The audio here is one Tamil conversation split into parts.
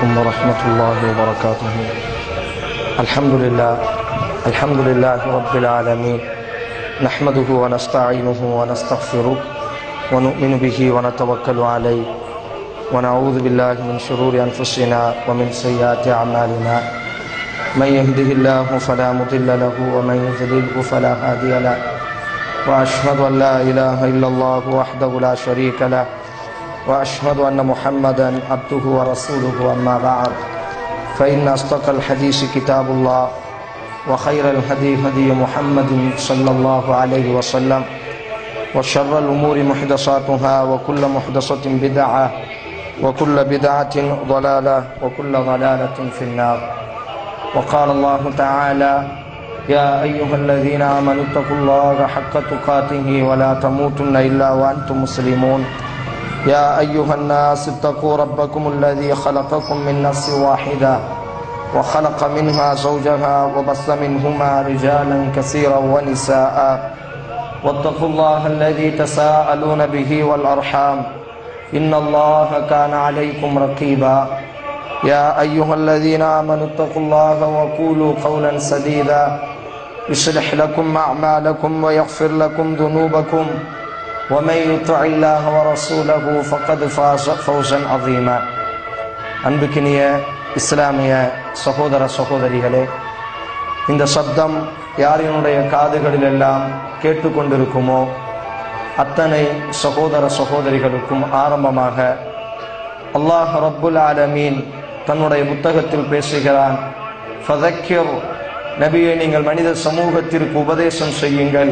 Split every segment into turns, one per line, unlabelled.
عليكم ورحمة الله وبركاته الحمد لله الحمد لله رب العالمين نحمده ونستعينه ونستغفره ونؤمن به ونتوكل عليه ونعوذ بالله من شرور أنفسنا ومن سيئات أعمالنا من يهده الله فلا مضل له ومن يضلله فلا هادي له وأشهد أن لا إله إلا الله وحده لا شريك له واشهد ان محمدا عبده ورسوله اما بعد فان اصدق الحديث كتاب الله وخير الهدي هدي محمد صلى الله عليه وسلم وشر الامور محدثاتها وكل محدثه بدعه وكل بدعه ضلاله وكل ضلاله في النار وقال الله تعالى يا ايها الذين امنوا اتقوا الله حق تقاته ولا تموتن الا وانتم مسلمون يا أيها الناس اتقوا ربكم الذي خلقكم من نفس واحدة وخلق منها زوجها وبث منهما رجالا كثيرا ونساء واتقوا الله الذي تساءلون به والأرحام إن الله كان عليكم رقيبا يا أيها الذين آمنوا اتقوا الله وقولوا قولا سديدا يصلح لكم أعمالكم ويغفر لكم ذنوبكم ومن يطع الله ورسوله فقد فاز فوزا عظيما அன்புக்கினிய இஸ்லாமிய சகோதர சகோதரிகளே இந்த சப்தம் யாரினுடைய காதுகளில் எல்லாம் கேட்டுக்கொண்டிருக்குமோ அத்தனை சகோதர சகோதரிகளுக்கும் ஆரம்பமாக அல்லாஹ் ரப்புல் ஆலமீன் தன்னுடைய புத்தகத்தில் பேசுகிறான் ஃபதக்கிர் நபியை நீங்கள் மனித சமூகத்திற்கு உபதேசம் செய்யுங்கள்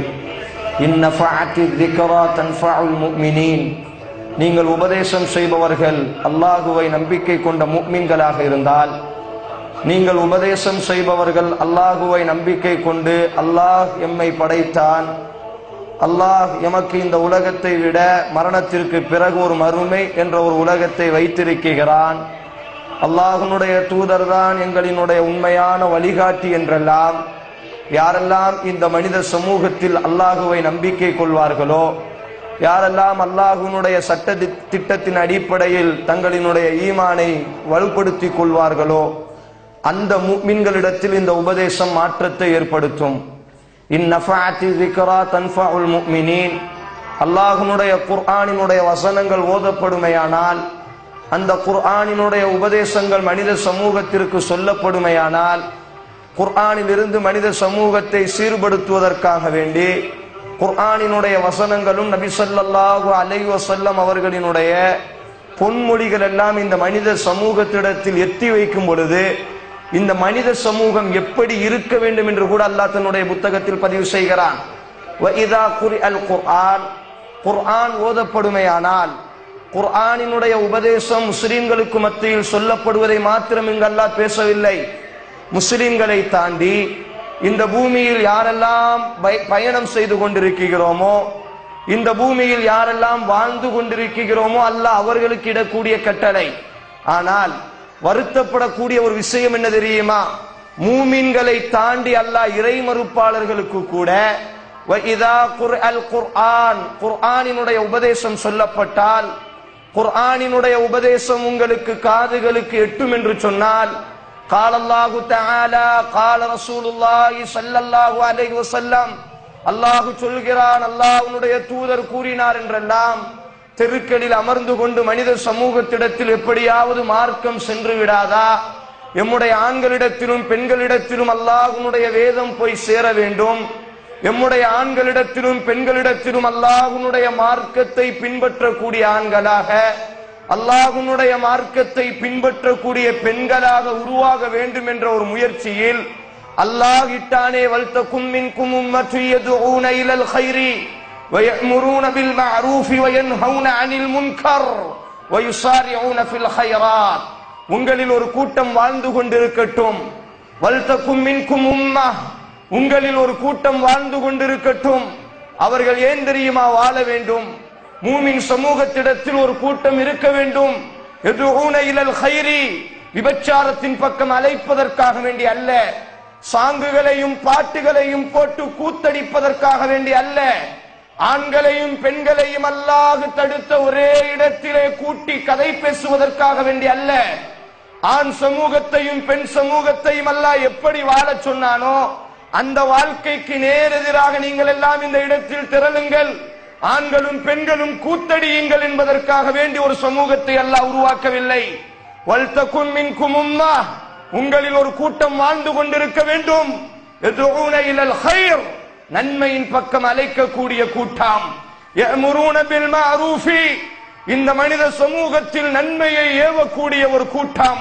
நீங்கள் உபதேசம் செய்பவர்கள் அல்லாஹுவை நம்பிக்கை கொண்ட முக்மீன்களாக இருந்தால் நீங்கள் உபதேசம் செய்பவர்கள் அல்லாஹுவை நம்பிக்கை கொண்டு அல்லாஹ் எம்மை படைத்தான் அல்லாஹ் எமக்கு இந்த உலகத்தை விட மரணத்திற்கு பிறகு ஒரு மறுமை என்ற ஒரு உலகத்தை வைத்திருக்கிறான் அல்லாஹனுடைய தூதர் தான் எங்களினுடைய உண்மையான வழிகாட்டி என்றெல்லாம் யாரெல்லாம் இந்த மனித சமூகத்தில் அல்லாஹுவை நம்பிக்கை கொள்வார்களோ யாரெல்லாம் அல்லாஹுனுடைய சட்ட திட்டத்தின் அடிப்படையில் தங்களினுடைய ஈமானை வலுப்படுத்தி கொள்வார்களோ அந்த மீன்களிடத்தில் இந்த உபதேசம் மாற்றத்தை ஏற்படுத்தும் அல்லாஹுனுடைய குர்ஆனினுடைய வசனங்கள் ஓதப்படுமையானால் அந்த குர்ஆனினுடைய உபதேசங்கள் மனித சமூகத்திற்கு சொல்லப்படுமையானால் குர்ஆனில் இருந்து மனித சமூகத்தை சீர்படுத்துவதற்காக வேண்டி குர்ஆனினுடைய வசனங்களும் நபி சொல்லாஹு அலை வசல்லம் அவர்களினுடைய பொன்மொழிகள் எல்லாம் இந்த மனித சமூகத்திடத்தில் எத்தி வைக்கும் பொழுது இந்த மனித சமூகம் எப்படி இருக்க வேண்டும் என்று கூட அல்லாஹ் தன்னுடைய புத்தகத்தில் பதிவு செய்கிறான் குர்ஆன் ஓதப்படுமையானால் குர்ஆனினுடைய உபதேசம் முஸ்லிம்களுக்கு மத்தியில் சொல்லப்படுவதை மாத்திரம் இங்கு அல்லாஹ் பேசவில்லை முஸ்லிம்களை தாண்டி இந்த பூமியில் யாரெல்லாம் பயணம் செய்து கொண்டிருக்கிறோமோ இந்த பூமியில் யாரெல்லாம் வாழ்ந்து கொண்டிருக்கிறோமோ அல்ல அவர்களுக்கு இடக்கூடிய கட்டளை ஆனால் வருத்தப்படக்கூடிய ஒரு விஷயம் என்ன தெரியுமா மூமின்களை தாண்டி அல்லாஹ் இறை மறுப்பாளர்களுக்கு கூட குர்ஆனினுடைய உபதேசம் சொல்லப்பட்டால் குர்ஆனினுடைய உபதேசம் உங்களுக்கு காதுகளுக்கு எட்டும் என்று சொன்னால் قال الله تعالى قال رسول الله صلى الله عليه وسلم அல்லாஹ் சொல்கிறான் அல்லாஹ்வுடைய தூதர் கூறினார் என்றெல்லாம் தெருக்களில் அமர்ந்து கொண்டு மனித சமூகத்திடத்தில் எப்படியாவது மார்க்கம் சென்று விடாதா எம்முடைய ஆண்களிடத்திலும் பெண்களிடத்திலும் அல்லாஹ்வுடைய வேதம் போய் சேர வேண்டும் எம்முடைய ஆண்களிடத்திலும் பெண்களிடத்திலும் அல்லாஹ்வுடைய மார்க்கத்தை பின்பற்றக்கூடிய ஆண்களாக அல்லாஹுனுடைய மார்க்கத்தை பின்பற்றக்கூடிய பெண்களாக உருவாக வேண்டும் என்ற ஒரு முயற்சியில் அல்லாஹ் இட்டானே வல்த கும்மின் குமும் மற்றியதுஊன இலல் கைரி ويأمرون بالمعروف وينهون عن المنكر ويسارعون في الخيرات உங்களில் ஒரு கூட்டம் வாழ்ந்து கொண்டிருக்கட்டும் வல்தக்கும் மின்கும் உம்மா உங்களில் ஒரு கூட்டம் வாழ்ந்து கொண்டிருக்கட்டும் அவர்கள் ஏன் தெரியுமா வாழ வேண்டும் மூமின் சமூகத்திடத்தில் ஒரு கூட்டம் இருக்க வேண்டும் விபச்சாரத்தின் பக்கம் அழைப்பதற்காக வேண்டி அல்ல சாங்குகளையும் பாட்டுகளையும் போட்டு கூத்தடிப்பதற்காக வேண்டி அல்ல ஆண்களையும் பெண்களையும் அல்லாஹ் தடுத்த ஒரே இடத்திலே கூட்டி கதை பேசுவதற்காக வேண்டி அல்ல ஆண் சமூகத்தையும் பெண் சமூகத்தையும் அல்லாஹ் எப்படி வாழச் சொன்னானோ அந்த வாழ்க்கைக்கு நேரெதிராக நீங்கள் எல்லாம் இந்த இடத்தில் திரளுங்கள் ஆண்களும் பெண்களும் கூத்தடியுங்கள் என்பதற்காக வேண்டி ஒரு சமூகத்தை அல்லாஹ் உருவாக்கவில்லை வல்தக்கும் மின்கும் உம்மா உங்களில் ஒரு கூட்டம் வாழ்ந்து கொண்டிருக்க வேண்டும் يدعون إلى الخير நன்மையின் பக்கம் அழைக்கக்கூடிய கூட்டம் يأمرون بالمعروف இந்த மனித சமூகத்தில் நன்மையை ஏவக்கூடிய ஒரு கூட்டம்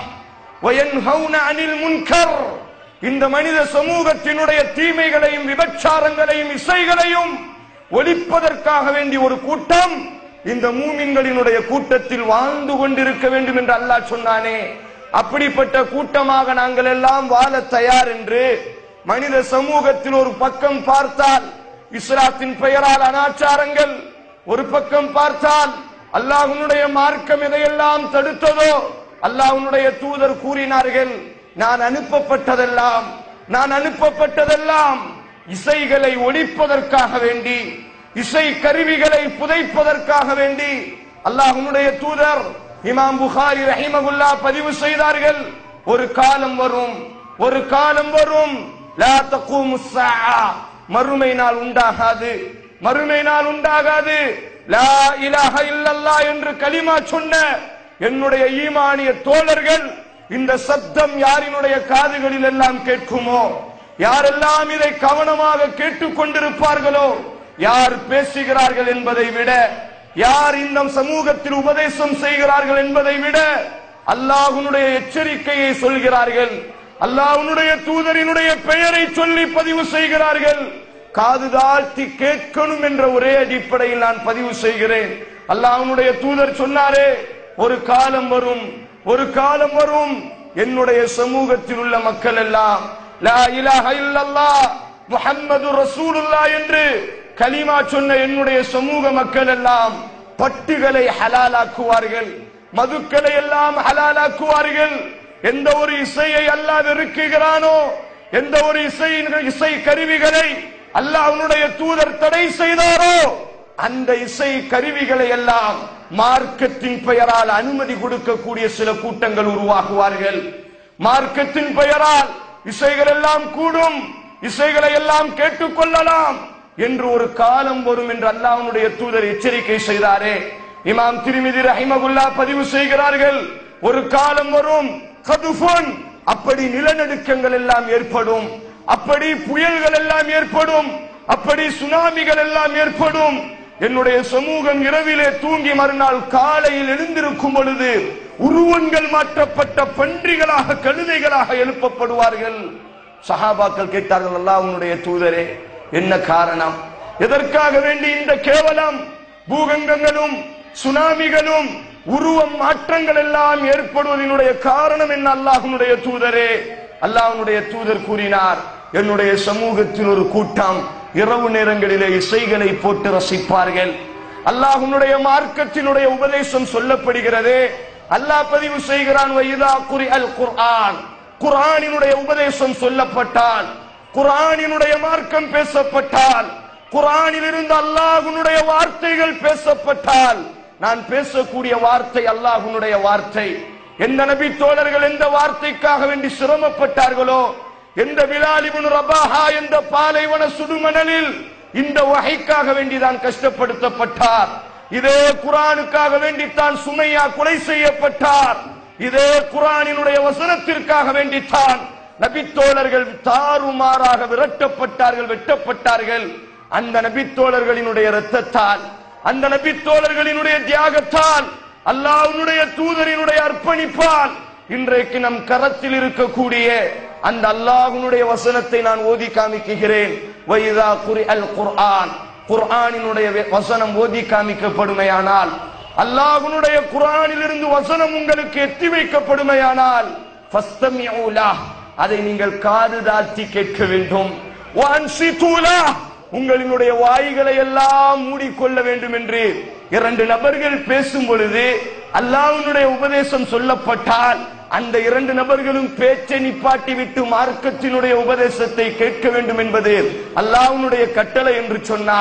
وينهون عن المنكر இந்த மனித சமூகத்தினுடைய தீமைகளையும் விபச்சாரங்களையும் இசைகளையும் ஒழிப்பதற்காக வேண்டிய ஒரு கூட்டம் இந்த மூமின்களினுடைய கூட்டத்தில் வாழ்ந்து கொண்டிருக்க வேண்டும் என்று அல்லாஹ் சொன்னானே அப்படிப்பட்ட கூட்டமாக நாங்கள் எல்லாம் வாழ தயார் என்று மனித சமூகத்தில் ஒரு பக்கம் பார்த்தால் இஸ்லாத்தின் பெயரால் அனாச்சாரங்கள் ஒரு பக்கம் பார்த்தால் அல்லாஹ்வுடைய மார்க்கம் எதையெல்லாம் தடுத்ததோ அல்லாஹ்வுடைய தூதர் கூறினார்கள் நான் அனுப்பப்பட்டதெல்லாம் நான் அனுப்பப்பட்டதெல்லாம் இசைகளை ஒழிப்பதற்காக வேண்டி இசை கருவிகளை புதைப்பதற்காக வேண்டி அல்லாஹ்வுடைய தூதர் இமாம் புகாரி ரஹிமகுல்லா பதிவு செய்தார்கள் ஒரு காலம் வரும் ஒரு காலம் வரும் லா தக்கூமு ஸாஆ. மறுமை நாள் உண்டாகாது மறுமை நாள் உண்டாகாது லா இலாஹ இல்லல்லாஹ் என்று கலிமா சொன்ன என்னுடைய ஈமானிய தோழர்கள் இந்த சத்தம் யாரினுடைய காதுகளில் எல்லாம் கேட்குமோ யாரெல்லாம் இதை கவனமாக கேட்டுக் கொண்டிருப்பார்களோ யார் பேசுகிறார்கள் என்பதை விட யார் இந்த சமூகத்தில் உபதேசம் செய்கிறார்கள் என்பதை விட அல்லாஹ்வுடைய எச்சரிக்கையை சொல்கிறார்கள் அல்லாஹ்வுடைய தூதரினுடைய பெயரை சொல்லி பதிவு செய்கிறார்கள் காது தாழ்த்தி கேட்கணும் என்ற ஒரே அடிப்படையில் நான் பதிவு செய்கிறேன் அல்லாஹ்வுடைய தூதர் சொன்னாரே ஒரு காலம் வரும் ஒரு காலம் வரும் என்னுடைய சமூகத்தில் உள்ள மக்கள் எல்லாம் லா இலாஹ இல்லல்லாஹ் முஹம்மது ரசூலுல்லாஹ் என்று கலிமா சொன்ன என்னுடைய சமூக மக்கள் எல்லாம் பட்டுகளை ஹலாலாக்குவார்கள் மதுக்களை எல்லாம் ஹலாலாக்குவார்கள் எந்த ஒரு இசையை அல்லாஹ் வெறுக்குகிறானோ எந்த ஒரு இசை இசை கருவிகளை அல்லாஹ் அவனுடைய தூதர் தடை செய்தாரோ அந்த இசை கருவிகளை எல்லாம் மார்க்கத்தின் பெயரால் அனுமதி கொடுக்கக்கூடிய சில கூட்டங்கள் உருவாகுவார்கள் மார்க்கத்தின் பெயரால் இசைகள் எல்லாம் கூடும் இசைகளை எல்லாம் கேட்டுக்கொள்ளலாம் என்று ஒரு காலம் வரும் என்று அல்லாஹ்வுடைய தூதர் எச்சரிக்கை செய்தாரே இமாம் திருமிதி ரஹிமகுல்லா பதிவு செய்கிறார்கள் ஒரு காலம் வரும் கதுஃபுன் அப்படி நிலநடுக்கங்கள் எல்லாம் ஏற்படும் அப்படி புயல்கள் எல்லாம் ஏற்படும் அப்படி சுனாமிகள் எல்லாம் ஏற்படும் என்னுடைய சமூகம் இரவிலே தூங்கி மறுநாள் காலையில் எழுந்திருக்கும் பொழுது உருவங்கள் மாற்றப்பட்ட பன்றிகளாக கழுதைகளாக எழுப்பப்படுவார்கள் சஹாபாக்கள் கேட்டார்கள் அல்லாஹ் உன்னுடைய தூதரே என்ன காரணம் எதற்காக வேண்டி இந்த கேவலம் பூகங்கங்களும் சுனாமிகளும் உருவம் மாற்றங்கள் எல்லாம் ஏற்படுவதனுடைய காரணம் என்ன அல்லாஹ்வுடைய தூதரே அல்லாஹ்வுடைய தூதர் கூறினார் என்னுடைய சமூகத்தில் ஒரு கூட்டம் இரவு நேரங்களிலே இசைகளை போட்டு ரசிப்பார்கள் அல்லாஹ்வுடைய மார்க்கத்தினுடைய உபதேசம் சொல்லப்படுகிறதே அல்லாஹ் பதிவு செய்கிறான் வைதா குறி அல் குர்ஆன் குர்ஆனினுடைய உபதேசம் சொல்லப்பட்டால் குர்ஆனினுடைய மார்க்கம் பேசப்பட்டால் குர்ஆனில் இருந்து அல்லாஹ்வுடைய வார்த்தைகள் பேசப்பட்டால் நான் பேசக்கூடிய வார்த்தை அல்லாஹ்வுடைய வார்த்தை எந்த நபி தோழர்கள் எந்த வார்த்தைக்காக வேண்டி சிரமப்பட்டார்களோ எந்த விலாலிபுன் ரபாஹா என்ற பாலைவன சுடுமணலில் இந்த வகைக்காக வேண்டிதான் கஷ்டப்படுத்தப்பட்டார் இதே குரானுக்காக வேண்டித்தான் சுமையா கொலை செய்யப்பட்டார் இதே குரானினுடைய வசனத்திற்காக வேண்டித்தான் நபித்தோழர்கள் தாறுமாறாக விரட்டப்பட்டார்கள் வெட்டப்பட்டார்கள் அந்த நபித்தோழர்களினுடைய இரத்தத்தால் அந்த நபித்தோழர்களினுடைய தியாகத்தால் அல்லாஹ்வுடைய தூதரினுடைய அர்ப்பணிப்பால் இன்றைக்கு நம் கரத்தில் இருக்கக்கூடிய அந்த அல்லாஹ்வுடைய வசனத்தை நான் ஓதி காமிக்குகிறேன் வைதா குரி அல் குர்ஆன் குர்ஆனினுடைய வசனம் ஓதி காமிக்கப்படுமையானால் அல்லாஹ்வுடைய குர்ஆனிலிருந்து வசனம் உங்களுக்கு எத்தி வைக்கப்படுமையானால் ஃபஸ்தமிஉ லஹ். அதை நீங்கள் காது தாழ்த்தி கேட்க வேண்டும் வஅன்சிது லஹ். உங்களினுடைய வாய்களை எல்லாம் மூடிக்கொள்ள வேண்டும் என்று இரண்டு நபர்கள் பேசும் பொழுது அல்லாஹ்வுடைய உபதேசம் சொல்லப்பட்டால் அந்த இரண்டு நபர்களும் பேச்சை நிப்பாட்டி விட்டு மார்க்கத்தினுடைய உபதேசத்தை கேட்க வேண்டும் என்பது அல்லாஹ்வுடைய கட்டளை என்று சொன்னால்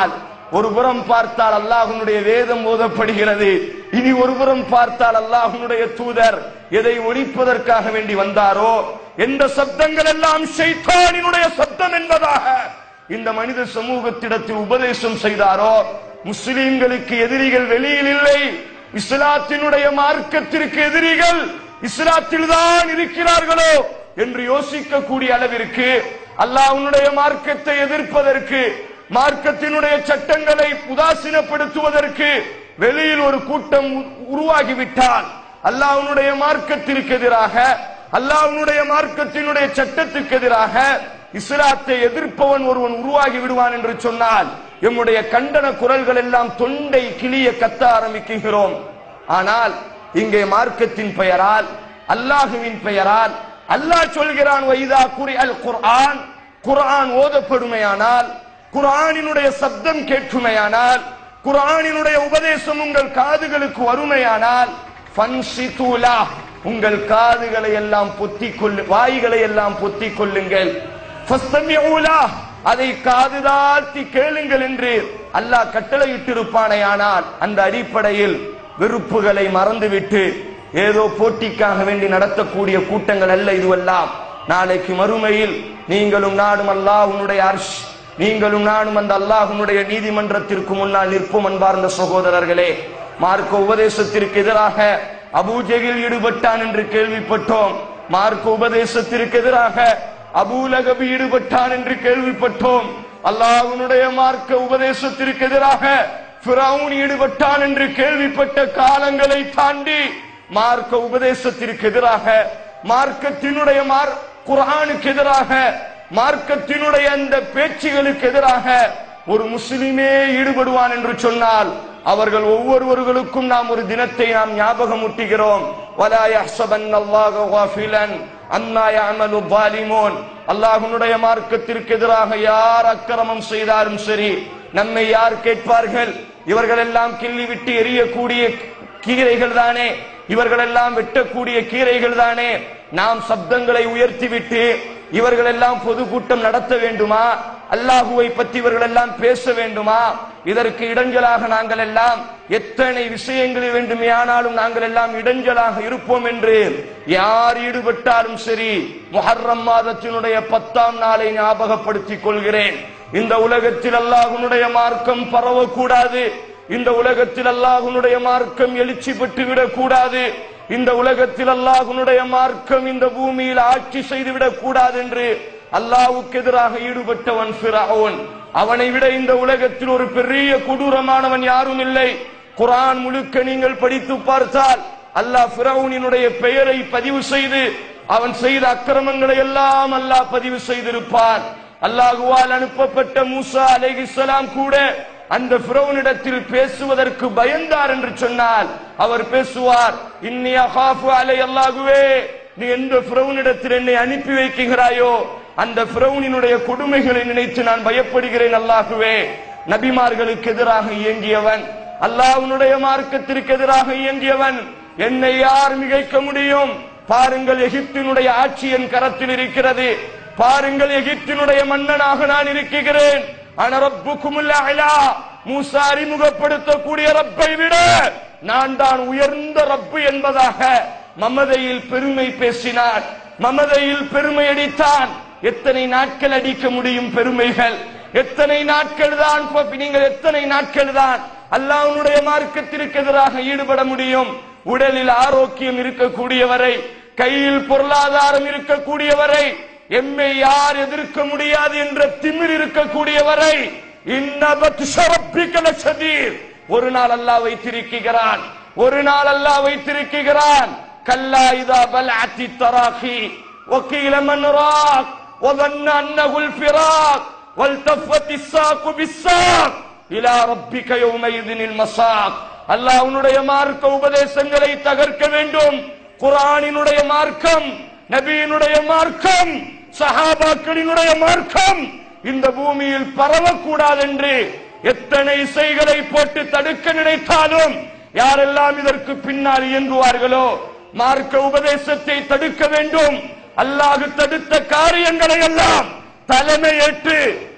ஒரு புறம் பார்த்தால் அல்லாஹ்வுடைய வேதம் ஓதப்படுகிறது இனி ஒரு புறம் பார்த்தால் அல்லாஹ்வுடைய தூதர் எதை ஒழிப்பதற்காக வேண்டி வந்தாரோ எந்த சப்தங்கள் எல்லாம் ஷைத்தானினுடைய சப்தம் என்பதாக இந்த மனித சமூகத்திடத்தில் உபதேசம் செய்தாரோ முஸ்லிம்களுக்கு எதிரிகள் வெளியில் இல்லை இஸ்லாத்தினுடைய மார்க்கத்திற்கு எதிரிகள் இஸ்லாத்தில் தான் இருக்கிறார்களோ என்று யோசிக்கக்கூடிய அளவிற்கு அல்லாஹ்வுடைய மார்க்கத்தை எதிர்ப்பதற்கு மார்க்கத்தினுடைய சட்டங்களை உதாசீனப்படுத்துவதற்கு வெளியில் ஒரு கூட்டம் உ- உருவாகிவிட்டால் அல்லாஹ்வுடைய மார்க்கத்திற்கு எதிராக அல்லாஹ்வுடைய மார்க்கத்தினுடைய சட்டத்திற்கு எதிராக இஸ்லாத்தை எதிர்ப்பவன் ஒருவன் உருவாகி விடுவான் என்று சொன்னால் எம்முடைய கண்டன குரல்கள் எல்லாம் தொண்டை கிளிய கத்த ஆரம்பிக்கிறோம் ஆனால் இங்கே மார்க்கத்தின் பெயரால் அல்லாஹுவின் பெயரால் அல்லாஹ் சொல்கிறான் வைதா குறி அல் குர்ஆன் குர்ஆன் ஓதப்படுமையானால் குர்ஆனினுடைய சப்தம் கேட்குமையானால் குர்ஆனினுடைய உபதேசம் உங்கள் காதுகளுக்கு வருமையானால் ஃபன்சிதூலா உங்கள் காதுகளை எல்லாம் பொத்திக் கொள்ளு வாய்களை எல்லாம் பொத்திக் கொள்ளுங்கள் ஃபஸ்தமிஊலா அதை காது தாழ்த்தி கேளுங்கள் என்று அல்லாஹ் கட்டளையிட்டிருப்பானேயானால் அந்த அடிப்படையில் வெறுப்புகளை மறந்துவிட்டு ஏதோ போட்டிக்காக வேண்டி நடத்தக்கூடிய கூட்டங்கள் அல்ல இதுவெல்லாம் நாளைக்கு மறுமையில் நீங்களும் நாடும் அல்லாஹ் உன்னுடைய அர்ஷ் நீங்களும் நானும் அந்த அல்லாஹ்வுடைய நீதிமன்றத்திற்கு முன்னால் நிற்போம் அன்பார்ந்த சகோதரர்களே மார்க்க உபதேசத்திற்கு எதிராக அபூஜகில் ஈடுபட்டான் என்று கேள்விப்பட்டோம் மார்க்க உபதேசத்திற்கு எதிராக அபூலகபி ஈடுபட்டான் என்று கேள்விப்பட்டோம் அல்லாஹ்வுடைய மார்க்க உபதேசத்திற்கு எதிராக ஃபிரௌன் ஈடுபட்டான் என்று கேள்விப்பட்ட காலங்களை தாண்டி மார்க்க உபதேசத்திற்கு எதிராக மார்க்கத்தினுடைய மார் குர்ஆனுக்கு எதிராக மார்க்கத்தினுடைய அந்த பேச்சுகளுக்கு எதிராக ஒரு முஸ்லிமே ஈடுபடுவான் என்று சொன்னால் அவர்கள் ஒவ்வொருவர்களுக்கும் நாம் ஒரு தினத்தை நாம் ஞாபகமூட்டுகிறோம் ولا يحسبن الله غافلا அன்னா يعمل الظالمون அல்லாஹ்வுடைய மார்க்கத்திற்கு எதிராக யார் அக்கிரமம் செய்தாலும் சரி நம்மை யார் கேட்பார்கள் இவர்கள் எல்லாம் கிள்ளி விட்டு எரியக்கூடிய கீரைகள் தானே இவர்கள் எல்லாம் வெட்டக்கூடிய கீரைகள் தானே நாம் சப்தங்களை உயர்த்திவிட்டு இவர்கள் எல்லாம் பொதுக்கூட்டம் நடத்த வேண்டுமா அல்லாஹுவை பற்றி இவர்கள் எல்லாம் பேச வேண்டுமா இதற்கு இடைஞ்சலாக நாங்கள் எல்லாம் எத்தனை விஷயங்கள் வேண்டுமே ஆனாலும் நாங்கள் எல்லாம் இடைஞ்சலாக இருப்போம் என்று யார் ஈடுபட்டாலும் சரி முஹர்ரம் மாதத்தினுடைய பத்தாம் நாளை ஞாபகப்படுத்திக் கொள்கிறேன் இந்த உலகத்தில் அல்லாஹ்வுடைய மார்க்கம் பரவக்கூடாது இந்த உலகத்தில் அல்லாஹ்வுடைய மார்க்கம் எழுச்சி பெற்று விடக்கூடாது இந்த உலகத்தில் அல்லாஹ்வுடைய மார்க்கம் இந்த பூமியில் ஆட்சி செய்து விடக்கூடாது என்று அல்லாஹ்வுக்கு எதிராக ஈடுபட்டவன் ஃபிரௌன் அவனை விட இந்த உலகத்தில் ஒரு பெரிய கொடூரமானவன் யாரும் இல்லை குர்ஆன் முழுக்க நீங்கள் படித்து பார்த்தால் அல்லாஹ் ஃபிரௌனினுடைய பெயரை பதிவு செய்து அவன் செய்த அக்கிரமங்களை எல்லாம் அல்லாஹ் பதிவு செய்திருப்பான் அல்லாஹுவால் அனுப்பப்பட்ட மூசா அலைஹிஸ்ஸலாம் கூட அந்த ஃபிரௌனிடத்தில் பேசுவதற்கு பயந்தார் என்று சொன்னால் அவர் பேசுவார் இன்னி அகாஃபு அலை அல்லாஹுவே நீ எந்த ஃபிரௌனிடத்தில் என்னை அனுப்பி வைக்கிறாயோ அந்த ஃபிரௌனினுடைய கொடுமைகளை நினைத்து நான் பயப்படுகிறேன் அல்லாஹுவே நபிமார்களுக்கு எதிராக இயங்கியவன் அல்லாஹ்வுடைய மார்க்கத்திற்கு எதிராக இயங்கியவன் என்னை யார் மிகைக்க முடியும் பாருங்கள் எகிப்தினுடைய ஆட்சி என் கரத்தில் இருக்கிறது பாருங்கள் எகிப்தினுடைய மன்னனாக நான் இருக்கிறேன் ஆனா ரப்புக்குமுல் அலா மூசா அறிமுகப்படுத்தக்கூடிய ரப்பை விட நான் தான் உயர்ந்த ரப்பு என்பதாக மமதையில் பெருமை பேசினான் மமதையில் பெருமை அடித்தான் எத்தனை நாட்கள் அடிக்க முடியும் பெருமைகள் எத்தனை நாட்கள் தான் நீங்கள் எத்தனை நாட்கள் தான் அல்லாஹ்வுடைய மார்க்கத்திற்கு எதிராக ஈடுபட முடியும் உடலில் ஆரோக்கியம் இருக்கக்கூடியவரை கையில் பொருளாதாரம் இருக்கக்கூடியவரை எம்மை யார் எதிர்க்க முடியாது என்ற திமிர் இருக்கக்கூடியவரை இன்னபத் ஷரப்பிக்கல சதீர் ஒரு நாள் அல்லாஹ் வைத்திருக்கிறான் ஒரு நாள் அல்லாஹ் வைத்திருக்கிறான் கல்லா இதா பல்அத்தி தராகி وقيل من راق وظن أنه الفراق والتفت الساق بالساق إلى ربك يومئذ المساق அல்லாஹ் உன்னுடைய மார்க்க உபதேசங்களை தகர்க்க வேண்டும் குர்ஆனினுடைய மார்க்கம் நபியினுடைய மார்க்கம் சஹாபாக்களினுடைய மார்க்கம் இந்த பூமியில் பரவக்கூடாது என்று எத்தனை இசைகளை போட்டு தடுக்க நினைத்தாலும் யாரெல்லாம் இதற்கு பின்னால் இயங்குவார்களோ மார்க்க உபதேசத்தை தடுக்க வேண்டும் அல்லாஹ் தடுத்த காரியங்களை எல்லாம் தலைமை ஏற்று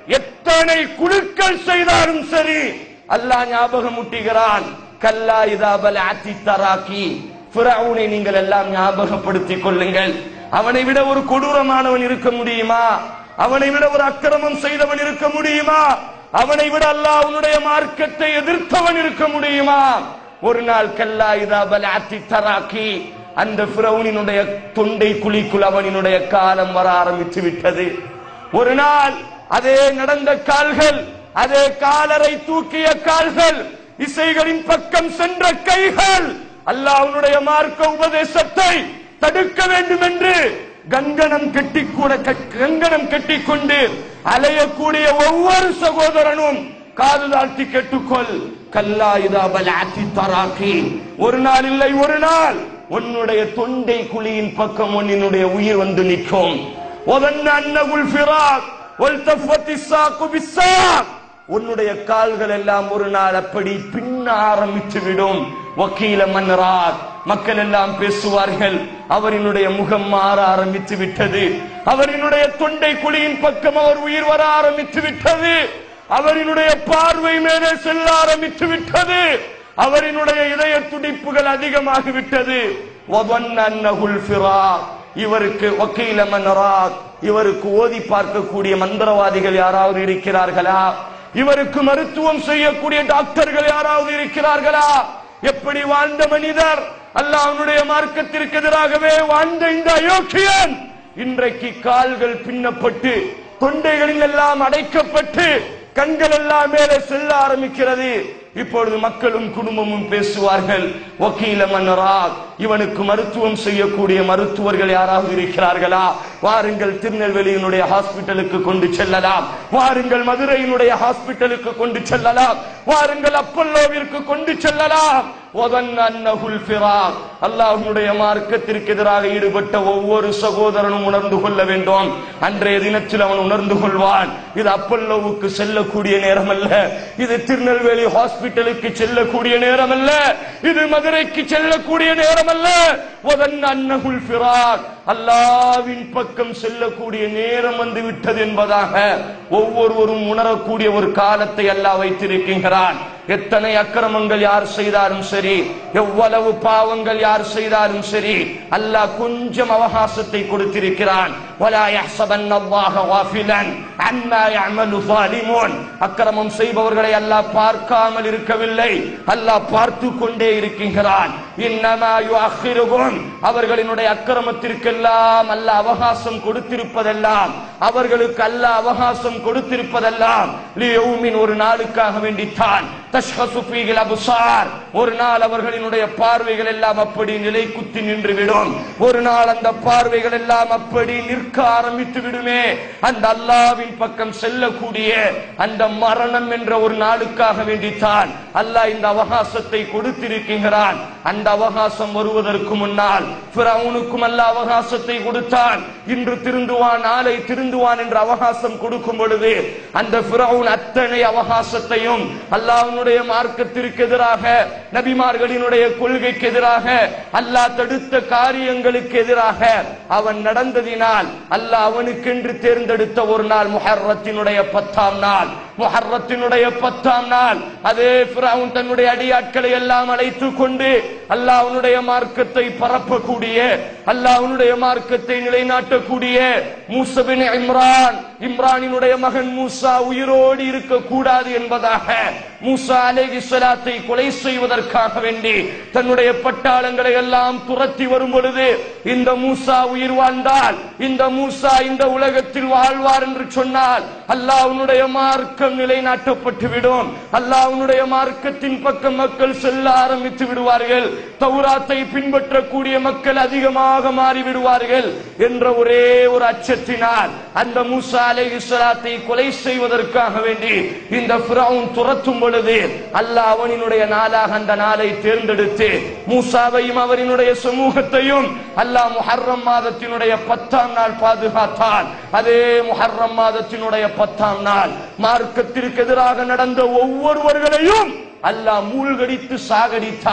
எத்தனை குழுக்கள் செய்தாலும் சரி அல்லாஹ் ஞாபகம் முட்டுகிறான் கல்லா இதாபல் ஆத்தி தராக்கி ஃபிரௌனை நீங்கள் எல்லாம் ஞாபகப்படுத்திக் கொள்ளுங்கள் அவனை விட ஒரு கொடூரமானவன் இருக்க முடியுமா அவனை விட ஒரு அக்கிரமம் செய்தவன் இருக்க முடியுமா அவனை விட அல்லாஹ் அவனுடைய மார்க்கத்தை எதிர்த்தவன் இருக்க முடியுமா ஒரு நாள் கல்லா இதாபல் ஆத்தி தராக்கி அந்த பிரவுனினுடைய தொண்டை குழிக்குள் அவனினுடைய காலம் வர ஆரம்பித்து விட்டது ஒரு நாள் அதே நடந்த கால்கள் அதே காலரை தூக்கிய கால்கள் இசைகளின் பக்கம் சென்ற கைகள் அல்லாஹ்வுடைய மார்க்க உபதேசத்தை தடுக்க வேண்டும் என்று கங்கணம் கட்டி கூட கங்கணம் கட்டி கொண்டு அலையக்கூடிய ஒவ்வொரு சகோதரனும் காது தாழ்த்தி கேட்டுக்கொள் கல்லா இதாபல் ஆத்தி தராக்கி ஒரு நாள் இல்லை ஒரு நாள் உன்னுடைய தொண்டை குழியின் பக்கம் உன்னுடைய உயிர் வந்து நிற்கும் وظن أنه الفراق والتفت الساق بالساق உன்னுடைய கால்கள் எல்லாம் ஒரு நாள் அப்படி பின்ன ஆரம்பித்து விடும் வக்கீல மன்னரார் மக்கள் எல்லாம் பேசுவார்கள் அவரினுடைய முகம் மாற ஆரம்பித்து விட்டது அவரினுடைய தொண்டை குழியின் பக்கம் அவர் உயிர் வர ஆரம்பித்து விட்டது அவரினுடைய பார்வை மேலே செல்ல ஆரம்பித்து விட்டது அவரினுடைய இதய துடிப்புகள் அதிகமாகி விட்டது وظن أنه الفراق இவருக்கு வக்கீல மன்னராக் இவருக்கு ஓதி பார்க்கக்கூடிய மந்திரவாதிகள் யாராவது இருக்கிறார்களா இவருக்கு மருத்துவம் செய்யக்கூடிய டாக்டர்கள் யாராவது இருக்கிறார்களா எப்படி வாழ்ந்த மனிதர் அல்லாஹ்வுடைய மார்க்கத்திற்கு எதிராகவே வாழ்ந்த இந்த அயோக்கியன் இன்றைக்கு கால்கள் பின்னப்பட்டு தொண்டைகளில் எல்லாம் அடைக்கப்பட்டு கண்கள் எல்லாம் மேலே செல்ல ஆரம்பிக்கிறது இப்பொழுது மக்களும் குடும்பமும் பேசுவார்கள் வக்கீல மன்னராக் இவனுக்கு மருத்துவம் செய்யக்கூடிய மருத்துவர்கள் யாராவது இருக்கிறார்களா வாருங்கள் திருநெல்வேலியினுடைய ஹாஸ்பிட்டலுக்கு கொண்டு செல்லலாம் வாருங்கள் மதுரையினுடைய ஹாஸ்பிட்டலுக்கு கொண்டு செல்லலாம் வாருங்கள் அப்பல்லோவிற்கு கொண்டு செல்லலாம் وظن أنه الفراق அல்லாஹ்வுடைய மார்க்கத்திற்கு எதிராக ஈடுபட்ட ஒவ்வொரு சகோதரனும் உணர்ந்து கொள்ள வேண்டும் அன்றைய தினத்தில் அவன் உணர்ந்து கொள்வான் இது அப்பல்லோவுக்கு செல்லக்கூடிய நேரம் அல்ல இது திருநெல்வேலி ஹாஸ்பிட்டலுக்கு செல்லக்கூடிய நேரம் அல்ல இது மதுரைக்கு செல்லக்கூடிய நேரம் அல்ல وظن أنه الفراق அல்லாவின் பக்கம் செல்லக்கூடிய நேரம் வந்து விட்டது என்பதாக ஒவ்வொருவரும் உணரக்கூடிய ஒரு காலத்தை அல்லாஹ் வைத்திருக்கின்றான் எத்தனை அக்கிரமங்கள் யார் செய்தாலும் சரி எவ்வளவு பாவங்கள் யார் செய்தாலும் சரி அல்லாஹ் கொஞ்சம் அவகாசத்தை கொடுத்திருக்கிறான் ولا يحسبن الله غافلا عما يعمل الظالمون அக்கிரமம் செய்பவர்களை அல்லாஹ் பார்க்காமல் இருக்கவில்லை அல்லாஹ் பார்த்து கொண்டே இருக்கின்றான் இன்னமா யுஅخிருகும் அவர்களினுடைய அக்கிரமத்திற்கெல்லாம் அல்லாஹ் அவகாசம் கொடுத்திருப்பதெல்லாம் அவர்களுக்கு அல்லாஹ் அவகாசம் கொடுத்திருப்பதெல்லாம் லியௌமின் ஒரு நாளுக்காக வேண்டித்தான் தஷ்ஹசு ஃபீஹில் அப்சார் ஒரு நாள் அவர்களினுடைய பார்வைகள் எல்லாம் அப்படி நிலை குத்தி நின்று விடும் ஒரு நாள் அந்த பார்வைகள் எல்லாம் அப்படி நிற்க ஆரம்பித்து விடுமே அந்த அல்லாவின் பக்கம் செல்லக்கூடிய அந்த மரணம் என்ற ஒரு நாளுக்காக வேண்டித்தான் அல்லாஹ் இந்த அவகாசத்தை கொடுத்திருக்கின்றான் அந்த அவகாசம் வருவதற்கு முன்னால் பிறவுனுக்கும் அல்ல அவகாசத்தை கொடுத்தான் இன்று திருந்துவான் நாளை திருந்துவான் என்ற அவகாசம் கொடுக்கும் பொழுது அந்த பிறவுன் அத்தனை அவகாசத்தையும் அல்லாஹ்வுடைய மார்க்கத்திற்கு எதிராக நபிமார்களினுடைய கொள்கைக்கு எதிராக அல்லாஹ் தடுத்த காரியங்களுக்கு எதிராக அவன் நடந்ததினால் அல்லாஹ் அவனுக்கென்று தேர்ந்தெடுத்த ஒரு நாள் முஹர்ரத்தினுடைய பத்தாம் நாள் முஹர்ரத்தினுடைய பத்தாம் நாள் அதே பிறவுன் தன்னுடைய அடியாட்களை எல்லாம் அழைத்து கொண்டு அல்லாஹ்வுடைய மார்க்கத்தை பரப்பக்கூடிய அல்லாஹ்வுடைய மார்க்கத்தை நிலைநாட்டக்கூடிய மூசபின் இம்ரான் இம்ரானினுடைய மகன் மூசா உயிரோடு இருக்க கூடாது என்பதாக மூசா அலைஹி ஸலாத்தை கொலை செய்வதற்காக வேண்டி தன்னுடைய பட்டாளங்களை எல்லாம் துரத்தி வரும் பொழுது இந்த மூசா உயிர் வாழ்ந்தால் இந்த மூசா இந்த உலகத்தில் வாழ்வார் என்று சொன்னால் அல்லாஹ்வுடைய மார்க்கம் நிலைநாட்டப்பட்டு விடும் அல்லாஹ்வுடைய மார்க்கத்தின் பக்கம் மக்கள் செல்ல ஆரம்பித்து விடுவார்கள் தௌராத்தை பின்பற்றக்கூடிய மக்கள் அதிகமாக மாறி விடுவார்கள் என்ற ஒரே ஒரு அச்சத்தினால் அந்த மூசா அலைஹி ஸலாத்தை கொலை செய்வதற்காக வேண்டி இந்த ஃபிரௌன் துரத்தும் பொழுது அல்லாஹ் அவனினுடைய நாளாக அந்த நாளை தேர்ந்தெடுத்து மூசாவையும் அவரினுடைய சமூகத்தையும் அல்லாஹ் முஹர்ரம் மாதத்தினுடைய பத்தாம் நாள் பாதுகாத்தான் அதே முஹர்ரம் மாதத்தினுடைய பத்தாம் நாள் மார்க்கத்திற்கு எதிராக நடந்த ஒவ்வொருவர்களையும் அல்லாஹ் மூழ்கடித்து சாகடித்தான்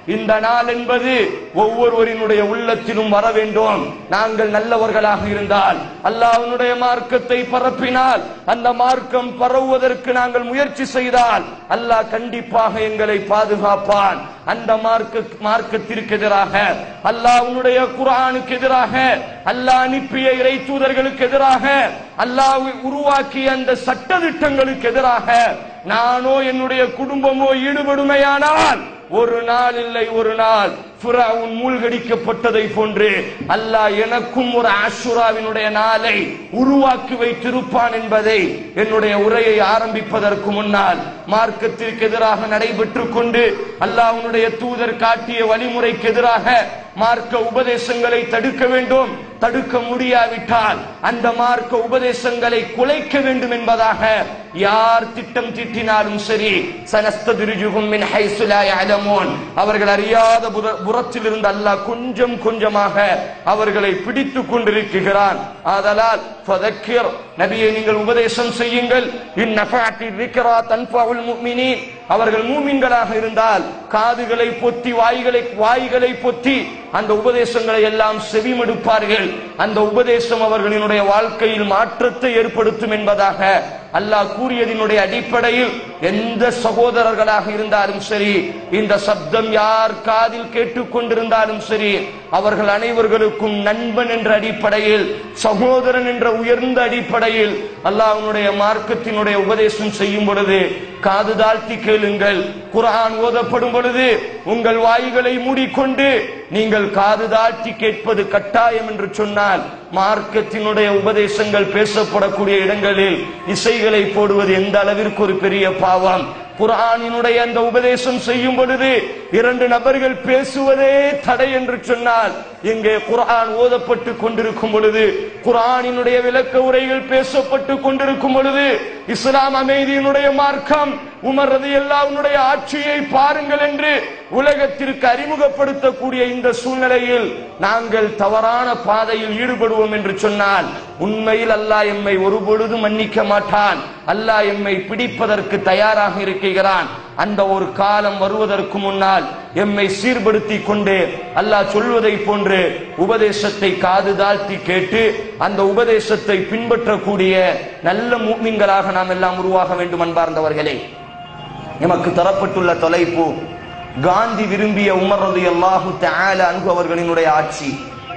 இந்த நாள் என்பது ஒவ்வொருவரினுடைய உள்ளத்திலும் வர வேண்டும் நாங்கள் நல்லவர்களாக இருந்தால் அல்லாஹ்வுடைய மார்க்கத்தை பரப்பினால் அந்த மார்க்கம் பரவுவதற்கு நாங்கள் முயற்சி செய்தால் அல்லாஹ் கண்டிப்பாக எங்களை பாதுகாப்பான் அந்த மார்க்க மார்க்கத்திற்கு எதிராக அல்லாஹ்வுடைய குர்ஆனுக்கு எதிராக அல்லாஹ் அனுப்பிய இறை தூதர்களுக்கு எதிராக அல்லாஹ் உருவாக்கிய அந்த சட்ட திட்டங்களுக்கு எதிராக நானோ என்னுடைய குடும்பமோ ஈடுபடுமையானால் ஒரு நாள் இல்லை ஒரு நாள் ஃபிரௌன் மூழ்கடிக்கப்பட்டதை போன்று அல்லாஹ் எனக்கும் ஒரு ஆஷுராவினுடைய நாளை உருவாக்கி வைத்திருப்பான் என்பதை என்னுடைய உரையை ஆரம்பிப்பதற்கு முன்னால் மார்க்கத்திற்கு எதிராக நடைபெற்றுக் கொண்டு அல்லாஹ்வுடைய தூதர் காட்டிய வழிமுறைக்கு எதிராக மார்க்க உபதேசங்களை தடுக்க வேண்டும் தடுக்க முடியாவிட்டால் அந்த மார்க்க உபதேசங்களை குலைக்க வேண்டும் என்பதாக யார் திட்டம் தீட்டினாலும் சரி சனஸ்ததிருஜுகும் மின் ஹைசு லா யஅலமூன் அவர்கள் அறியாத புற- புறத்தில் இருந்து அல்லாஹ் கொஞ்சம் கொஞ்சமாக அவர்களை பிடித்துக் கொண்டிருக்கிறான் ஆதலால் ஃபதக்கிர் நபியை நீங்கள் உபதேசம் செய்யுங்கள் இன் நஃபஅத்தி ذிக்ரா தன்ஃபஉல் முஃமினீன் அவர்கள் மூமின்களாக இருந்தால் காதுகளை பொத்தி வாய்களை வாய்களை பொத்தி அந்த உபதேசங்களை எல்லாம் செவிமடுப்பார்கள் அந்த உபதேசம் அவர்களினுடைய வாழ்க்கையில் மாற்றத்தை ஏற்படுத்தும் என்பதாக அல்லாஹ் கூறியதினுடைய அடிப்படையில் எந்த சகோதரர்களாக இருந்தாலும் சரி இந்த சப்தம் யார் காதில் கேட்டுக்கொண்டிருந்தாலும் சரி அவர்கள் அனைவர்களுக்கும் நண்பன் என்ற அடிப்படையில் சகோதரன் என்ற உயர்ந்த அடிப்படையில் அல்லாஹ்வுடைய மார்க்கத்தினுடைய உபதேசம் செய்யும் பொழுது காது தாழ்த்தி கேளுங்கள் குர்ஆன் ஓதப்படும் பொழுது உங்கள் வாய்களை மூடிக்கொண்டு நீங்கள் காது தாழ்த்தி கேட்பது கட்டாயம் என்று சொன்னால் மார்க்கத்தினுடைய உபதேசங்கள் பேசப்படக்கூடிய இடங்களில் இசைகளை போடுவது எந்த அளவிற்கு ஒரு பெரிய பாவம் குர்ஆனினுடைய அந்த உபதேசம் செய்யும் பொழுது இரண்டு நபர்கள் பேசுவதே தடை என்று சொன்னால் இங்கே குர்ஆன் ஓதப்பட்டு கொண்டிருக்கும் பொழுது குர்ஆனினுடைய விளக்க உரைகள் பேசப்பட்டு கொண்டிருக்கும் பொழுது இஸ்லாம் அமைதியினுடைய மார்க்கம் உமர் ரதியல்லாஹ்வுடைய ஆட்சியை பாருங்கள் என்று உலகத்திற்கு அறிமுகப்படுத்தக்கூடிய இந்த சூழ்நிலையில் நாங்கள் தவறான பாதையில் ஈடுபடுவோம் என்று சொன்னால் உண்மையில் அல்லாஹ் எம்மை ஒருபொழுதும் மன்னிக்க மாட்டான் அல்லாஹ் எம்மை பிடிப்பதற்கு தயாராக இருக்கிறான் அந்த ஒரு காலம் வருவதற்கு முன்னால் எம்மை சீர்படுத்தி கொண்டு அல்லாஹ் சொல்வதை போன்று உபதேசத்தை காது தாழ்த்தி கேட்டு அந்த உபதேசத்தை பின்பற்றக்கூடிய நல்ல மூமின்களாக நாம் எல்லாம் உருவாக வேண்டும் அன்பார்ந்தவர்களே எமக்கு தரப்பட்டுள்ள தொலைப்பு காந்தி விரும்பிய உமர் ரதி அல்லாஹு தஆலா அன்ஹு அவர்களினுடைய ஆட்சி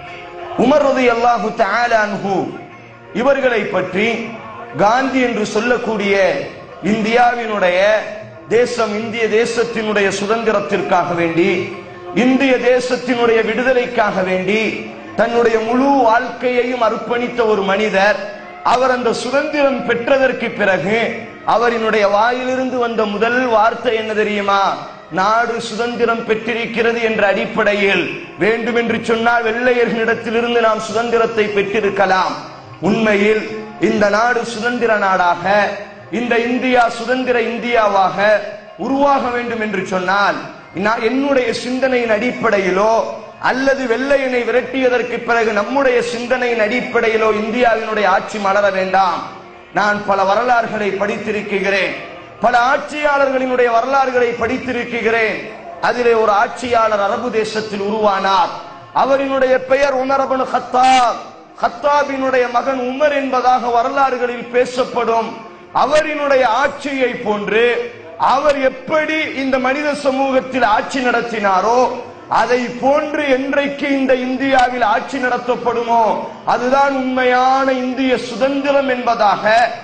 உமர் ரதி அல்லாஹு தஆலா அன்ஹு இவர்களை பற்றி காந்தி என்று சொல்லக்கூடிய இந்தியாவினுடைய தேசம் இந்திய தேசத்தினுடைய சுதந்திரத்திற்காக வேண்டி இந்திய தேசத்தினுடைய விடுதலைக்காக வேண்டி தன்னுடைய முழு வாழ்க்கையையும் அர்ப்பணித்த ஒரு மனிதர் அவர் அந்த சுதந்திரம் பெற்றதற்கு பிறகு அவரினுடைய வாயிலிருந்து வந்த முதல் வார்த்தை என்ன தெரியுமா நாடு சுதந்திரம் பெற்றிருக்கிறது என்ற அடிப்படையில் வேண்டும் என்று சொன்னால் வெள்ளையர்களிடத்திலிருந்து நாம் சுதந்திரத்தை பெற்றிருக்கலாம் உண்மையில் இந்த நாடு சுதந்திர நாடாக இந்த இந்தியா சுதந்திர இந்தியாவாக உருவாக வேண்டும் என்று சொன்னால் நான் என்னுடைய சிந்தனையின் அடிப்படையிலோ அல்லது வெள்ளையனை விரட்டியதற்கு பிறகு நம்முடைய சிந்தனையின் அடிப்படையிலோ இந்தியாவினுடைய ஆட்சி மலர வேண்டாம் நான் பல வரலாறுகளை படித்திருக்கிறேன் பல ஆட்சியாளர்களினுடைய வரலாறுகளை படித்திருக்கிறேன் அதிலே ஒரு ஆட்சியாளர் அரபு தேசத்தில் உருவானார் அவரினுடைய பெயர் உமரபன் ஹத்தாப் ஹத்தாபினுடைய மகன் உமர் என்பதாக வரலாறுகளில் பேசப்படும் அவரினுடைய ஆட்சியை போன்று அவர் எப்படி இந்த மனித சமூகத்தில் ஆட்சி நடத்தினாரோ அதை போன்று என்றைக்கு இந்த இந்தியாவில் ஆட்சி நடத்தப்படுமோ அதுதான் உண்மையான இந்திய சுதந்திரம் என்பதாக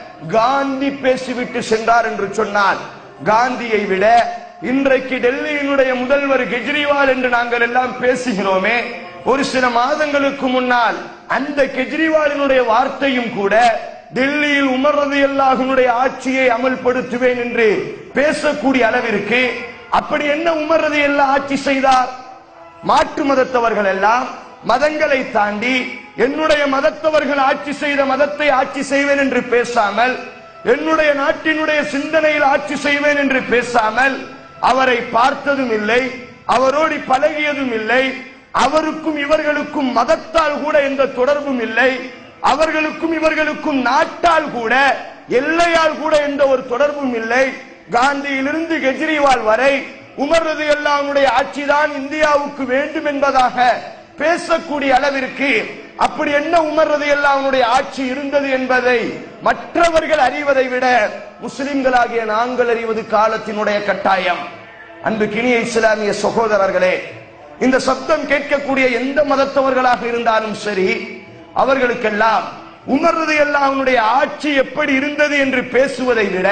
காந்தி பேசிவிட்டு சென்றார் என்று சொன்னார் காந்தியை விட இன்றைக்கு டெல்லியினுடைய முதல்வர் கெஜ்ரிவால் என்று நாங்கள் எல்லாம் பேசுகிறோமே ஒரு சில மாதங்களுக்கு முன்னால் அந்த கெஜ்ரிவாலினுடைய வார்த்தையும் கூட டெல்லியில் உமர் ரலியல்லாஹுனுடைய ஆட்சியை அமல்படுத்துவேன் என்று பேசக்கூடிய அளவிற்கு அப்படி என்ன உமர் ரலியல்லாஹு ஆட்சி செய்தார் மாற்று மதத்தவர்கள் எல்லாம் மதங்களை தாண்டி என்னுடைய மதத்தவர்கள் ஆட்சி செய்த மதத்தை ஆட்சி செய்வேன் என்று பேசாமல் என்னுடைய நாட்டினுடைய சிந்தனையில் ஆட்சி செய்வேன் என்று பேசாமல் அவரை பார்த்ததும் இல்லை அவரோடு பழகியதும் இல்லை அவருக்கும் இவர்களுக்கும் மதத்தால் கூட எந்த தொடர்பும் இல்லை அவர்களுக்கும் இவர்களுக்கும் நாட்டால் கூட எல்லையால் கூட எந்த ஒரு தொடர்பும் இல்லை காந்தியிலிருந்து கெஜ்ரிவால் வரை உமர் ரலியல்லாஹு அன்ஹுடைய ஆட்சிதான் இந்தியாவுக்கு வேண்டும் என்பதாக பேசக்கூடிய அளவிற்கு அப்படி என்ன உமர் ரலியல்லாஹு அன்ஹுடைய ஆட்சி இருந்தது என்பதை மற்றவர்கள் அறிவதை விட முஸ்லிம்களாகிய நாங்கள் அறிவது காலத்தினுடைய கட்டாயம் அன்பு கிணிய இஸ்லாமிய சகோதரர்களே இந்த சப்தம் கேட்கக்கூடிய எந்த மதத்தவர்களாக இருந்தாலும் சரி அவர்களுக்கெல்லாம் உமர் ரலியல்லாஹு அன்ஹுடைய ஆட்சி எப்படி இருந்தது என்று பேசுவதை விட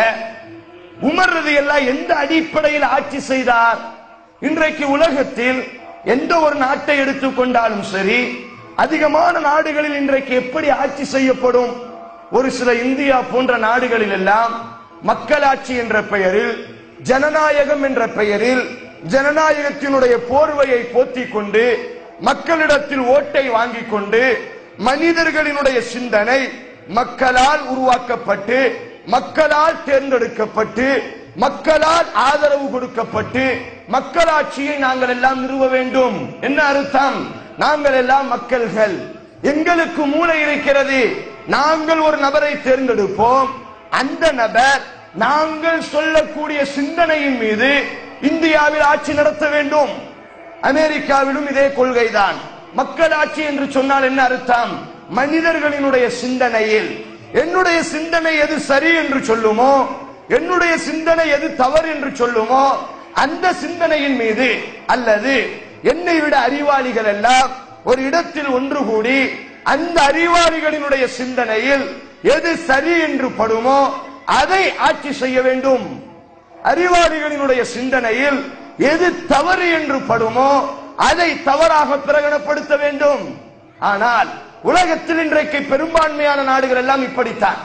உமர் ரலியல்லாஹு எந்த அடிப்படையில் ஆட்சி செய்தார் இன்றைக்கு உலகத்தில் எந்த ஒரு நாட்டை எடுத்துக்கொண்டாலும் சரி அதிகமான நாடுகளில் இன்றைக்கு எப்படி ஆட்சி செய்யப்படும் ஒரு சில இந்தியா போன்ற நாடுகளில் எல்லாம் மக்களாட்சி என்ற பெயரில் ஜனநாயகம் என்ற பெயரில் ஜனநாயகத்தினுடைய போர்வையை போத்திக் கொண்டு மக்களிடத்தில் ஓட்டை வாங்கிக் கொண்டு மனிதர்களினுடைய சிந்தனை மக்களால் உருவாக்கப்பட்டு மக்களால் தேர்ந்தெடுக்கப்பட்டு மக்களால் ஆதரவு கொடுக்கப்பட்டு மக்களாட்சியை நாங்கள் எல்லாம் நிறுவ வேண்டும் என்ன அர்த்தம் நாங்கள் எல்லாம் மக்கள்கள் எங்களுக்கு மூளை இருக்கிறது நாங்கள் ஒரு நபரை தேர்ந்தெடுப்போம் அந்த நபர் நாங்கள் சொல்லக்கூடிய சிந்தனையின் மீது இந்தியாவில் ஆட்சி நடத்த வேண்டும் அமெரிக்காவிலும் இதே கொள்கைதான் மக்களாட்சி என்று சொன்னால் என்ன அர்த்தம் மனிதர்களினுடைய சிந்தனையில் என்னுடைய சிந்தனை எது சரி என்று சொல்லுமோ என்னுடைய சிந்தனை எது தவறு என்று சொல்லுமோ அந்த சிந்தனையின் மீது அல்லது என்னை விட அறிவாளிகள் எல்லாம் ஒரு இடத்தில் ஒன்று கூடி அந்த அறிவாளிகளினுடைய சிந்தனையில் எது சரி என்று படுமோ அதை ஆட்சி செய்ய வேண்டும் அறிவாளிகளினுடைய சிந்தனையில் எது தவறு என்று படுமோ அதை தவறாக பிரகடனப்படுத்த வேண்டும் ஆனால் உலகத்தில் இன்றைக்கு பெரும்பான்மையான நாடுகள் எல்லாம் இப்படித்தான்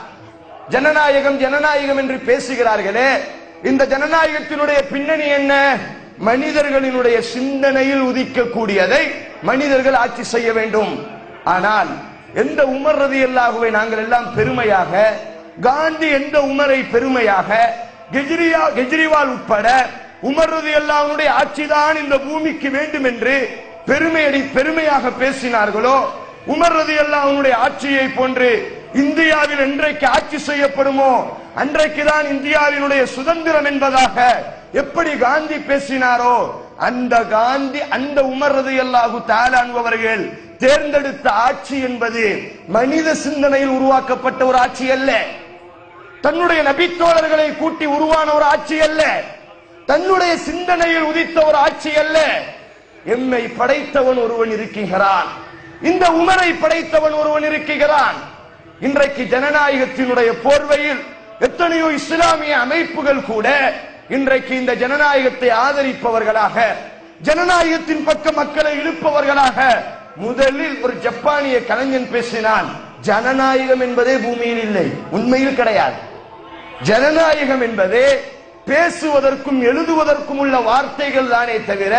ஜனநாயகம் ஜனநாயகம் என்று பேசுகிறார்களே இந்த ஜனநாயகத்தினுடைய பின்னணி என்ன மனிதர்களினுடைய சிந்தனையில் உதிக்கக்கூடியதை மனிதர்கள் ஆட்சி செய்ய வேண்டும் ஆனால் எந்த உமர் ரதியல்லாகவே நாங்கள் எல்லாம் பெருமையாக காந்தி எந்த உமரை பெருமையாக கெஜ்ரியா கெஜ்ரிவால் உட்பட உமர் ரதியல்லாவுடைய ஆட்சிதான் இந்த பூமிக்கு வேண்டும் என்று பெருமையடி பெருமையாக பேசினார்களோ உமர் ரதியல்லாவுடைய ஆட்சியை போன்று இந்தியாவில் என்றைக்கு ஆட்சி செய்யப்படுமோ அன்றைக்குதான் இந்தியாவினுடைய சுதந்திரம் என்பதாக எப்படி காந்தி பேசினாரோ அந்த காந்தி அந்த உமர் ரதியல்லாஹு தாலான்வர்கள் தேர்ந்தெடுத்த ஆட்சி என்பது மனித சிந்தனையில் உருவாக்கப்பட்ட ஒரு ஆட்சி அல்ல தன்னுடைய நபித்தோழர்களை கூட்டி உருவான ஒரு ஆட்சி அல்ல தன்னுடைய சிந்தனையில் உதித்த ஒரு ஆட்சி அல்ல எம்மை படைத்தவன் ஒருவன் இருக்கிறான் இந்த உமரை படைத்தவன் ஒருவன் இருக்கிறான் இன்றைக்கு ஜனநாயகத்தினுடைய போர்வையில் எத்தனையோ இஸ்லாமிய அமைப்புகள் கூட இன்றைக்கு இந்த ஜனநாயகத்தை ஆதரிப்பவர்களாக ஜனநாயகத்தின் பக்கம் மக்களை இழுப்பவர்களாக முதலில் ஒரு ஜப்பானிய கலைஞன் பேசினான் ஜனநாயகம் என்பதே பூமியில் இல்லை உண்மையில் கிடையாது ஜனநாயகம் என்பது பேசுவதற்கும் எழுதுவதற்கும் உள்ள வார்த்தைகள் தானே தவிர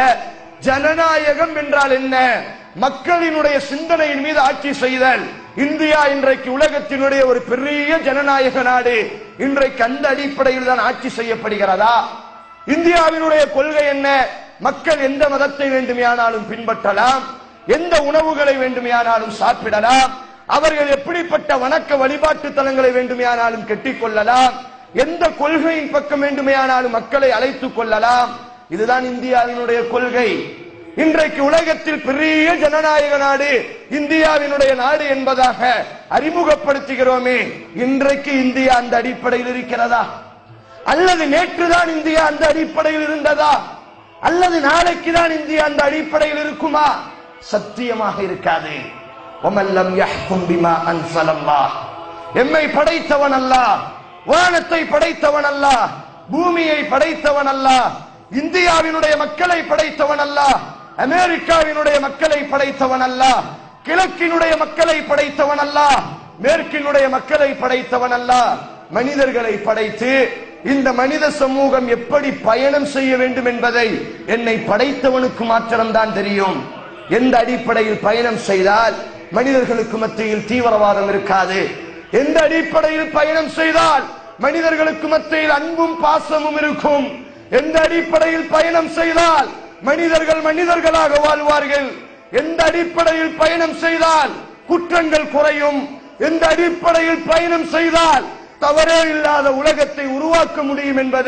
ஜனநாயகம் என்றால் என்ன மக்களினுடைய சிந்தனையின் மீது ஆட்சி செய்தல் இந்தியா இன்றைக்கு உலகத்தினுடைய ஒரு பெரிய ஜனநாயக நாடு இன்றைக்கு அந்த அடிப்படையில் தான் ஆட்சி செய்யப்படுகிறதா இந்தியாவினுடைய கொள்கை என்ன மக்கள் எந்த மதத்தை வேண்டுமையானாலும் பின்பற்றலாம் எந்த உணவுகளை வேண்டுமையானாலும் சாப்பிடலாம் அவர்கள் எப்படிப்பட்ட வணக்க வழிபாட்டு தலங்களை வேண்டுமையானாலும் கெட்டிக் கொள்ளலாம் எந்த கொள்கையின் பக்கம் வேண்டுமையானாலும் மக்களை அழைத்துக் கொள்ளலாம் இதுதான் இந்தியாவினுடைய கொள்கை இன்றைக்கு உலகத்தில் பெரிய ஜனநாயக நாடு இந்தியாவினுடைய நாடு என்பதாக அறிமுகப்படுத்துகிறோமே இன்றைக்கு இந்தியா அந்த அடிப்படையில் இருக்கிறதா அல்லது நேற்றுதான் இந்தியா அந்த அடிப்படையில் இருந்ததா அல்லது நாளைக்கு தான் இந்தியா அந்த அடிப்படையில் இருக்குமா சத்தியமாக இருக்காது ஒமல்லம் யஹ்கும் பிமா அன்சலல்லாஹ் எம்மை படைத்தவன் அல்லாஹ் வானத்தை படைத்தவன் அல்லாஹ் பூமியை படைத்தவன் அல்லாஹ் இந்தியாவினுடைய மக்களை படைத்தவன் அல்லாஹ் அமெரிக்காவினுடைய மக்களை படைத்தவன் அல்லாஹ் கிழக்கினுடைய மக்களை படைத்தவன் அல்லாஹ் மேற்கினுடைய மக்களை படைத்தவன் அல்லாஹ் மனிதர்களை படைத்து இந்த மனித சமூகம் எப்படி பயணம் செய்ய வேண்டும் என்பதை என்னை படைத்தவனுக்கு மாத்திரம்தான் தெரியும் எந்த அடிப்படையில் பயணம் செய்தால் மனிதர்களுக்கு மத்தியில் தீவிரவாதம் இருக்காது எந்த அடிப்படையில் பயணம் செய்தால் மனிதர்களுக்கு மத்தியில் அன்பும் பாசமும் இருக்கும் எந்த அடிப்படையில் பயணம் செய்தால் மனிதர்கள் மனிதர்களாக வாழ்வார்கள் எந்த அடிப்படையில் பயணம் செய்தால் குற்றங்கள் குறையும் எந்த அடிப்படையில் பயணம் செய்தால் தவறே இல்லாத உலகத்தை உருவாக்க முடியும் என்பதை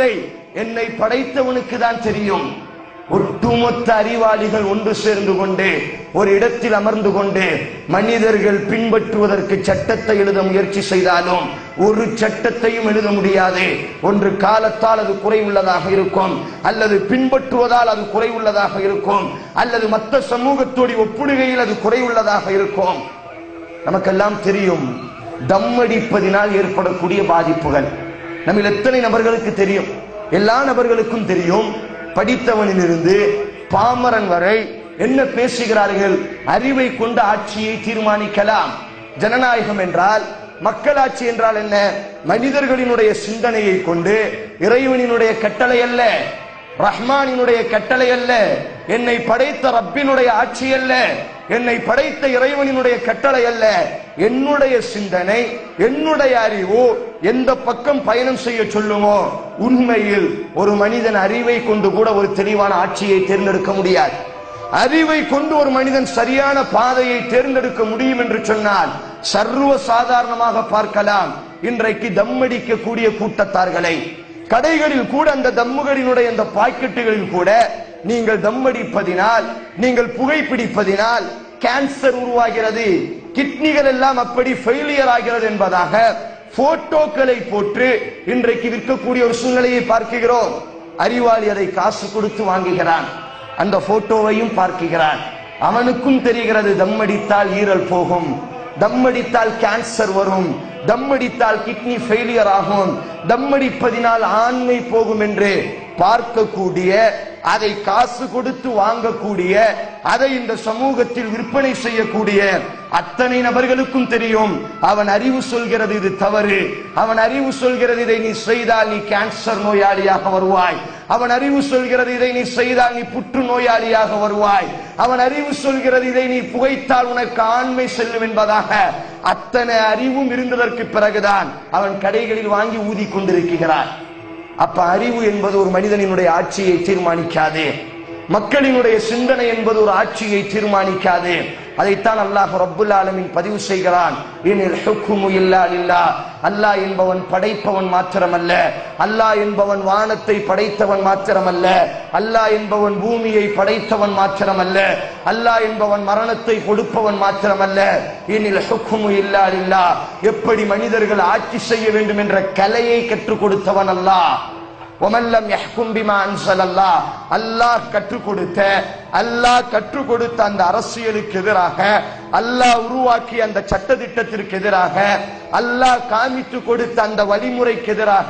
என்னை படைத்தவனுக்கு தான் தெரியும் ஒட்டுமொத்த அறிவாளிகள் ஒன்று சேர்ந்து கொண்டு ஒரு இடத்தில் அமர்ந்து கொண்டு மனிதர்கள் பின்பற்றுவதற்கு சட்டத்தை எழுத முயற்சி செய்தாலும் ஒரு சட்டத்தையும் எழுத முடியாது ஒன்று காலத்தால் அது குறைவுள்ளதாக இருக்கும் அல்லது பின்பற்றுவதால் அது குறைவுள்ளதாக இருக்கும் அல்லது மற்ற சமூகத்தோடு ஒப்பிடுகையில் அது குறைவுள்ளதாக இருக்கும் நமக்கெல்லாம் தெரியும் தம் அடிப்பதினால் ஏற்படக்கூடிய பாதிப்புகள் நம்ம எத்தனை நபர்களுக்கு தெரியும் எல்லா நபர்களுக்கும் தெரியும் படித்தவனிலிருந்து பாமரன் வரை என்ன பேசுகிறார்கள் அறிவை கொண்ட ஆட்சியை தீர்மானிக்கலாம் ஜனநாயகம் என்றால் மக்களாட்சி என்றால் என்ன மனிதர்களினுடைய சிந்தனையை கொண்டு இறைவனினுடைய கட்டளை அல்ல ரஹ்மானினுடைய கட்டளை அல்ல என்னை படைத்த ரப்பினுடைய ஆட்சி அல்ல என்னை படைத்த இறைவனினுடைய கட்டளை அல்ல என்னுடைய சிந்தனை என்னுடைய அறிவு எந்த பக்கம் பயணம் செய்ய சொல்லுமோ உண்மையில் ஒரு மனிதன் அறிவை கொண்டு கூட ஒரு தெளிவான ஆட்சியை தேர்ந்தெடுக்க முடியாது அறிவை கொண்டு ஒரு மனிதன் சரியான பாதையை தேர்ந்தெடுக்க முடியும் என்று சொன்னால் சர்வ சாதாரணமாக பார்க்கலாம் இன்றைக்கு தம்மடிக்கக்கூடிய கூட்டத்தார்களை கடைகளில் கூட அந்த தம்முகளினுடைய அந்த பாக்கெட்டுகளில் கூட நீங்கள் தம்மடிப்பதினால் நீங்கள் புகைப்பிடிப்பதினால் கேன்சர் உருவாகிறது கிட்னிகள் எல்லாம் அப்படி ஃபெயிலியர் ஆகிறது என்பதாக போட்டோக்களை போட்டு இன்றைக்கு விற்கக்கூடிய ஒரு சூழ்நிலையை பார்க்கிறோம் அறிவாளி அதை காசு கொடுத்து வாங்குகிறான் அந்த போட்டோவையும் பார்க்கிறான் அவனுக்கும் தெரிகிறது தம்மடித்தால் ஈரல் போகும் தம்மடித்தால் கேன்சர் வரும் தம்மடித்தால் கிட்னி ஃபெயிலியர் ஆகும் தம்மடிப்பதினால் ஆண்மை போகும் என்று பார்க்கக்கூடிய அதை காசு கொடுத்து வாங்கக்கூடிய அதை இந்த சமூகத்தில் விற்பனை செய்யக்கூடிய அத்தனை நபர்களுக்கும் தெரியும் அவன் அறிவு சொல்கிறது இது தவறு அவன் அறிவு சொல்கிறது இதை நீ செய்தால் நீ கேன்சர் நோயாளியாக வருவாய் அவன் அறிவு சொல்கிறது இதை நீ செய்தால் நீ புற்று நோயாளியாக வருவாய் அவன் அறிவு சொல்கிறது இதை நீ புகைத்தால் உனக்கு ஆண்மை செல்லும் என்பதாக அத்தனை அறிவும் இருந்ததற்கு பிறகுதான் அவன் கடைகளில் வாங்கி ஊதி கொண்டிருக்கிறான் அப்ப அறிவு என்பது ஒரு மனிதனினுடைய ஆட்சியை தீர்மானிக்காது மக்களினுடைய சிந்தனை என்பது ஒரு ஆட்சியை தீர்மானிக்காது அதைத்தான் அல்லாஹ் ரப்புல் ஆலமீன் பதிவு செய்கிறான் இனில் ஹுக்குமு இல்லா இல்லா அல்லாஹ் என்பவன் படைப்பவன் மாத்திரமல்ல அல்லாஹ் என்பவன் வானத்தை படைத்தவன் மாத்திரமல்ல அல்லாஹ் என்பவன் பூமியை படைத்தவன் மாத்திரமல்ல அல்லாஹ் என்பவன் மரணத்தை கொடுப்பவன் மாத்திரமல்ல இனில் ஹுக்குமு இல்லா இல்லா எப்படி மனிதர்கள் ஆட்சி செய்ய வேண்டும் என்ற கலையை கற்றுக் கொடுத்தவன் அல்லாஹ் ஒமல்லம் யஹ்கும் பிமா அன்சலல்லா அல்லாஹ் கற்றுக் கொடுத்த அல்லாஹ் கற்றுக் கொடுத்த அந்த அரசியலுக்கு எதிராக அல்லாஹ் உருவாக்கிய அந்த சட்டத்திட்டத்திற்கு எதிராக அல்லாஹ் காமித்து கொடுத்த அந்த வழிமுறைக்கு எதிராக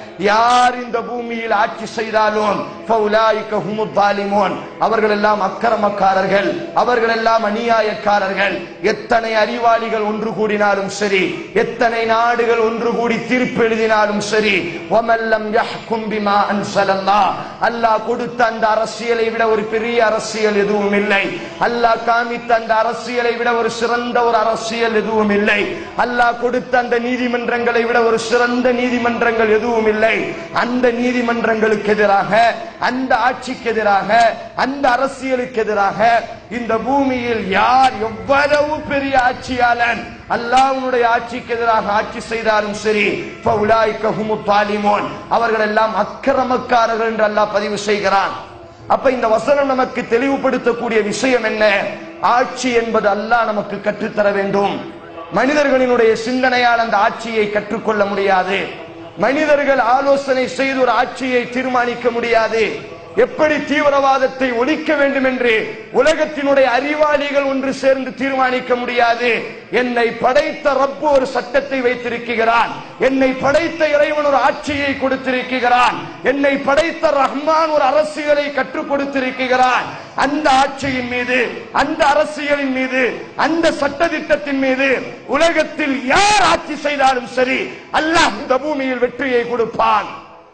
யார் இந்த பூமியில் ஆட்சி செய்தாலும் ஃபௌலாயிக ஹுமுத் தாலிமூன் அவர்கள் எல்லாம் அக்கிரமக்காரர்கள் அவர்கள் எல்லாம் அநியாயக்காரர்கள் எத்தனை அறிவாளிகள் ஒன்று கூடினாலும் சரி எத்தனை நாடுகள் ஒன்று கூடி தீர்ப்பு எழுதினாலும் சரி ஒமல்லம் யஹ்கும் பிமா அன்சலல்லாஹ் அல்லாஹ் கொடுத்த அந்த அரசியலை விட ஒரு பெரிய அரசியல் எதுவும் இல்லை அல்லாஹ் காமித்த அந்த அரசியலை விட ஒரு சிறந்த ஒரு அரசியல் எதுவும் இல்லை அல்லாஹ் கொடுத்த அந்த நீதிமன்றங்களை விட ஒரு சிறந்த நீதிமன்றங்கள் எதுவும் இல்லை அந்த நீதிமன்றங்களுக்கு எதிராக அந்த ஆட்சிக்கு எதிராக அந்த அரசியலுக்கு எதிராக இந்த பூமியில் யார் எவ்வளவு பெரிய ஆட்சியாளன் அல்லாஹ்வுடைய ஆட்சிக்கு எதிராக ஆட்சி செய்தாலும் சரி ஃபஉலாயிக ஹுமுத் தாலிமூன் அவர்கள் எல்லாம் அக்கிரமக்காரர்கள் என்று அல்லாஹ் பதிவு செய்கிறான் அப்ப இந்த வசனம் நமக்கு தெளிவுபடுத்தக்கூடிய விஷயம் என்ன ஆட்சி என்பது அல்லாஹ் நமக்கு கற்றுத்தர வேண்டும் மனிதர்களினுடைய சிந்தனையால் அந்த ஆட்சியை கற்றுக்கொள்ள முடியாது மனிதர்கள் ஆலோசனை செய்து ஒரு ஆட்சியை தீர்மானிக்க முடியாது எப்படி தீவிரவாதத்தை ஒழிக்க வேண்டும் என்று உலகத்தினுடைய அறிவாளிகள் ஒன்று சேர்ந்து தீர்மானிக்க முடியாது என்னை படைத்த ரப்பு ஒரு சட்டத்தை வைத்திருக்கிறான் என்னை படைத்த இறைவன் ஒரு ஆட்சியை கொடுத்திருக்கிறான் என்னை படைத்த ரஹ்மான் ஒரு அரசியலை கற்றுக் கொடுத்திருக்கிறான் அந்த ஆட்சியின் மீது அந்த அரசியலின் மீது அந்த சட்டதிட்டத்தின் மீது உலகத்தில் யார் ஆட்சி செய்தாலும் சரி அல்லாஹ் இந்த பூமியில் வெற்றியை கொடுப்பான்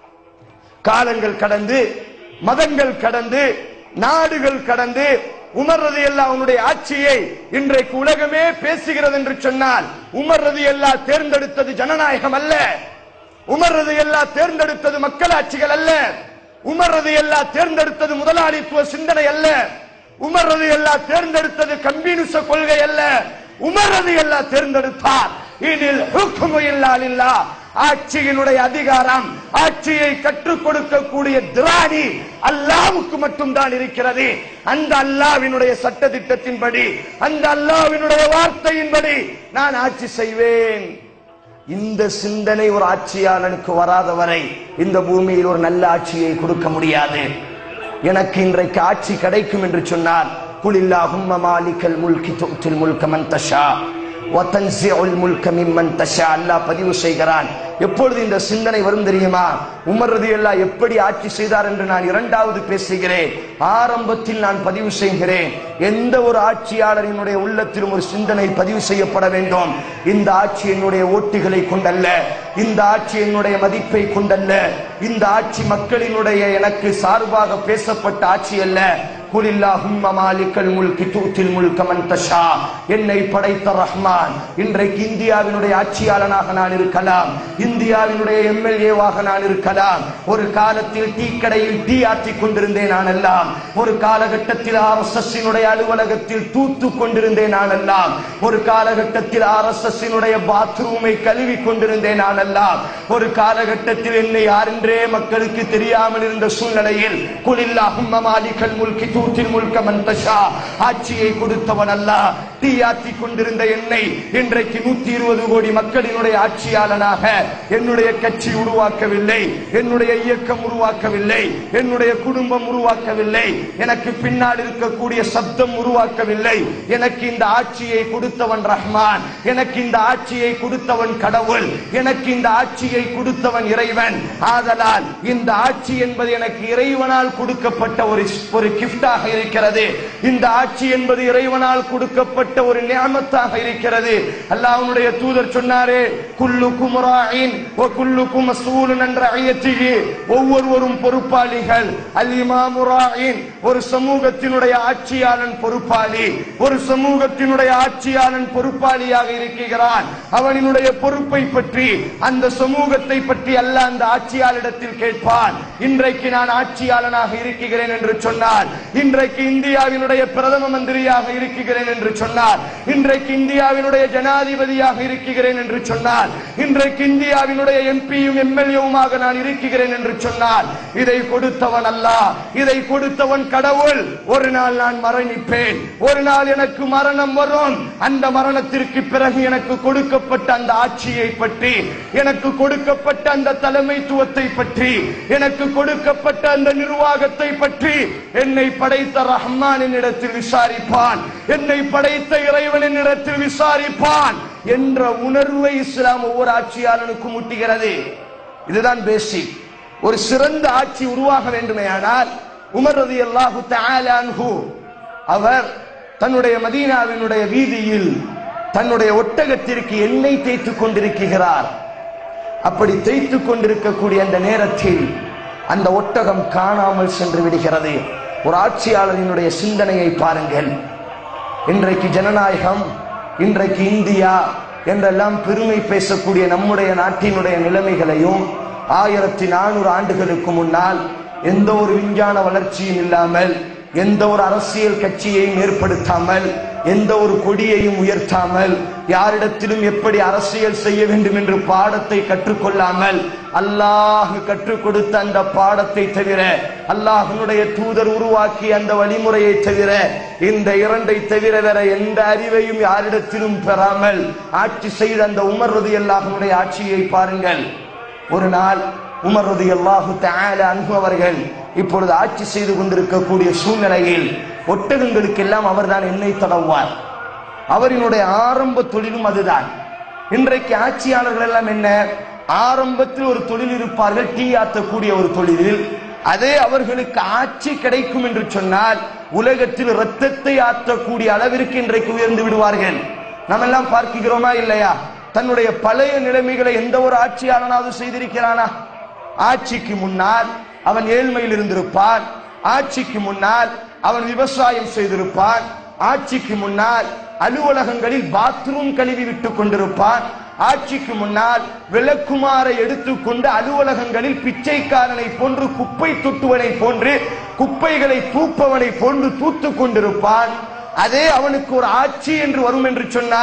காலங்கள் கடந்து மதங்கள் கடந்து நாடுகள் கடந்து உமர் ரதி அவனுடைய ஆட்சியை இன்றைக்கு உலகமே பேசுகிறது என்று சொன்னால் உமர் ரதி தேர்ந்தெடுத்தது ஜனநாயகம் அல்ல உமர் ரதி தேர்ந்தெடுத்தது மக்களாட்சிகள் அல்ல உமர் ரதி தேர்ந்தெடுத்தது முதலாளித்துவ சிந்தனை அல்ல உமர் ரதி தேர்ந்தெடுத்தது கம்யூனிச கொள்கை அல்ல உமர் ரதி தேர்ந்தெடுத்தார் இதில் ஹுக்குமு இல்லா லில்லாஹ். ஆட்சியினுடைய அதிகாரம் ஆட்சியை கற்றுக் கொடுக்கக்கூடிய திராணி அல்லாவுக்கு மட்டும்தான் இருக்கிறது அந்த அல்லாவினுடைய சட்ட திட்டத்தின்படி அந்த அல்லாவினுடைய வார்த்தையின்படி நான் ஆட்சி செய்வேன் இந்த சிந்தனை ஒரு ஆட்சியாளனுக்கு வராத வரை இந்த பூமியில் ஒரு நல்ல ஆட்சியை கொடுக்க முடியாது எனக்கு இன்றைக்கு ஆட்சி கிடைக்கும் என்று சொன்னார் குலில்லாஹும்ம மாலிகல் முல்கி துத்தில் முல்க மன் தஷா வதன்சிஉல் முல்க மிம்மன் தஷா அல்லாஹ் பதிவு செய்கிறான் எப்பொழுது இந்த சிந்தனை வரும் தெரியுமா உமர் ரலியல்லாஹு எப்படி ஆட்சி செய்தார் என்று நான் இரண்டாவது பேசுகிறேன் ஆரம்பத்தில் நான் பதிவு செய்கிறேன் எந்த ஒரு ஆட்சியாளரினுடைய உள்ளத்திலும் ஒரு சிந்தனை பதிவு செய்யப்பட வேண்டும் இந்த ஆட்சி என்னுடைய ஓட்டுகளை கொண்டல்ல இந்த ஆட்சி என்னுடைய மதிப்பை கொண்டல்ல இந்த ஆட்சி மக்களினுடைய எனக்கு சார்பாக பேசப்பட்ட ஆட்சி அல்ல குலில்லாஹும்ம மாலிக்கல் முல்கி தூத்தில் முல்க மன் தஷா என்னை படைத்த ரஹ்மான் இன்றைக்கு இந்தியாவினுடைய ஆட்சியாளனாக நான் இருக்கலாம் இந்தியாவினுடைய எம்எல்ஏவாக நான் இருக்கலாம் ஒரு காலத்தில் டீ கடையில் டீ ஆற்றிக் கொண்டிருந்தேன் நான் எல்லாம் ஒரு காலகட்டத்தில் ஆர் எஸ் எஸ் அலுவலகத்தில் தூத்து கொண்டிருந்தேன் நான் எல்லாம் ஒரு காலகட்டத்தில் ஆர் எஸ் எஸ் பாத்ரூமை கழுவி கொண்டிருந்தேன் நான் எல்லாம் ஒரு காலகட்டத்தில் என்னை யாரென்றே மக்களுக்கு தெரியாமல் இருந்த சூழ்நிலையில் குலில்லாஹும்ம மாலிகல் முல்கி தூத்தில் முல்க மந்தஷா ஆட்சியை கொடுத்தவன் அல்ல டீ ஆற்றிக் கொண்டிருந்த என்னை இன்றைக்கு நூத்தி இருபது கோடி மக்களினுடைய ஆட்சியாளனாக என்னுடைய கட்சி உருவாக்கவில்லை என்னுடைய இயக்கம் உருவாக்கவில்லை என்னுடைய குடும்பம் உருவாக்கவில்லை எனக்கு பின்னால் இருக்கக்கூடிய சப்தம் உருவாக்கவில்லை எனக்கு இந்த ஆட்சியை கொடுத்தவன் ரஹ்மான் எனக்கு இந்த ஆட்சியை கொடுத்தவன் கடவுள் எனக்கு இந்த ஆட்சியை கொடுத்தவன் இறைவன் ஆதலால் இந்த ஆட்சி என்பது எனக்கு இறைவனால் கொடுக்கப்பட்ட ஒரு ஒரு கிஃப்டாக இருக்கிறது இந்த ஆட்சி என்பது இறைவனால் கொடுக்கப்பட்ட ஒரு நியமத்தாக இருக்கிறது அல்லாஹ்வுடைய தூதர் சொன்னாரே குல்லுக்கும் ராயின் வ குல்லுக்கும் மஸ்ஊலுன் அன் ரஅயத்திஹி ஒவ்வொருவரும் பொறுப்பாளிகள் அல் இமாமு ராயின் ஒரு சமூகத்தினுடைய ஆட்சியாளன் பொறுப்பாளி ஒரு சமூகத்தினுடைய ஆட்சியாளன் பொறுப்பாளியாக இருக்கிறான் அவனினுடைய பொறுப்பை பற்றி அந்த சமூகத்தை பற்றி அல்ல அந்த ஆட்சியாளரிடத்தில் கேட்பான் இன்றைக்கு நான் ஆட்சியாளனாக இருக்கிறேன் என்று சொன்னார் இன்றைக்கு இந்தியாவினுடைய பிரதம மந்திரியாக இருக்கிறேன் என்று சொன்னார் இன்றைக்கு இந்தியாவினுடைய ஜனாதிபதியாக இருக்கிறேன் என்று சொன்னார் இன்றைக்கு இந்தியாவினுடைய எம்பியும் எம்எல்ஏவுமாக நான் இருக்கிறேன் என்று சொன்னார் இதை கொடுத்தவன் அல்ல இதை கொடுத்தவன் கடவுள் ஒரு நாள் நான் மரணிப்பேன் ஒரு நாள் எனக்கு மரணம் வரும் அந்த மரணத்திற்கு பிறகு எனக்கு கொடுக்கப்பட்ட அந்த ஆட்சியை பற்றி எனக்கு கொடுக்கப்பட்ட அந்த தலைமைத்துவத்தை பற்றி எனக்கு கொடுக்கப்பட்ட அந்த நிர்வாகத்தை பற்றி என்னை படைத்த ரஹ்மானின் இடத்தில் விசாரிப்பான் என்னை படைத்த இறைவனின் இடத்தில் விசாரிப்பான் என்ற உணர்வை இஸ்லாம் ஒவ்வொரு ஆட்சியாளனுக்கும் ஊட்டுகிறது இதுதான் பேசிக் ஒரு சிறந்த ஆட்சி உருவாக வேண்டுமேயானால் உமர் ரதி அல்லாஹு அன்ஹு அவர் தன்னுடைய மதீனாவினுடைய வீதியில் தன்னுடைய ஒட்டகத்திற்கு எண்ணெய் தேய்த்துக் கொண்டிருக்கிறார் அப்படி தேய்த்துக் கொண்டிருக்கக்கூடிய அந்த நேரத்தில் அந்த ஒட்டகம் காணாமல் சென்று விடுகிறது ஒரு ஆட்சியாளரினுடைய சிந்தனையை பாருங்கள் இன்றைக்கு ஜனநாயகம் இன்றைக்கு இந்தியா என்றெல்லாம் பெருமை பேசக்கூடிய நம்முடைய நாட்டினுடைய நிலைமைகளையும் ஆயிரத்தி நானூறு ஆண்டுகளுக்கு முன்னால் எந்த ஒரு விஞ்ஞான வளர்ச்சியும் இல்லாமல் எந்த ஒரு அரசியல் கட்சியையும் ஏற்படுத்தாமல் எந்த ஒரு கொடியையும் உயர்த்தாமல் யாரிடத்திலும் எப்படி அரசியல் செய்ய வேண்டும் என்று பாடத்தை கற்றுக்கொள்ளாமல் அல்லாஹ் கற்றுக் கொடுத்த அந்த பாடத்தை தவிர அல்லாஹனுடைய தூதர் உருவாக்கிய அந்த வழிமுறையை தவிர இந்த இரண்டை தவிர வேற எந்த அறிவையும் யாரிடத்திலும் பெறாமல் ஆட்சி செய்த அந்த உமர் ரதி அல்லாஹனுடைய ஆட்சியை பாருங்கள் ஒரு நாள் உமர் ரதி அல்லாஹு அன்பு அவர்கள் இப்பொழுது ஆட்சி செய்து கொண்டிருக்கக்கூடிய சூழ்நிலையில் ஒட்டகங்களுக்கெல்லாம் அவர்தான் எண்ணெய் தடவுவார் அவரினுடைய ஆரம்ப தொழிலும் அதுதான் இன்றைக்கு ஆட்சியாளர்கள் எல்லாம் என்ன ஆரம்பத்தில் ஒரு தொழில் இருப்பார்கள் டீ ஆற்றக்கூடிய ஒரு தொழிலில் அதே அவர்களுக்கு ஆட்சி கிடைக்கும் என்று சொன்னால் உலகத்தில் ரத்தத்தை ஆற்றக்கூடிய அளவிற்கு இன்றைக்கு உயர்ந்து விடுவார்கள் நம்ம எல்லாம் பார்க்கிறோமா இல்லையா தன்னுடைய பழைய நிலைமைகளை எந்த ஒரு ஆட்சியாளனாவது செய்திருக்கிறானா ஆட்சிக்கு முன்னால் அவன் ஏழ்மையில் இருந்திருப்பான் ஆட்சிக்கு முன்னால் அவன் விவசாயம் செய்திருப்பான் ஆட்சிக்கு முன்னால் அலுவலகங்களில் பாத்ரூம் கழுவி விட்டுக் கொண்டிருப்பான் ஆட்சிக்கு முன்னால் விளக்குமாரை எடுத்துக்கொண்டு அலுவலகங்களில் பிச்சைக்காரனை போன்று குப்பை துட்டுவனை போன்று குப்பைகளை தூப்பவனை போன்று தூத்துக் கொண்டிருப்பான் அதே அவனுக்கு ஒரு ஆட்சி என்று வரும் என்று சொன்னால்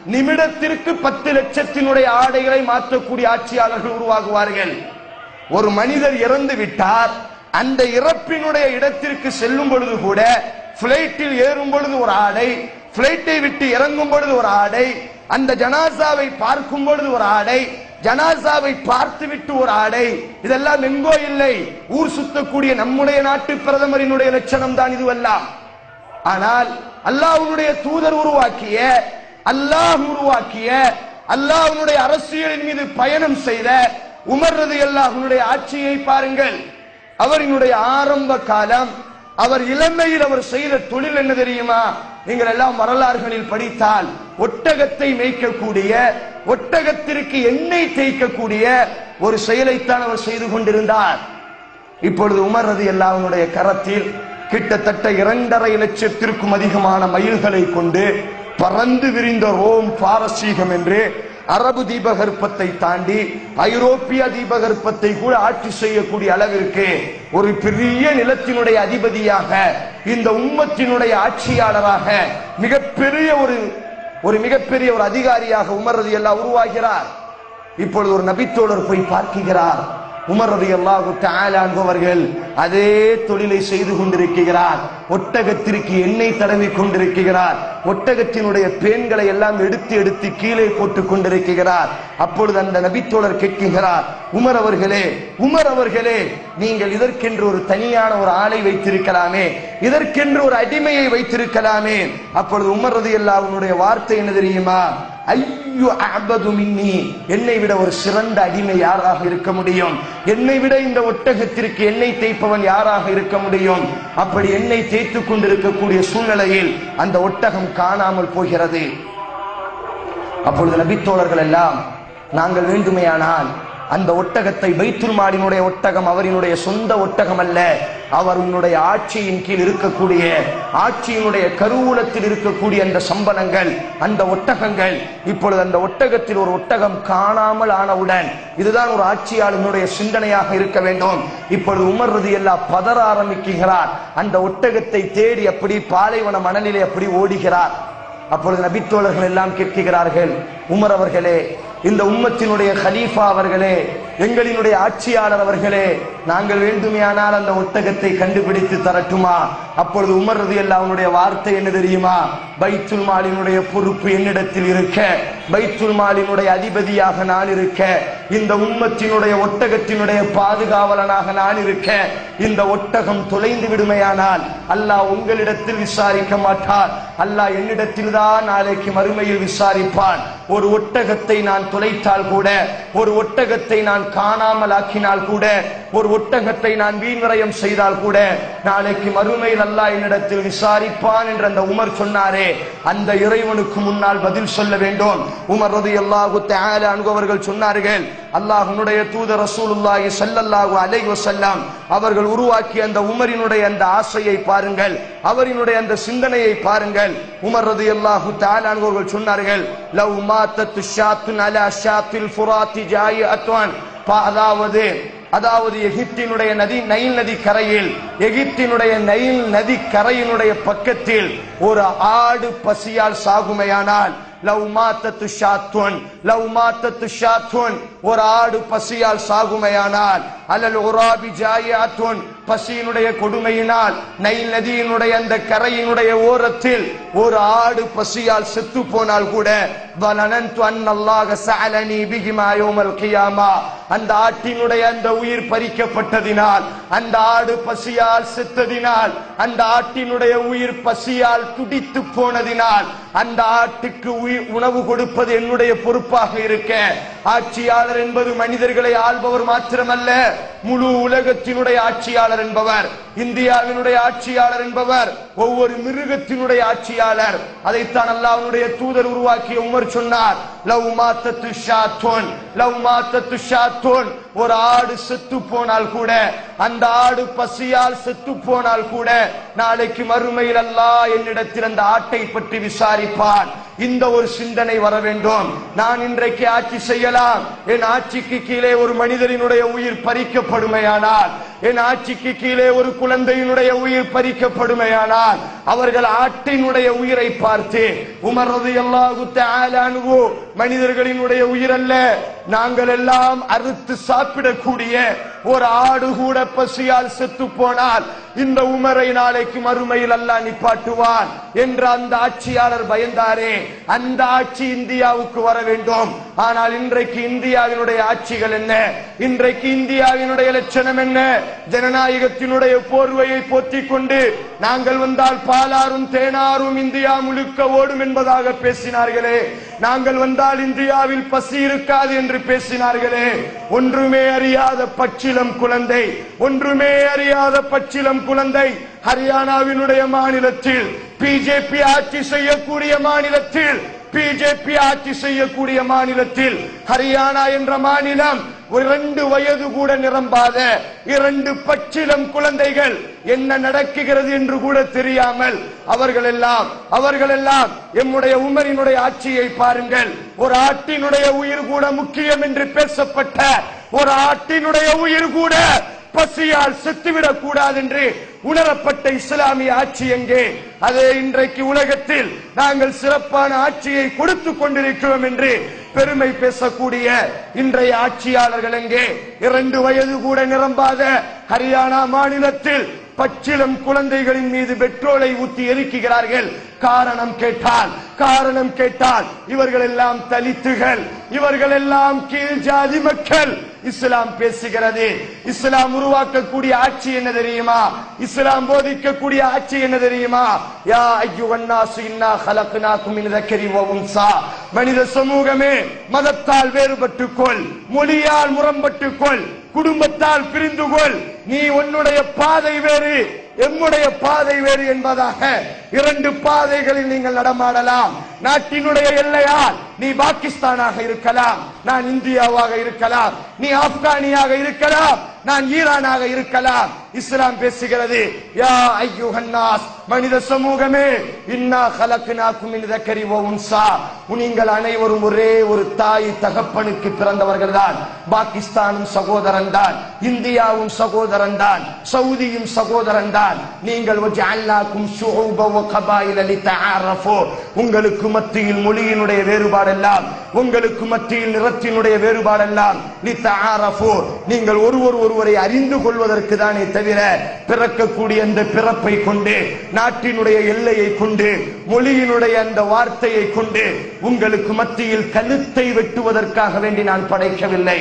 நிமிடத்திற்கு பத்து லட்சத்தினுடைய ஆடைகளை மாற்றக்கூடிய ஆட்சியாளர்கள் உருவாகுவார்கள் ஒரு மனிதர் இறந்து விட்டார் அந்த இறப்பினுடைய இடத்திற்கு செல்லும் பொழுது கூட பிளைட்டில் ஏறும் பொழுது ஒரு ஆடை பிளைட்டை விட்டு இறங்கும் பொழுது ஒரு ஆடை அந்த ஜனாசாவை பார்க்கும் பொழுது ஒரு ஆடை ஜனாசாவை பார்த்து விட்டு ஒரு ஆடை இதெல்லாம் எங்கோ இல்லை ஊர் சுத்தக்கூடிய நம்முடைய நாட்டு பிரதமரினுடைய லட்சணம் தான் இதுவெல்லாம் ஆனால் அல்லாஹ்வுடைய தூதர் உருவாக்கிய அல்லாஹ் உருவாக்கிய அல்லாஹ்வுடைய அரசியலின் மீது பயணம் செய்த உமர் ரலியல்லாஹுடைய ஆட்சியை பாருங்கள் அவரினுடைய ஆரம்ப காலம் அவர் இளமையில் அவர் செய்த தொழில் என்ன தெரியுமா நீங்கள் எல்லாம் வரலாறுகளில் படித்தால் ஒட்டகத்தை மேய்க்கக்கூடிய ஒட்டகத்திற்கு எண்ணெய் தேய்க்கக்கூடிய ஒரு செயலைத்தான் அவர் செய்து கொண்டிருந்தார் இப்பொழுது உமர் ரதி அல்லாஹ்வுடைய கரத்தில் கிட்டத்தட்ட இரண்டரை லட்சத்திற்கும் அதிகமான மயில்களை கொண்டு பறந்து விரிந்த ரோம் பாரசீகம் என்று அரபு தீபகற்பத்தை தாண்டி ஐரோப்பிய தீபகற்பத்தை கூட ஆட்சி செய்யக்கூடிய அளவிற்கு ஒரு பெரிய நிலத்தினுடைய அதிபதியாக இந்த உம்மத்தினுடைய ஆட்சியாளராக மிகப்பெரிய ஒரு ஒரு மிகப்பெரிய ஒரு அதிகாரியாக உமர் ரதி எல்லாம் உருவாகிறார் இப்பொழுது ஒரு நபித்தோழர் போய் பார்க்கிறார் உமர் ரதி அல்லாஹு அவர்கள் அதே தொழிலை செய்து கொண்டிருக்கிறார் ஒட்டகத்திற்கு எண்ணெய் தடவி கொண்டிருக்கிறார் ஒட்டகத்தினுடைய பேன்களை எல்லாம் எடுத்து எடுத்து கீழே போட்டுக் கொண்டிருக்கிறார் அப்பொழுது அந்த நபித்தோழர் கேட்கிறார் உமர் அவர்களே உமர் அவர்களே நீங்கள் இதற்கென்று ஒரு தனியான ஒரு ஆளை வைத்திருக்கலாமே இதற்கென்று ஒரு அடிமையை வைத்திருக்கலாமே அப்பொழுது உமர் ரதி அல்லாஹ்வுடைய வார்த்தை என்ன தெரியுமா ஐயோ அபது மின்னி என்னை விட ஒரு சிறந்த அடிமை யாராக இருக்க முடியும் என்னை விட இந்த ஒட்டகத்திற்கு எண்ணெய் தேய்ப்பவன் யாராக இருக்க முடியும் அப்படி எண்ணெய் தேய்த்துக் கொண்டிருக்கக்கூடிய சூழ்நிலையில் அந்த ஒட்டகம் காணாமல் போகிறது அப்பொழுது நபித்தோழர்கள் எல்லாம் நாங்கள் வேண்டுமையானால் அந்த ஒட்டகத்தை பைத்துல் மாலினுடைய ஒட்டகம் அவரினுடைய சொந்த ஒட்டகம் அல்ல அவர் உன்னுடைய ஆட்சியின் கீழ் இருக்கக்கூடிய ஆட்சியினுடைய கருவூலத்தில் இருக்கக்கூடிய அந்த சம்பளங்கள் அந்த ஒட்டகங்கள் இப்பொழுது அந்த ஒட்டகத்தில் ஒரு ஒட்டகம் காணாமல் ஆனவுடன் இதுதான் ஒரு ஆட்சியாளனுடைய சிந்தனையாக இருக்க வேண்டும் இப்பொழுது உமர் ரதி எல்லாம் பதற ஆரம்பிக்கிறார் அந்த ஒட்டகத்தை தேடி அப்படி பாலைவன மணலிலே அப்படி ஓடுகிறார் அப்பொழுது நபித்தோழர்கள் எல்லாம் கேட்கிறார்கள் உமர் அவர்களே இந்த உம்மத்தினுடைய கலீஃபா அவர்களே எங்களினுடைய ஆட்சியாளர் அவர்களே நாங்கள் வேண்டுமையானால் அந்த ஒட்டகத்தை கண்டுபிடித்து தரட்டுமா அப்பொழுது உமர் ரதி அவனுடைய வார்த்தை என்ன தெரியுமா பைத்துல் மாலினுடைய பொறுப்பு என்னிடத்தில் இருக்க பைத்துல் மாலினுடைய அதிபதியாக நான் இருக்க இந்த உம்மத்தினுடைய ஒட்டகத்தினுடைய பாதுகாவலனாக நான் இருக்க இந்த ஒட்டகம் தொலைந்து விடுமையானால் அல்லாஹ் உங்களிடத்தில் விசாரிக்க மாட்டார் அல்லாஹ் என்னிடத்தில் தான் நாளைக்கு மறுமையில் விசாரிப்பான் ஒரு ஒட்டகத்தை நான் தொலைத்தால் கூட ஒரு ஒட்டகத்தை நான் காணாமல் ஆக்கினால் கூட ஒரு ஒட்டகத்தை நான் வீண்விரயம் செய்தால் கூட நாளைக்கு மறுமையில் அல்லாஹ் என்னிடத்தில் விசாரிப்பான் என்று அந்த உமர் சொன்னாரே அந்த இறைவனுக்கு முன்னால் பதில் சொல்ல வேண்டும் உமர் ரதி அல்லாஹு அனுபவர்கள் சொன்னார்கள் அல்லாஹ்வுடைய தூதர் ரசூலுல்லாஹி ஸல்லல்லாஹு அலைஹி வஸல்லம் அவர்கள் உருவாக்கிய அந்த உமரினுடைய அந்த ஆசையை பாருங்கள் அவரினுடைய அந்த சிந்தனையை பாருங்கள் உமர் ரதியல்லாஹு தஆலா அவர்கள் சொன்னார்கள் லவ் மாத்தத் ஷாத்துன் அலா ஷாத்தில் ஃபுராத்தி ஜாயிஅத்வான் அதாவது அதாவது எகிப்தினுடைய நதி நைல் நதி கரையில் எகிப்தினுடைய நைல் நதி கரையினுடைய பக்கத்தில் ஒரு ஆடு பசியால் சாகுமையானால் லவ் மாத்தத்து ஷாத்துன் லவ் மாத்தத்து ஷாத்துன் ஒரு ஆடு பசியால் சாகுமையானால் அல்லல் உராபி ஜாயாத்துன் பசியினுடைய கொடுமையினால் நைல் நதியினுடைய அந்த கரையினுடைய ஓரத்தில் ஒரு ஆடு பசியால் செத்து போனால் கூட வலனன்து அன்னல்லாக சஅலனி பிஹிமா யௌமல் கியாமா அந்த ஆட்டினுடைய அந்த உயிர் பறிக்கப்பட்டதினால் அந்த ஆடு பசியால் செத்ததினால் அந்த ஆட்டினுடைய உயிர் பசியால் துடித்து போனதினால் அந்த ஆட்டுக்கு உயிர் உணவு கொடுப்பது என்னுடைய பொறுப்பாக இருக்க ஆட்சியாளர் என்பது மனிதர்களை ஆள்பவர் மாத்திரமல்ல முழு உலகத்தினுடைய ஆட்சியாளர் என்பவர் இந்தியாவினுடைய ஆட்சியாளர் என்பவர் ஒவ்வொரு மிருகத்தினுடைய ஆட்சியாளர் அதைத்தான் அல்லாஹ்வுடைய தூதர் உருவாக்கிய உமர் சொன்னார் லவ் மாத்தத்து ஷாத்தோன் லவ் மாத்தத்து ஷாத்தோன் ஒரு ஆடு செத்து போனால் கூட அந்த ஆடு பசியால் செத்து போனால் கூட நாளைக்கு மறுமையில் அல்லாஹ் என்னிடத்தில் அந்த ஆட்டை பற்றி விசாரிப்பான் இந்த ஒரு சிந்தனை வர வேண்டும் நான் இன்றைக்கு ஆட்சி செய்யலாம் என் ஆட்சிக்கு கீழே ஒரு மனிதரினுடைய உயிர் பறிக்கப்படுமையானால் என் ஆட்சிக்கு கீழே ஒரு குழந்தையினுடைய உயிர் பறிக்கப்படுமையானால் அவர்கள் ஆட்டினுடைய உயிரை பார்த்து உமரது எல்லாகு தாலானுவோ மனிதர்களினுடைய உயிர் அல்ல நாங்கள் எல்லாம் அறுத்து சாப்பிடக்கூடிய ஒரு ஆடு கூட பசியால் செத்து போனால் இந்த உமரை நாளைக்கு மறுமையில் அல்லாஹ் நிப்பாட்டுவான் என்று அந்த ஆட்சியாளர் பயந்தாரே அந்த ஆட்சி இந்தியாவுக்கு வர வேண்டும் ஆனால் இன்றைக்கு இந்தியாவினுடைய ஆட்சிகள் என்ன இன்றைக்கு இந்தியாவினுடைய லட்சணம் என்ன ஜனநாயகத்தினுடைய போர்வையை போத்திக் கொண்டு நாங்கள் வந்தால் பாலாரும் தேனாரும் இந்தியா முழுக்க ஓடும் என்பதாக பேசினார்களே நாங்கள் வந்தால் இந்தியாவில் பசி இருக்காது என்று பேசினார்களே ஒன்றுமே அறியாத பச்சிலம் குழந்தை ஒன்றுமே அறியாத பச்சிலம் குழந்தை ஹரியானாவினுடைய மாநிலத்தில் பிஜேபி ஆட்சி செய்யக்கூடிய மாநிலத்தில் பிஜேபி ஆட்சி செய்யக்கூடிய மாநிலத்தில் ஹரியானா என்ற மாநிலம் இரண்டு வயது கூட நிரம்பாத இரண்டு பச்சிலம் குழந்தைகள் என்ன நடக்குகிறது என்று கூட தெரியாமல் அவர்கள் எல்லாம் அவர்கள் எல்லாம் எம்முடைய உமரினுடைய ஆட்சியை பாருங்கள் ஒரு ஆட்டினுடைய உயிர் கூட முக்கியம் என்று பேசப்பட்ட ஒரு ஆட்டினுடைய உயிர் கூட பசியால் செத்துவிடக் கூடாது என்று உணரப்பட்ட இஸ்லாமிய ஆட்சி எங்கே அதே இன்றைக்கு உலகத்தில் நாங்கள் சிறப்பான ஆட்சியை கொடுத்துக் கொண்டிருக்கிறோம் என்று பெருமை பேசக்கூடிய இன்றைய ஆட்சியாளர்கள் எங்கே இரண்டு வயது கூட நிரம்பாத ஹரியானா மாநிலத்தில் பச்சிலம் குழந்தைகளின் மீது பெட்ரோலை ஊத்தி எரிக்குகிறார்கள் காரணம் கேட்டால் காரணம் கேட்டால் இவர்கள் எல்லாம் தலித்துகள் இவர்கள் எல்லாம் கீழ் ஜாதி மக்கள் இஸ்லாம் பேசுகிறது இஸ்லாம் உருவாக்கக்கூடிய ஆட்சி என்ன தெரியுமா இஸ்லாம் போதிக்கக்கூடிய ஆட்சி என்ன தெரியுமா யா ஐயுவன்னாசு இன்னா ஹலக்னாக்கும் மின் தக்கரி வ உன்சா மனித சமூகமே மதத்தால் வேறுபட்டுக் கொள் மொழியால் முரண்பட்டுக் கொள் குடும்பத்தால் பிரிந்து கொள் நீ உன்னுடைய பாதை வேறு எம்முடைய பாதை வேறு என்பதாக இரண்டு பாதைகளில் நீங்கள் நடமாடலாம் நாட்டினுடைய எல்லையால் நீ பாகிஸ்தானாக இருக்கலாம் நான் இந்தியாவாக இருக்கலாம் நீ ஆப்கானியாக இருக்கலாம் நான் ஈரானாக இருக்கலாம் இஸ்லாம் பேசுகிறது யா ஐயுஹன்னாஸ் மனித சமூகமே இன்னா ஹலக்னாக்கும் மின் தக்கரி வ உன்சா நீங்கள் அனைவரும் ஒரே ஒரு தாய் தகப்பனுக்கு பிறந்தவர்கள் தான் பாகிஸ்தானும் சகோதரன் தான் இந்தியாவும் சகோதரன் தான் சவுதியும் சகோதரன் தான் நீங்கள் வஜஅல்னாக்கும் ஷுஊப வ கபாயில லிதஆரஃபு உங்களுக்கு மத்தியில் மொழியினுடைய வேறுபாடெல்லாம் உங்களுக்கு மத்தியில் நிறத்தினுடைய வேறுபாடெல்லாம் லிதஆரஃபு நீங்கள் ஒருவர் ஒருவரை அறிந்து கொள்வதற்கு தானே தவிர பிறக்கக்கூடிய அந்த பிறப்பை கொண்டு நாட்டினுடைய எல்லையை கொண்டு மொழியினுடைய அந்த வார்த்தையை கொண்டு உங்களுக்கு மத்தியில் கழுத்தை வெட்டுவதற்காக வேண்டி நான் படைக்கவில்லை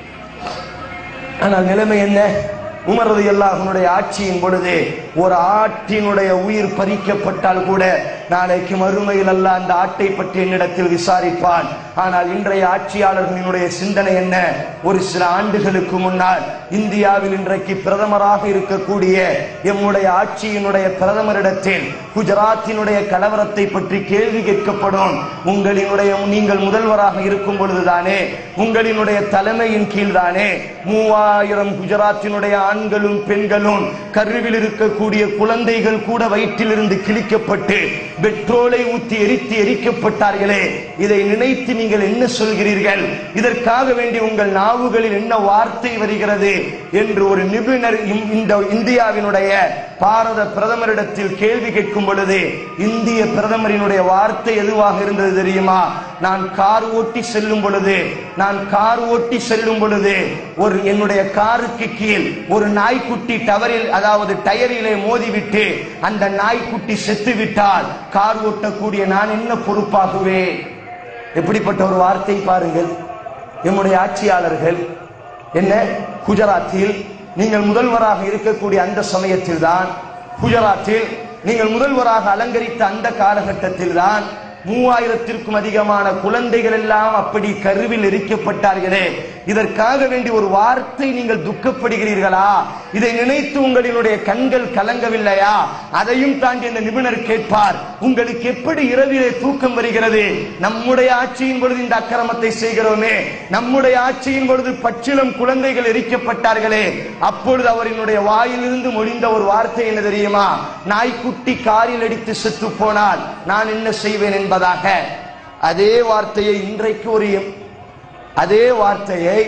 ஆனால் நிலைமை என்ன உமரது அல்லாஹனுடைய ஆட்சியின் பொழுது ஒரு ஆட்டினுடைய உயிர் பறிக்கப்பட்டால் கூட நாளைக்கு மறுமையில் அல்ல அந்த ஆட்டை பற்றி என்னிடத்தில் விசாரிப்பான் ஆனால் இன்றைய ஆட்சியாளர்களினுடைய சிந்தனை என்ன ஒரு சில ஆண்டுகளுக்கு முன்னால் இந்தியாவில் இன்றைக்கு பிரதமராக இருக்கக்கூடிய எம்முடைய ஆட்சியினுடைய பிரதமரிடத்தில் குஜராத்தினுடைய கலவரத்தை பற்றி கேள்வி கேட்கப்படும் உங்களினுடைய நீங்கள் முதல்வராக இருக்கும் பொழுதுதானே உங்களினுடைய தலைமையின் கீழ்தானே மூவாயிரம் குஜராத்தினுடைய ஆண்களும் பெண்களும் கருவில் இருக்கக்கூடிய குழந்தைகள் கூட வயிற்றிலிருந்து கிழிக்கப்பட்டு பெட்ரோலை ஊத்தி எரித்து எரிக்கப்பட்டார்களே இதை நினைத்து நீங்கள் என்ன சொல்கிறீர்கள் இதற்காக வேண்டி உங்கள் நாவுகளில் என்ன வார்த்தை வருகிறது என்று ஒரு நிபுணர் இம்- இந்த இந்தியாவினுடைய பாரத பிரதமரிடத்தில் கேள்வி கேட்கும் பொழுது இந்திய பிரதமரினுடைய வார்த்தை எதுவாக இருந்தது தெரியுமா நான் கார் ஓட்டி செல்லும் பொழுது நான் கார் ஓட்டி செல்லும் பொழுது ஒரு என்னுடைய காருக்கு கீழ் ஒரு நாய்க்குட்டி டவரில் அதாவது டயரிலே மோதிவிட்டு அந்த நாய்க்குட்டி செத்து விட்டால் கார் ஓட்டக்கூடிய நான் என்ன பொறுப்பாகுவேன் எப்படிப்பட்ட ஒரு வார்த்தை பாருங்கள் எம்முடைய ஆட்சியாளர்கள் என்ன குஜராத்தில் நீங்கள் முதல்வராக இருக்கக்கூடிய அந்த சமயத்தில் தான் குஜராத்தில் நீங்கள் முதல்வராக அலங்கரித்த அந்த காலகட்டத்தில் தான் மூவாயிரத்திற்கும் அதிகமான குழந்தைகள் எல்லாம் அப்படி கருவில் எரிக்கப்பட்டார்களே இதற்காக வேண்டி ஒரு வார்த்தை நீங்கள் துக்கப்படுகிறீர்களா இதை நினைத்து உங்களினுடைய கண்கள் கலங்கவில்லையா அதையும் தாண்டி அந்த நிபுணர் கேட்பார் உங்களுக்கு எப்படி இரவிலே தூக்கம் வருகிறது நம்முடைய ஆட்சியின் பொழுது இந்த அக்கிரமத்தை செய்கிறோமே நம்முடைய ஆட்சியின் பொழுது பச்சிலம் குழந்தைகள் எரிக்கப்பட்டார்களே அப்பொழுது அவரினுடைய வாயிலிருந்து மொழிந்த ஒரு வார்த்தை என்ன தெரியுமா நாய்க்குட்டி காரில் அடித்து செத்து போனால் நான் என்ன செய்வேன் என்பதாக அதே வார்த்தையை இன்றைக்கு ஒரு அதே வார்த்தையை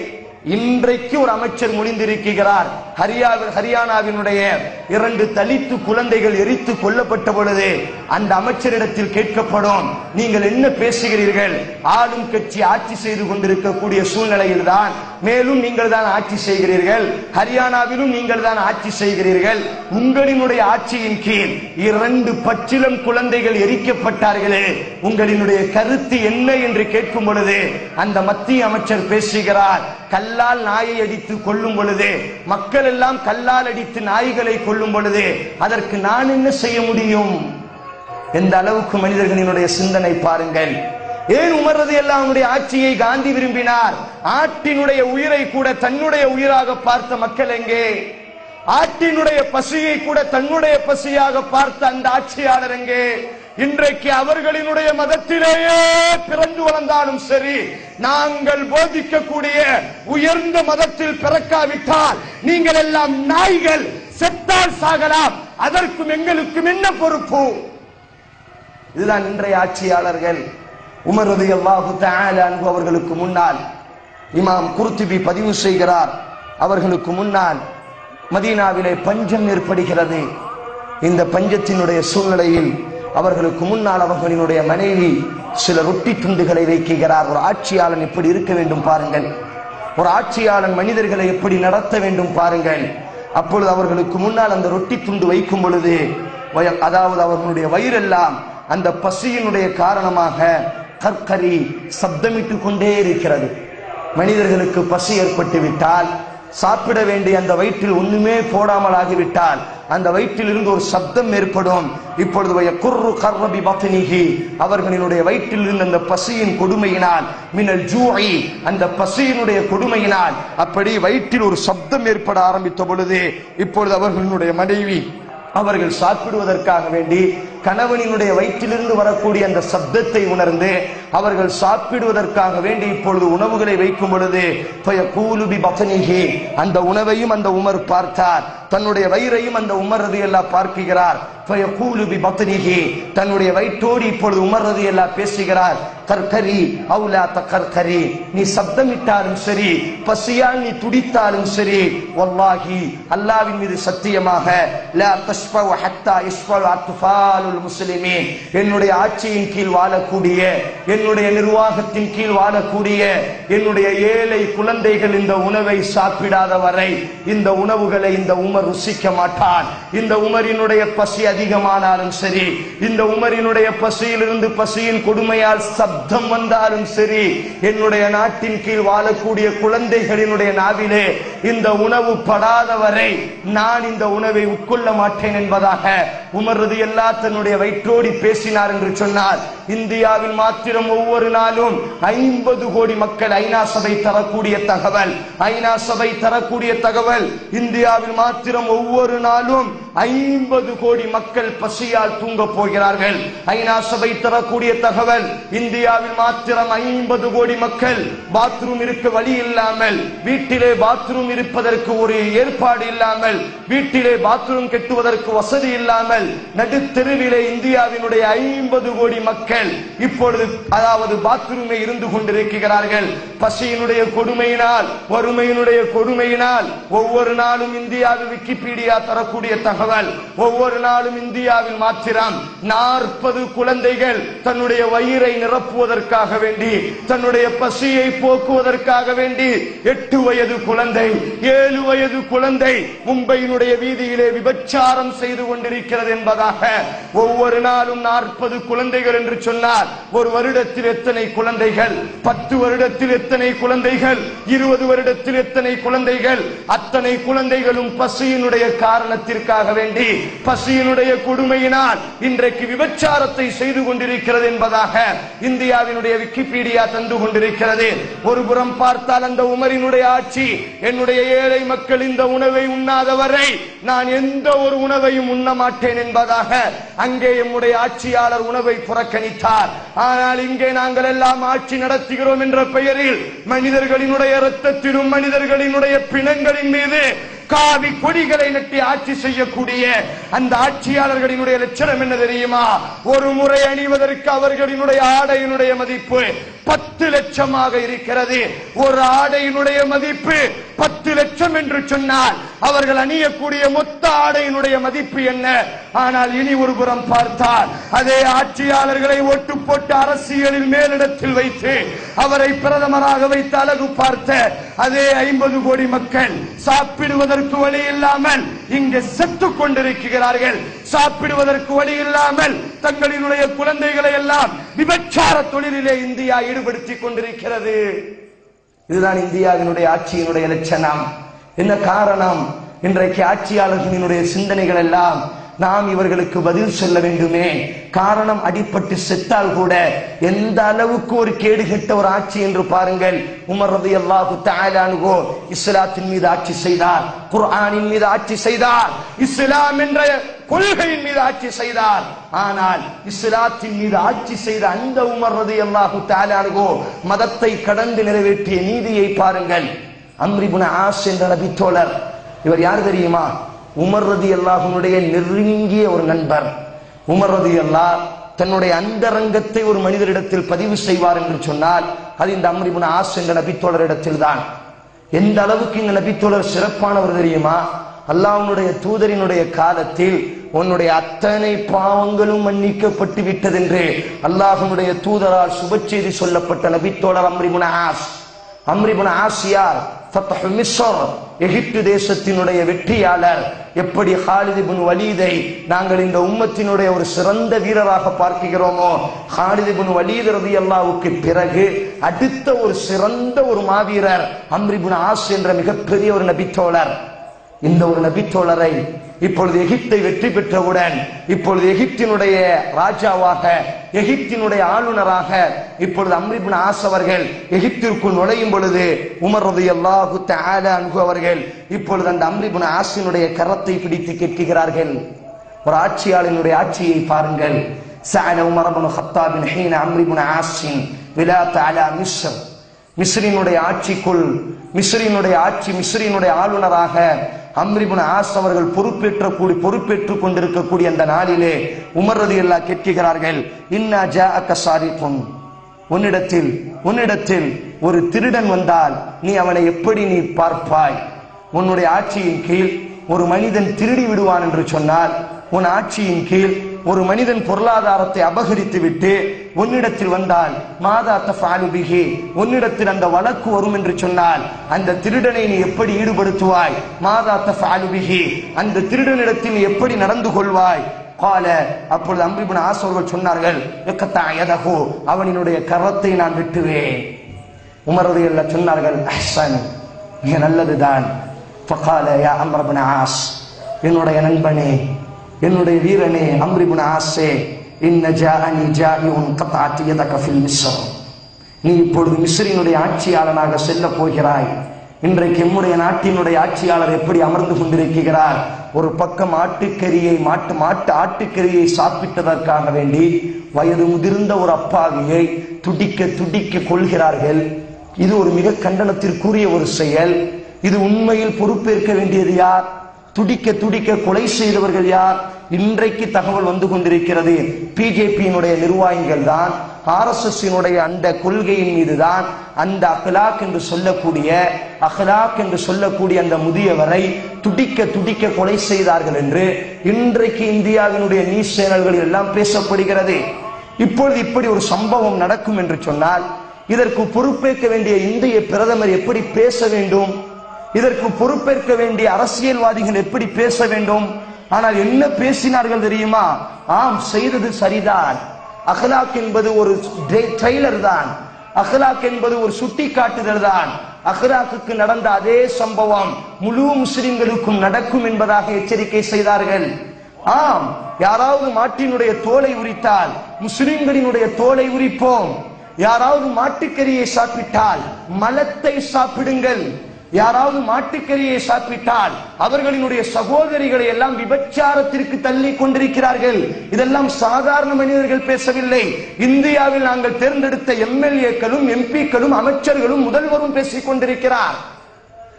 இன்றைக்கு ஒரு அமைச்சர் முடிந்திருக்கிறார் ஹரியா ஹரியானாவினுடைய இரண்டு தலித்து குழந்தைகள் எரித்து கொல்லப்பட்ட பொழுது அந்த அமைச்சரிடத்தில் கேட்கப்படும் நீங்கள் என்ன பேசுகிறீர்கள் ஆளும் கட்சி ஆட்சி செய்து கொண்டிருக்கக்கூடிய சூழ்நிலையில் தான் மேலும் நீங்கள் தான் ஆட்சி செய்கிறீர்கள் ஹரியானாவிலும் நீங்கள் தான் ஆட்சி செய்கிறீர்கள் உங்களினுடைய ஆட்சியின் கீழ் இரண்டு பச்சிலம் குழந்தைகள் எரிக்கப்பட்டார்களே உங்களினுடைய கருத்து என்ன என்று கேட்கும் பொழுது அந்த மத்திய அமைச்சர் பேசுகிறார் கல்லால் நாயை அடித்து கொல்லும் பொழுது மக்கள் எல்லாம் கல்லால் அடித்து நாய்களை கொல்லும் பொழுது அதற்கு நான் என்ன செய்ய முடியும் எந்த அளவுக்கு மனிதர்களினுடைய சிந்தனை பாருங்கள் ஏன் உமர்றது எல்லாம் அவனுடைய ஆட்சியை காந்தி விரும்பினார் ஆட்டினுடைய உயிரை கூட தன்னுடைய உயிராக பார்த்த மக்கள் எங்கே ஆட்டினுடைய பசியை கூட தன்னுடைய பசியாக பார்த்த அந்த ஆட்சியாளர் எங்கே இன்றைக்கு அவர்களினுடைய மதத்திலேயே பிறந்து வளர்ந்தாலும் சரி நாங்கள் போதிக்கக்கூடிய உயர்ந்த மதத்தில் பிறக்காவிட்டால் நீங்கள் எல்லாம் நாய்கள் செத்தால் சாகலாம் அதற்கும் எங்களுக்கும் என்ன பொறுப்பு இதுதான் இன்றைய ஆட்சியாளர்கள் உமர் ரலியல்லாஹு தஆலா அன்ஹு அவர்களுக்கு முன்னால் இமாம் குர்துபி பதிவு செய்கிறார் அவர்களுக்கு முன்னால் மதீனாவிலே பஞ்சம் ஏற்படுகிறது இந்த பஞ்சத்தினுடைய சூழ்நிலையில் அவர்களுக்கு முன்னால் அவர்களினுடைய மனைவி சில ரொட்டி துண்டுகளை வைக்கிறார் ஒரு ஆட்சியாளன் எப்படி இருக்க வேண்டும் பாருங்கள் ஒரு ஆட்சியாளன் மனிதர்களை எப்படி நடத்த வேண்டும் பாருங்கள் அப்பொழுது அவர்களுக்கு முன்னால் அந்த ரொட்டி துண்டு வைக்கும் பொழுது வய- அதாவது அவர்களுடைய வயிறெல்லாம் அந்த பசியினுடைய காரணமாக கற்கரி சப்தமிட்டு கொண்டே இருக்கிறது மனிதர்களுக்கு பசி ஏற்பட்டு விட்டால் சாப்பிட வேண்டிய அந்த வயிற்றில் ஒண்ணுமே போடாமல் ஆகிவிட்டால் அந்த வயிற்றில் இருந்து ஒரு சப்தம் ஏற்படும் இப்பொழுது வய குர்ரு கர்ரபி பத்னிஹி அவர்களினுடைய வயிற்றில் இருந்த அந்த பசியின் கொடுமையினால் மினல் ஜூஇ அந்த பசியினுடைய கொடுமையினால் அப்படி வயிற்றில் ஒரு சப்தம் ஏற்பட ஆரம்பித்த பொழுது இப்பொழுது அவர்களினுடைய மனைவி அவர்கள் சாப்பிடுவதற்காக வேண்டி கணவனினுடைய வயிற்றிலிருந்து வரக்கூடிய அந்த சப்தத்தை உணர்ந்து அவர்கள் சாப்பிடுவதற்காக வேண்டி இப்பொழுது உணவுகளை வைக்கும் பொழுது கூலுபி பத்தனிகி அந்த உணவையும் அந்த உமர் பார்த்தார் தன்னுடைய வயிறையும் அந்த உமர் ரதியல்லாஹ் பார்க்கிறார் கூலுபி பத்தனிகி தன்னுடைய வயிற்றோடு இப்பொழுது உமர் ரதியல்லாஹ் பேசுகிறார் கற்கரி அவுலா தக்கர்கரி நீ சப்தமிட்டாலும் சரி பசியால் நீ துடித்தாலும் சரி வல்லாஹி அல்லாவின் மீது சத்தியமாக லா தஷ்பவ ஹத்தா இஷ்பவ அத்ஃபாலுல் முஸ்லிமீன் என்னுடைய ஆட்சியின் கீழ் வாழக்கூடிய என்னுடைய நிர்வாகத்தின் கீழ் வாழக்கூடிய என்னுடைய ஏழை குழந்தைகள் இந்த உணவை சாப்பிடாத வரை இந்த உணவுகளை இந்த உமர் ருசிக்க மாட்டான் இந்த உமரினுடைய பசி அதிகமானாலும் சரி இந்த உமரினுடைய பசியிலிருந்து பசியின் கொடுமையால் சப்தம் வந்தாலும் சரி என்னுடைய நாட்டின் கீழ் வாழக்கூடிய குழந்தைகளினுடைய நாவிலே இந்த உணவு படாத வரை நான் இந்த உணவை உட்கொள்ள மாட்டேன் என்பதாக உமர்றது எல்லா தன்னுடைய வயிற்றோடி பேசினார் என்று சொன்னார் இந்தியாவில் மாத்திரம் ஒவ்வொரு நாளும் ஐம்பது கோடி மக்கள் ஐநா சபை தரக்கூடிய தகவல் ஐநா சபை தரக்கூடிய தகவல் இந்தியாவில் மாத்திரம் ஒவ்வொரு நாளும் ஐம்பது கோடி மக்கள் பசியால் தூங்க போகிறார்கள் ஐநா சபை தரக்கூடிய தகவல் இந்தியாவில் மாத்திரம் ஐம்பது கோடி மக்கள் பாத்ரூம் இருக்க வழி இல்லாமல் வீட்டிலே பாத்ரூம் இருப்பதற்கு ஒரு ஏற்பாடு இல்லாமல் வீட்டிலே பாத்ரூம் கட்டுவதற்கு வசதி இல்லாமல் நடுத்தெருவிலே இந்தியாவினுடைய ஐம்பது கோடி மக்கள் இப்பொழுது அதாவது பாத்ரூமே இருந்து கொண்டிருக்கிறார்கள் பசியினுடைய கொடுமையினால் வறுமையினுடைய கொடுமையினால் ஒவ்வொரு நாளும் இந்தியாவில் விக்கிபீடியா தரக்கூடிய தகவல் ஒவ்வொரு நாளும் இந்தியாவில் மாத்திரம் நாற்பது குழந்தைகள் தன்னுடைய வயிறை நிரப்புவதற்காக வேண்டி தன்னுடைய பசியை போக்குவதற்காக வேண்டி எட்டு வயது குழந்தை ஏழு வயது குழந்தை மும்பையினுடைய வீதியிலே விபச்சாரம் செய்து கொண்டிருக்கிறது என்பதாக ஒவ்வொரு நாளும் நாற்பது குழந்தைகள் என்று சொன்னார் ஒரு வருடத்தில் எத்தனை குழந்தைகள் பத்து வருடத்தில் எத்தனை குழந்தைகள் இருபது வருடத்தில் எத்தனை குழந்தைகள் அத்தனை குழந்தைகளும் பசியினுடைய காரணத்திற்காக வேண்டி பசியினுடைய கொடுமையினால் இன்றைக்கு விபச்சாரத்தை செய்து கொண்டிருக்கிறது என்பதாக இந்தியாவினுடைய விக்கிபீடியா தந்து கொண்டிருக்கிறது ஒரு புறம் பார்த்தால் அந்த உமரினுடைய ஆட்சி என்னுடைய ஏழை மக்கள் இந்த உணவை உண்ணாதவரை நான் எந்த ஒரு உணவையும் உண்ண மாட்டேன் என்பதாக அங்கே எம்முடைய ஆட்சியாளர் உணவை புறக்கணித்தார் ஆனால் இங்கே நாங்கள் எல்லாம் ஆட்சி நடத்துகிறோம் என்ற பெயரில் மனிதர்களினுடைய இரத்தத்திலும் மனிதர்களினுடைய பிணங்களின் மீது காவி கொடிகளை நட்டி ஆட்சி செய்யக்கூடிய அந்த ஆட்சியாளர்களினுடைய லட்சணம் என்ன தெரியுமா ஒரு முறை அணிவதற்கு அவர்களினுடைய ஆடையினுடைய மதிப்பு பத்து லட்சமாக இருக்கிறது ஒரு ஆடையினுடைய மதிப்பு பத்து லட்சம் என்று சொன்னால் அவர்கள் அணியக்கூடிய மொத்த ஆடையினுடைய மதிப்பு என்ன ஆனால் இனி ஒரு புறம் பார்த்தால் அதே ஆட்சியாளர்களை ஓட்டு போட்டு அரசியலில் மேலிடத்தில் வைத்து அவரை பிரதமராக வைத்து அழகு பார்த்த அதே ஐம்பது கோடி மக்கள் சாப்பிடுவதற்கு வழி இல்லாமல் இங்கே செத்துக் கொண்டிருக்கிறார்கள் சாப்பிடுவதற்கு வழி இல்லாமல் தங்களினுடைய குழந்தைகளை எல்லாம் விபச்சார தொழிலிலே இந்தியா ஈடுபடுத்திக் கொண்டிருக்கிறது இதுதான் இந்தியாவினுடைய ஆட்சியினுடைய லட்சணம் என்ன காரணம் இன்றைக்கு ஆட்சியாளர்களினுடைய சிந்தனைகள் எல்லாம் நாம் இவர்களுக்கு பதில் சொல்ல வேண்டுமே காரணம் அடிபட்டு செத்தால் கூட எந்த அளவுக்கு ஒரு கேடு கெட்ட ஒரு ஆட்சி என்று பாருங்கள் உமர் ரதி அல்லாஹு தாலானுகோ இஸ்லாத்தின் மீது ஆட்சி செய்தார் குர்ஆனின் மீது ஆட்சி செய்தார் இஸ்லாம் என்ற கொள்கையின் மீது ஆட்சி செய்தார் ஆனால் இஸ்லாத்தின் மீது ஆட்சி செய்த அந்த உமர் ரதி அல்லாஹு தாலானுகோ மதத்தை கடந்து நிறைவேற்றிய நீதியை பாருங்கள் அம்ரிபுன ஆஸ் என்ற நபி தோழர் இவர் யார் தெரியுமா உமர் ரதி அல்லாஹனுடைய நெருங்கிய ஒரு நண்பர் உமர் ரதி அல்லாஹ் தன்னுடைய அந்தரங்கத்தை ஒரு மனிதரிடத்தில் பதிவு செய்வார் என்று சொன்னால் அது இந்த அம்ரிபுன ஆஸ் என்ற நபித்தோழரிடத்தில் தான் எந்த அளவுக்கு இந்த நபித்தோழர் சிறப்பானவர் தெரியுமா அல்லாஹ்வுடைய தூதரினுடைய காலத்தில் உன்னுடைய அத்தனை பாவங்களும் மன்னிக்கப்பட்டு விட்டதென்று அல்லாஹ்வுடைய தூதரால் சுப செய்தி சொல்லப்பட்ட நபித்தோழர் அம்ரிபுன ஆஸ் அம்ரிபுன ஆசியார் ஃபத்ஹு மிஸ்ர் எகிப்து தேசத்தினுடைய வெற்றியாளர் எப்படி ஹாலித் இப்னு வலீதை நாங்கள் இந்த உம்மத்தினுடைய ஒரு சிறந்த வீரராக பார்க்கிறோமோ ஹாலித் இப்னு வலீத் ரலியல்லாஹுக்கு பிறகு அடுத்த ஒரு சிறந்த ஒரு மாவீரர் அம்ரிபுன் ஆஸ் என்ற மிகப்பெரிய ஒரு நபித்தோழர் இந்த ஒரு நபித்தோழரை இப்பொழுது எகிப்தை வெற்றி பெற்றவுடன் இப்பொழுது எகிப்தினுடைய ராஜாவாக எகிப்தினுடைய ஆளுநராக இப்பொழுது அம்ரிபின் ஆஸ் அவர்கள் எகிப்திற்குள் நுழையும் பொழுது உமர் ரலியல்லாஹு தஆலா அன்ஹு அவர்கள் இப்பொழுது அந்த அம்ரிபின் ஆசினுடைய கரத்தை பிடித்து கேட்கிறார்கள் ஒரு ஆட்சியாளனுடைய ஆட்சியை பாருங்கள் سأل عمر بن الخطاب حين عمرو بن عاص ولاة على مصر மிஸ்ரினுடைய ஆட்சிக்குள் மிஸ்ரினுடைய ஆட்சி மிஸ்ரினுடைய ஆளுநராக அம்ரிபுன் ஆஸ் அவர்கள் பொறுப்பேற்ற கூடி பொறுப்பேற்றுக் கொண்டிருக்கக்கூடிய அந்த நாளிலே உமர் ரலியல்லாஹு கேட்கிறார்கள் இன்னா ஜாஅக சாரிகுன் உன்னிடத்தில் உன்னிடத்தில் ஒரு திருடன் வந்தால் நீ அவனை எப்படி நீ பார்ப்பாய் உன்னுடைய ஆட்சியின் கீழ் ஒரு மனிதன் திருடி விடுவான் என்று சொன்னால் உன் ஆட்சியின் கீழ் ஒரு மனிதன் பொருளாதாரத்தை அபகரித்து விட்டு உன்னிடத்தில் வந்தால் மாதா தஃபாலுபிகி உன்னிடத்தில் அந்த வழக்கு வரும் என்று சொன்னால் அந்த திருடனை நீ எப்படி ஈடுபடுத்துவாய் மாதா தஃபாலுபிகி அந்த திருடனிடத்தில் நீ எப்படி நடந்து கொள்வாய் கால அப்பொழுது அம்பிபின் ஆசோர்கள் சொன்னார்கள் "இக்கத்தா யதஹு, அவனினுடைய கரத்தை நான் வெட்டுவேன் உமரது எல்லாம் சொன்னார்கள் அஹ்சன் மிக நல்லதுதான் ஃபகால யா அம்ர் இப்னு ஆஸ் என்னுடைய நண்பனே என்னுடைய வீரனே அம்ர் இப்னு ஆஸே இன்ன ஜாஅனி ஜாஇஉன் கத்அத் யதக ஃபில் மிஸ்ர் நீ இப்பொழுது மிஸ்ரினுடைய ஆட்சியாளனாக செல்ல போகிறாய் இன்றைக்கு எம்முடைய நாட்டினுடைய ஆட்சியாளர் எப்படி அமர்ந்து கொண்டிருக்கிறார் ஒரு பக்கம் ஆட்டுக்கறியை மாட்டு மாட்டு ஆட்டுக்கறியை சாப்பிட்டதற்காக வேண்டி வயது முதிர்ந்த ஒரு அப்பாவியை துடிக்க துடிக்க கொள்கிறார்கள் இது ஒரு மிக கண்டனத்திற்குரிய ஒரு செயல் இது உண்மையில் பொறுப்பேற்க வேண்டியது யார் துடிக்க துடிக்க கொலை செய்தவர்கள் யார் இன்றைக்கு தகவல் வந்து கொண்டிருக்கிறது பிஜேபியினுடைய நிர்வாகிகள் தான் ஆர்எஸ்எஸ்னுடைய அந்த கொள்கையின் மீதுதான் அந்த அஹ்லாக் என்று சொல்லக்கூடிய அஹ்லாக் என்று சொல்லக்கூடிய அந்த முதியவரை துடிக்க துடிக்க கொலை செய்தார்கள் என்று இன்றைக்கு இந்தியாவினுடைய நியூஸ் சேனல்களில் எல்லாம் பேசப்படுகிறது இப்பொழுது இப்படி ஒரு சம்பவம் நடக்கும் என்று சொன்னால் இதற்கு பொறுப்பேற்க வேண்டிய இந்திய பிரதமர் எப்படி பேச வேண்டும் இதற்கு பொறுப்பேற்க வேண்டிய அரசியல்வாதிகள் எப்படி பேச வேண்டும் ஆனால் என்ன பேசினார்கள் தெரியுமா ஆம் செய்தது சரிதான் அஹ்லாக் என்பது ஒரு ட்ரெய்லர் தான் அஹ்லாக் என்பது ஒரு சுட்டி காட்டுதல் தான் அஹ்லாக்குக்கு நடந்த அதே சம்பவம் முழு முஸ்லிம்களுக்கும் நடக்கும் என்பதாக எச்சரிக்கை செய்தார்கள் ஆம் யாராவது மாட்டினுடைய தோலை உரித்தால் முஸ்லிம்களினுடைய தோலை உரிப்போம் யாராவது மாட்டுக்கறியை சாப்பிட்டால் மலத்தை சாப்பிடுங்கள் யாராவது மாட்டுக்கறியை சாப்பிட்டால் அவர்களினுடைய சகோதரிகளை எல்லாம் விபச்சாரத்திற்கு தள்ளி கொண்டிருக்கிறார்கள் இதெல்லாம் சாதாரண மனிதர்கள் பேசவில்லை இந்தியாவில் நாங்கள் தேர்ந்தெடுத்த எம்எல்ஏக்களும் எம்பிக்களும் அமைச்சர்களும் முதல்வரும் பேசிக் கொண்டிருக்கிறார்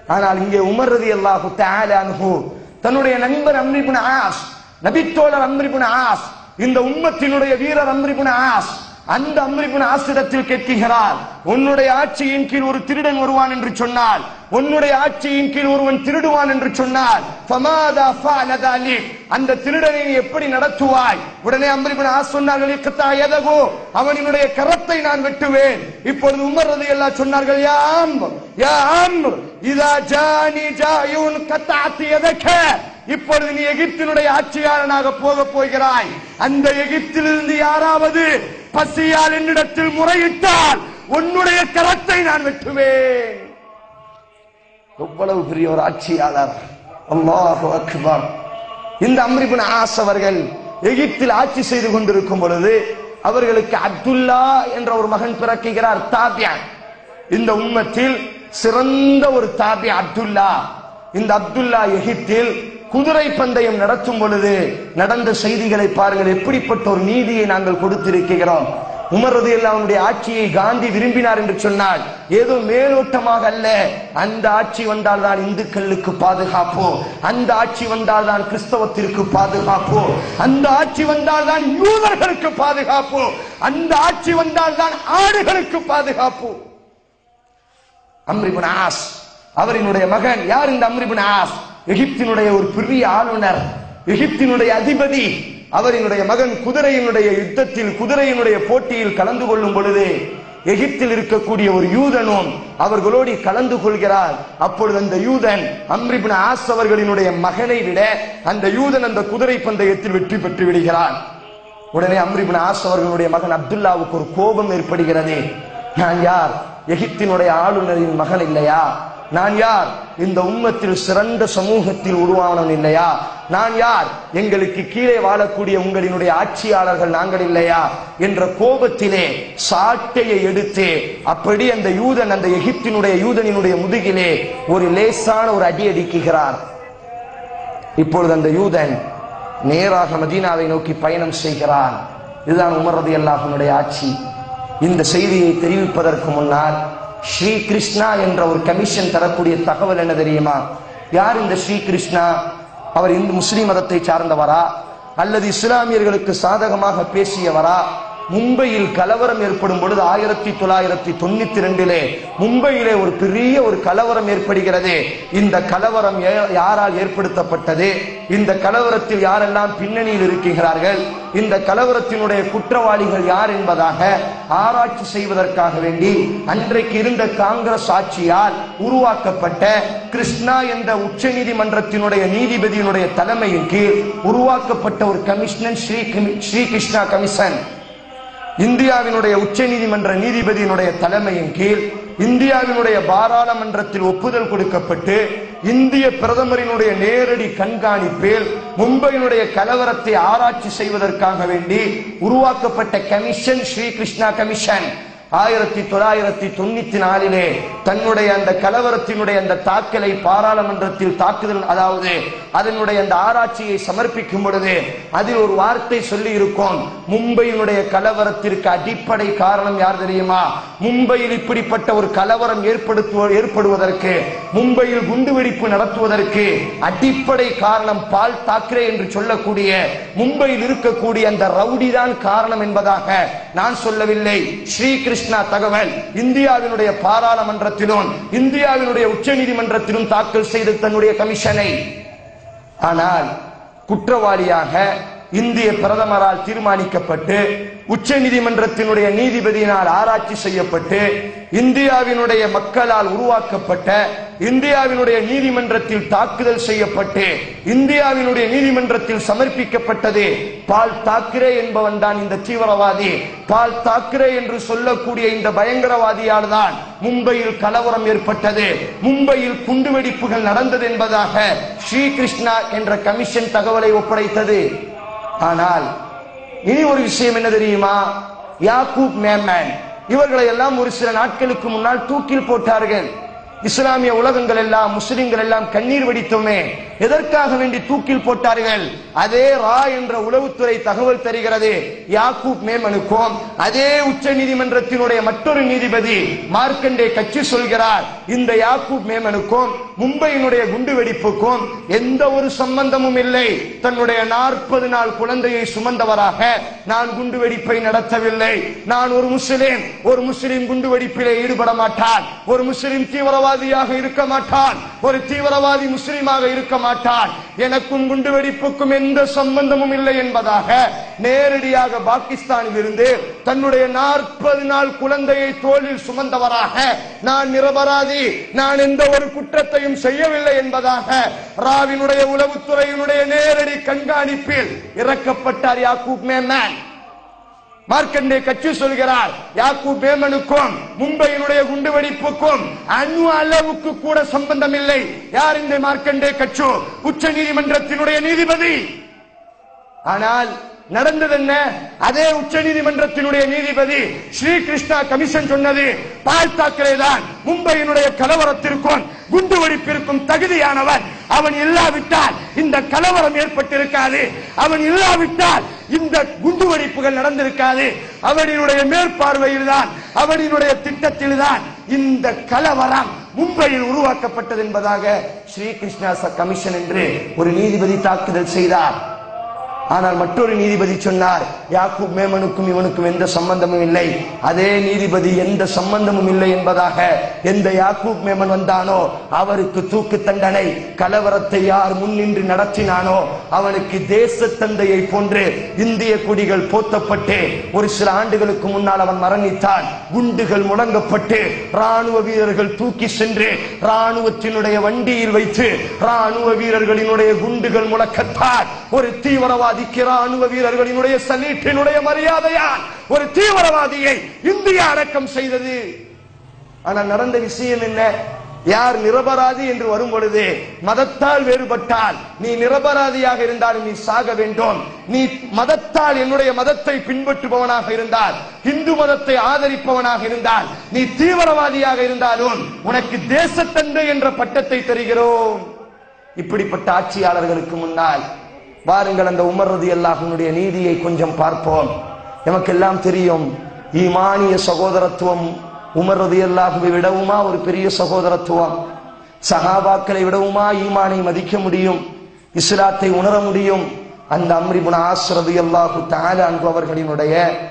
ஆனால் இங்கே உமர் ரதி அல்லாஹு அன்ஹு தன்னுடைய நண்பர் அம்ரிபுன் ஆஸ் நபித்தோழர் அம்ரிபுன் ஆஸ் இந்த உம்மத்தினுடைய வீரர் அம்ரிபுன் ஆஸ் அந்த அம்ரிபுன் ஆசிடத்தில் கேட்கிறார் உன்னுடைய ஆட்சியின் கீழ் ஒரு திருடன் வருவான் என்று சொன்னால் உன்னுடைய ஆட்சியின் கீழ் ஒருவன் திருடுவான் என்று சொன்னால் ஃபமாதா ஃபஅல தாலிக். அந்த திருடனை நீ எப்படி நடத்துவாய் உடனே அம்ரிபுன் ஆஸ் சொன்னார்கள் இக்கத்தா எதகோ அவனினுடைய கரத்தை நான் வெட்டுவேன் இப்பொழுது உமர் ரலியல்லாஹு சொன்னார்கள் யா அம் யா அம் இதா ஜானி ஜாயுன் கத்தாத்தி எதக்க இப்பொழுது நீ எகிப்தினுடைய ஆட்சியாளனாக போக போகிறாய் அந்த எகிப்திலிருந்து யாராவது பசியால் என்னிடத்தில் முறையிட்டால் உன்னுடைய கரத்தை நான் வெட்டுவேன் எவ்வளவு பெரிய ஒரு ஆட்சியாளர் அல்லாஹு அக்பர் இந்த அம்ரிபின் ஆஸ் அவர்கள் எகிப்தில் ஆட்சி செய்து கொண்டிருக்கும் பொழுது அவர்களுக்கு அப்துல்லா என்ற ஒரு மகன் பிறக்குகிறார் தாபியான் இந்த உம்மத்தில் சிறந்த ஒரு தாபி அப்துல்லா இந்த அப்துல்லா எகிப்தில் குதிரை பந்தயம் நடத்தும் பொழுது நடந்த செய்திகளை பாருங்கள் எப்படிப்பட்ட ஒரு நீதியை நாங்கள் கொடுத்திருக்கிறோம் உமரது அவனுடைய ஆட்சியை காந்தி விரும்பினார் என்று சொன்னால் ஏதோ மேலோட்டமாக அல்ல அந்த ஆட்சி வந்தால் தான் இந்துக்களுக்கு பாதுகாப்பு அந்த ஆட்சி வந்தால் தான் கிறிஸ்தவத்திற்கு பாதுகாப்பு அந்த ஆட்சி வந்தால் தான் யூதர்களுக்கு பாதுகாப்பு அந்த ஆட்சி வந்தால் தான் ஆடுகளுக்கு பாதுகாப்பு அம்ரிபுன் ஆஸ் அவரினுடைய மகன் யார் இந்த அம்ரிபுன் ஆஸ் எகிப்தினுடைய ஒரு பெரிய ஆளுநர் எகிப்தினுடைய அதிபதி அவரினுடைய மகன் குதிரையினுடைய யுத்தத்தில் குதிரையினுடைய போட்டியில் கலந்து கொள்ளும் பொழுது எகிப்தில் இருக்கக்கூடிய ஒரு யூதனும் அவர்களோடு கலந்து கொள்கிறார் அப்பொழுது அந்த யூதன் அம்ரிபின் ஆஸ் அவர்களினுடைய மகனை விட அந்த யூதன் அந்த குதிரை பந்தயத்தில் வெற்றி பெற்று விடுகிறான் உடனே அம்ரிபின் ஆஸ் அவர்களுடைய மகன் அப்துல்லாவுக்கு ஒரு கோபம் ஏற்படுகிறது நான் யார் எகிப்தினுடைய ஆளுநரின் மகன் இல்லையா நான் யார் இந்த உம்மத்தில் சிறந்த சமூகத்தில் உருவானவன் இல்லையா நான் யார் எங்களுக்கு கீழே வாழக்கூடிய உங்களினுடைய ஆட்சியாளர்கள் நாங்கள் இல்லையா என்ற கோபத்திலே சாட்டையை எடுத்து அப்படி அந்த யூதன் அந்த எகிப்தினுடைய யூதனினுடைய முதுகிலே ஒரு லேசான ஒரு அடி அடிக்குகிறார் இப்பொழுது அந்த யூதன் நேராக மதீனாவை நோக்கி பயணம் செய்கிறான் இதுதான் உமர் ரதி ஆட்சி இந்த செய்தியை தெரிவிப்பதற்கு முன்னால் ஸ்ரீ கிருஷ்ணா என்ற ஒரு கமிஷன் தரக்கூடிய தகவல் என்ன தெரியுமா யார் இந்த ஸ்ரீ கிருஷ்ணா அவர் இந்து முஸ்லிம் மதத்தை சார்ந்தவரா அல்லது இஸ்லாமியர்களுக்கு சாதகமாக பேசியவரா மும்பையில் கலவரம் ஏற்படும் பொழுது ஆயிரத்தி தொள்ளாயிரத்தி தொண்ணூத்தி ரெண்டிலே மும்பையிலே ஒரு பெரிய ஒரு கலவரம் ஏற்படுகிறது இந்த கலவரம் ஏ- யாரால் ஏற்படுத்தப்பட்டது இந்த கலவரத்தில் யாரெல்லாம் பின்னணியில் இருக்கிறார்கள் இந்த கலவரத்தினுடைய குற்றவாளிகள் யார் என்பதாக ஆராய்ச்சி செய்வதற்காக வேண்டி அன்றைக்கு இருந்த காங்கிரஸ் ஆட்சியால் உருவாக்கப்பட்ட கிருஷ்ணா என்ற உச்ச நீதிமன்றத்தினுடைய நீதிபதியினுடைய தலைமையின் கீழ் உருவாக்கப்பட்ட ஒரு கமிஷனன் ஸ்ரீ கமி- ஸ்ரீ கிருஷ்ணா கமிஷன் இந்தியாவினுடைய உச்ச நீதிமன்ற நீதிபதியினுடைய தலைமையின் கீழ் இந்தியாவினுடைய பாராளுமன்றத்தில் ஒப்புதல் கொடுக்கப்பட்டு இந்திய பிரதமரினுடைய நேரடி கண்காணிப்பில் மும்பையினுடைய கலவரத்தை ஆராய்ச்சி செய்வதற்காக வேண்டி உருவாக்கப்பட்ட கமிஷன் ஸ்ரீ கிருஷ்ணா கமிஷன் ஆயிரத்தி தொள்ளாயிரத்தி தொண்ணூத்தி நாலிலே தன்னுடைய அந்த கலவரத்தினுடைய அந்த தாக்கலை பாராளுமன்றத்தில் தாக்குதல் அதாவது அதனுடைய அந்த ஆராய்ச்சியை சமர்ப்பிக்கும் பொழுது அதில் ஒரு வார்த்தை சொல்லி இருக்கும் மும்பையினுடைய கலவரத்திற்கு அடிப்படை காரணம் யார் தெரியுமா மும்பையில் இப்படிப்பட்ட ஒரு கலவரம் ஏற்படுத்துவ ஏற்படுவதற்கு மும்பையில் குண்டுவெடிப்பு நடத்துவதற்கு அடிப்படை காரணம் பால் தாக்கரே என்று சொல்லக்கூடிய மும்பையில் இருக்கக்கூடிய அந்த ரவுடி தான் காரணம் என்பதாக நான் சொல்லவில்லை ஸ்ரீ கிருஷ்ணா தகவல் இந்தியாவினுடைய பாராளுமன்றத்திலும் இந்தியாவினுடைய உச்ச நீதிமன்றத்திலும் தாக்கல் செய்த தன்னுடைய கமிஷனை ஆனால் குற்றவாளியாக இந்திய பிரதமரால் தீர்மானிக்கப்பட்டு உச்ச நீதிமன்றத்தினுடைய நீதிபதியினால் ஆராய்ச்சி செய்யப்பட்டு இந்தியாவினுடைய மக்களால் உருவாக்கப்பட்ட இந்தியாவினுடைய நீதிமன்றத்தில் தாக்குதல் செய்யப்பட்டு இந்தியாவினுடைய நீதிமன்றத்தில் சமர்ப்பிக்கப்பட்டது பால் தாக்கரே என்பவன் தான் இந்த தீவிரவாதி பால் தாக்கரே என்று சொல்லக்கூடிய இந்த பயங்கரவாதியால் தான் மும்பையில் கலவரம் ஏற்பட்டது மும்பையில் குண்டுவெடிப்புகள் நடந்தது என்பதாக ஸ்ரீகிருஷ்ணா என்ற கமிஷன் தகவலை ஒப்படைத்தது ஆனால் இனி ஒரு விஷயம் என்ன தெரியுமா யாக்கூப் மேமன் இவர்களை எல்லாம் ஒரு சில நாட்களுக்கு முன்னால் தூக்கில் போட்டார்கள் இஸ்லாமிய உலகங்கள் எல்லாம் முஸ்லிம்கள் எல்லாம் கண்ணீர் வடித்தோமே எதற்காக வேண்டி தூக்கில் போட்டார்கள் அதே ரா என்ற உளவுத்துறை தகவல் தருகிறது யாக்கூப் மேமனுக்கும் அதே உச்ச நீதிமன்றத்தினுடைய மற்றொரு நீதிபதி மார்க்கண்டே கட்சி சொல்கிறார் இந்த யாக்கூப் மேமனுக்கும் மும்பையினுடைய குண்டுவெடிப்புக்கும் எந்த ஒரு சம்பந்தமும் இல்லை தன்னுடைய நாற்பது நாள் குழந்தையை சுமந்தவராக நான் குண்டுவெடிப்பை நடத்தவில்லை நான் ஒரு முஸ்லிம் ஒரு முஸ்லிம் குண்டுவெடிப்பிலே ஈடுபட மாட்டான் ஒரு முஸ்லிம் தீவிரவாதியாக இருக்க மாட்டான் ஒரு தீவிரவாதி முஸ்லிமாக இருக்க மாட்டான் எனக்கும் குண்டுவெடிப்புக்கும் எந்த சம்பந்தமும் இல்லை என்பதாக நேரடியாக பாகிஸ்தானில் இருந்து தன்னுடைய நாற்பது நாள் குழந்தையை தோளில் சுமந்தவராக நான் நிரபராதி நான் எந்த ஒரு குற்றத்தையும் செய்யவில்லை என்பதாக ராவினுடைய உளவுத்துறையினுடைய நேரடி கண்காணிப்பில் இறக்கப்பட்டார் யாக்கூப் மேமன் மார்க்கண்டே கட்சி சொல்கிறார் யாக்கூப் மேமனுக்கும் மும்பையினுடைய குண்டுவெடிப்புக்கும் அணு அளவுக்கு கூட சம்பந்தம் இல்லை யார் இந்த மார்க்கண்டே கட்சு உச்ச நீதிமன்றத்தினுடைய நீதிபதி ஆனால் நடந்தது என்ன அதே உச்ச நீதிமன்றத்தினுடைய நீதிபதி ஸ்ரீ கிருஷ்ணா கமிஷன் சொன்னது பால் தாக்கரே தான் மும்பையினுடைய கலவரத்திற்கும் குண்டுவெடிப்பிற்கும் தகுதியானவன் அவன் இல்லாவிட்டால் இந்த கலவரம் ஏற்பட்டிருக்காது அவன் இல்லாவிட்டால் இந்த குண்டுவெடிப்புகள் நடந்திருக்காது அவனினுடைய மேற்பார்வையில் தான் அவனினுடைய திட்டத்தில் தான் இந்த கலவரம் மும்பையில் உருவாக்கப்பட்டது என்பதாக ஸ்ரீ கிருஷ்ணா கமிஷன் என்று ஒரு நீதிபதி தாக்குதல் செய்தார் ஆனால் மற்றொரு நீதிபதி சொன்னார் யாக்கூப் மேமனுக்கும் இவனுக்கும் எந்த சம்பந்தமும் இல்லை அதே நீதிபதி எந்த சம்பந்தமும் இல்லை என்பதாக எந்த யாக்கூப் மேமன் வந்தானோ அவருக்கு தூக்கு தண்டனை கலவரத்தை யார் முன்னின்று நடத்தினானோ அவனுக்கு தேச தந்தையை போன்று இந்திய கொடிகள் போத்தப்பட்டு ஒரு சில ஆண்டுகளுக்கு முன்னால் அவன் மரணித்தான் குண்டுகள் முழங்கப்பட்டு ராணுவ வீரர்கள் தூக்கி சென்று ராணுவத்தினுடைய வண்டியில் வைத்து ராணுவ வீரர்களினுடைய குண்டுகள் முழக்கத்தால் ஒரு தீவிரவாதிக்கு ராணுவ வீரர்களினுடைய சலீட்டினுடைய மரியாதையால் ஒரு தீவிரவாதியை இந்தியா அடக்கம் செய்தது ஆனால் நடந்த விஷயம் என்ன யார் நிரபராதி என்று வரும் பொழுது மதத்தால் வேறுபட்டால் நீ நிரபராதியாக இருந்தாலும் நீ சாக வேண்டும் நீ மதத்தால் என்னுடைய மதத்தை பின்பற்றுபவனாக இருந்தால் இந்து மதத்தை ஆதரிப்பவனாக இருந்தால் நீ தீவிரவாதியாக இருந்தாலும் உனக்கு தேசத்தந்தை என்ற பட்டத்தை தருகிறோம் இப்படிப்பட்ட ஆட்சியாளர்களுக்கு முன்னால் வாருங்கள் அந்த உமர் ரதி அல்லாஹனுடைய நீதியை கொஞ்சம் பார்ப்போம் எமக்கெல்லாம் தெரியும் ஈமானிய சகோதரத்துவம் உமர் ரதி அல்லாஹுவை விடவுமா ஒரு பெரிய சகோதரத்துவம் சஹாபாக்களை விடவுமா ஈமானை மதிக்க முடியும் இஸ்லாத்தை உணர முடியும் அந்த அம்ரிபுன ஆஸ்ரது அல்லாஹு தாலான்பு அவர்களினுடைய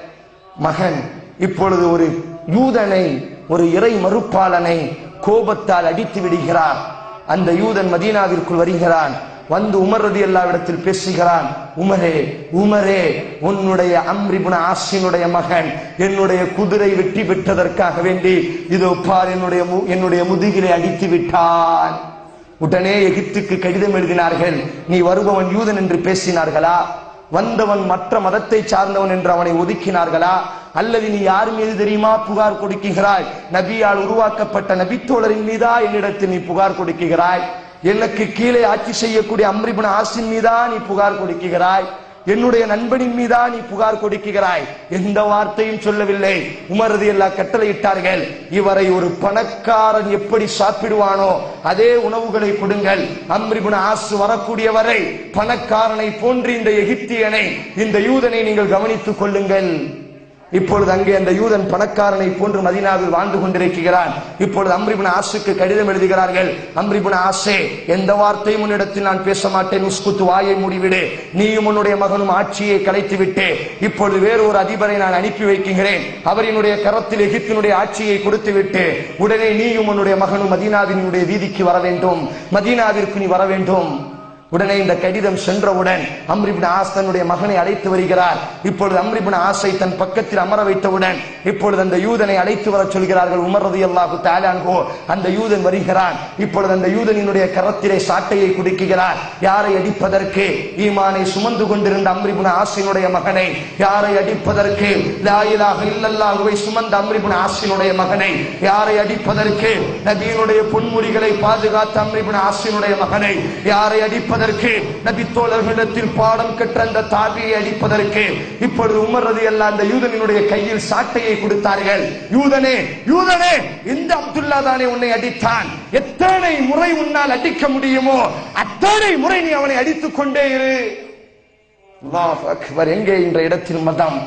மகன் இப்பொழுது ஒரு யூதனை ஒரு இறை மறுப்பாளனை கோபத்தால் அடித்து விடுகிறார் அந்த யூதன் மதீனாவிற்குள் வருகிறான் வந்து உமர் ரதி அல்லாவிடத்தில் பேசுகிறான் உமரே உமரே உன்னுடைய அம்ரிபுன ஆசினுடைய மகன் என்னுடைய குதிரை வெற்றி பெற்றதற்காக வேண்டி இதோ பார் என்னுடைய மு- என்னுடைய முதுகிலை அடித்து விட்டான் உடனே எகிப்துக்கு கடிதம் எழுதினார்கள் நீ வருபவன் யூதன் என்று பேசினார்களா வந்தவன் மற்ற மதத்தை சார்ந்தவன் என்று அவனை ஒதுக்கினார்களா அல்லது நீ யார் மீது தெரியுமா புகார் கொடுக்கிறாய் நபியால் உருவாக்கப்பட்ட நபித்தோழரின் மீதா என்னிடத்தில் நீ புகார் கொடுக்கிறாய் எனக்கு கீழே ஆட்சி செய்யக்கூடிய அம்ரிபுன ஆசின் மீதா நீ புகார் கொடுக்கிறாய் என்னுடைய நண்பனின் மீதா நீ புகார் கொடுக்கிறாய் எந்த வார்த்தையும் சொல்லவில்லை உமரது எல்லா கட்டளையிட்டார்கள் இவரை ஒரு பணக்காரன் எப்படி சாப்பிடுவானோ அதே உணவுகளை கொடுங்கள் அம்ரிபுன ஆசு வரக்கூடியவரை பணக்காரனை போன்று இந்த எகிப்தியனை இந்த யூதனை நீங்கள் கவனித்துக் கொள்ளுங்கள் இப்பொழுது அங்கே அந்த யூதன் பணக்காரனை போன்று மதீனாவில் வாழ்ந்து கொண்டிருக்கிறான் இப்பொழுது அம்ரிபுன ஆசுக்கு கடிதம் எழுதுகிறார்கள் அம்ரிபுன ஆசே எந்த வார்த்தையும் உன்னிடத்தில் நான் பேச மாட்டேன் உஸ்குத்து வாயை மூடிவிடு நீயும் உன்னுடைய மகனும் ஆட்சியை கலைத்து விட்டு இப்பொழுது வேறு ஒரு அதிபரை நான் அனுப்பி வைக்கிறேன் அவரினுடைய கரத்தில் எகிப்தினுடைய ஆட்சியை கொடுத்து விட்டு உடனே நீயும் உன்னுடைய மகனும் மதீனாவினுடைய வீதிக்கு வர வேண்டும் மதீனாவிற்கு நீ வர வேண்டும் உடனே இந்த கடிதம் சென்றவுடன் அம்ரிபின் ஆஸ் தன்னுடைய மகனை அழைத்து வருகிறார் இப்பொழுது அம்ரிபின் ஆசை தன் பக்கத்தில் அமர வைத்தவுடன் இப்பொழுது அந்த யூதனை அழைத்து வர சொல்கிறார்கள் உமர் ரதி அல்லாஹு தாலான்கோ அந்த யூதன் வருகிறான் இப்பொழுது அந்த யூதனினுடைய கரத்திலே சாட்டையை குடுக்குகிறார் யாரை அடிப்பதற்கு ஈமானை சுமந்து கொண்டிருந்த அம்ரிபின் ஆசினுடைய மகனை யாரை அடிப்பதற்கு லாயிலாக இல்லல்லாஹுவை சுமந்த அம்ரிபின் ஆசினுடைய மகனை யாரை அடிப்பதற்கு நபியினுடைய பொன்முடிகளை பாதுகாத்த அம்ரிபின் ஆசினுடைய மகனை யாரை அடிப்பதற்கு அடிப்பதற்கு நபி தோழர்களிடத்தில் பாடம் கற்ற அந்த தாபியை அடிப்பதற்கு இப்பொழுது உமர் ரதி அல்லா அந்த யூதனினுடைய கையில் சாட்டையை கொடுத்தார்கள் யூதனே யூதனே இந்த அப்துல்லா தானே உன்னை அடித்தான் எத்தனை முறை உன்னால் அடிக்க முடியுமோ அத்தனை முறை நீ அவனை அடித்துக் கொண்டே இரு அல்லாஹ் அக்பர் எங்கே என்ற இடத்தில் மதம்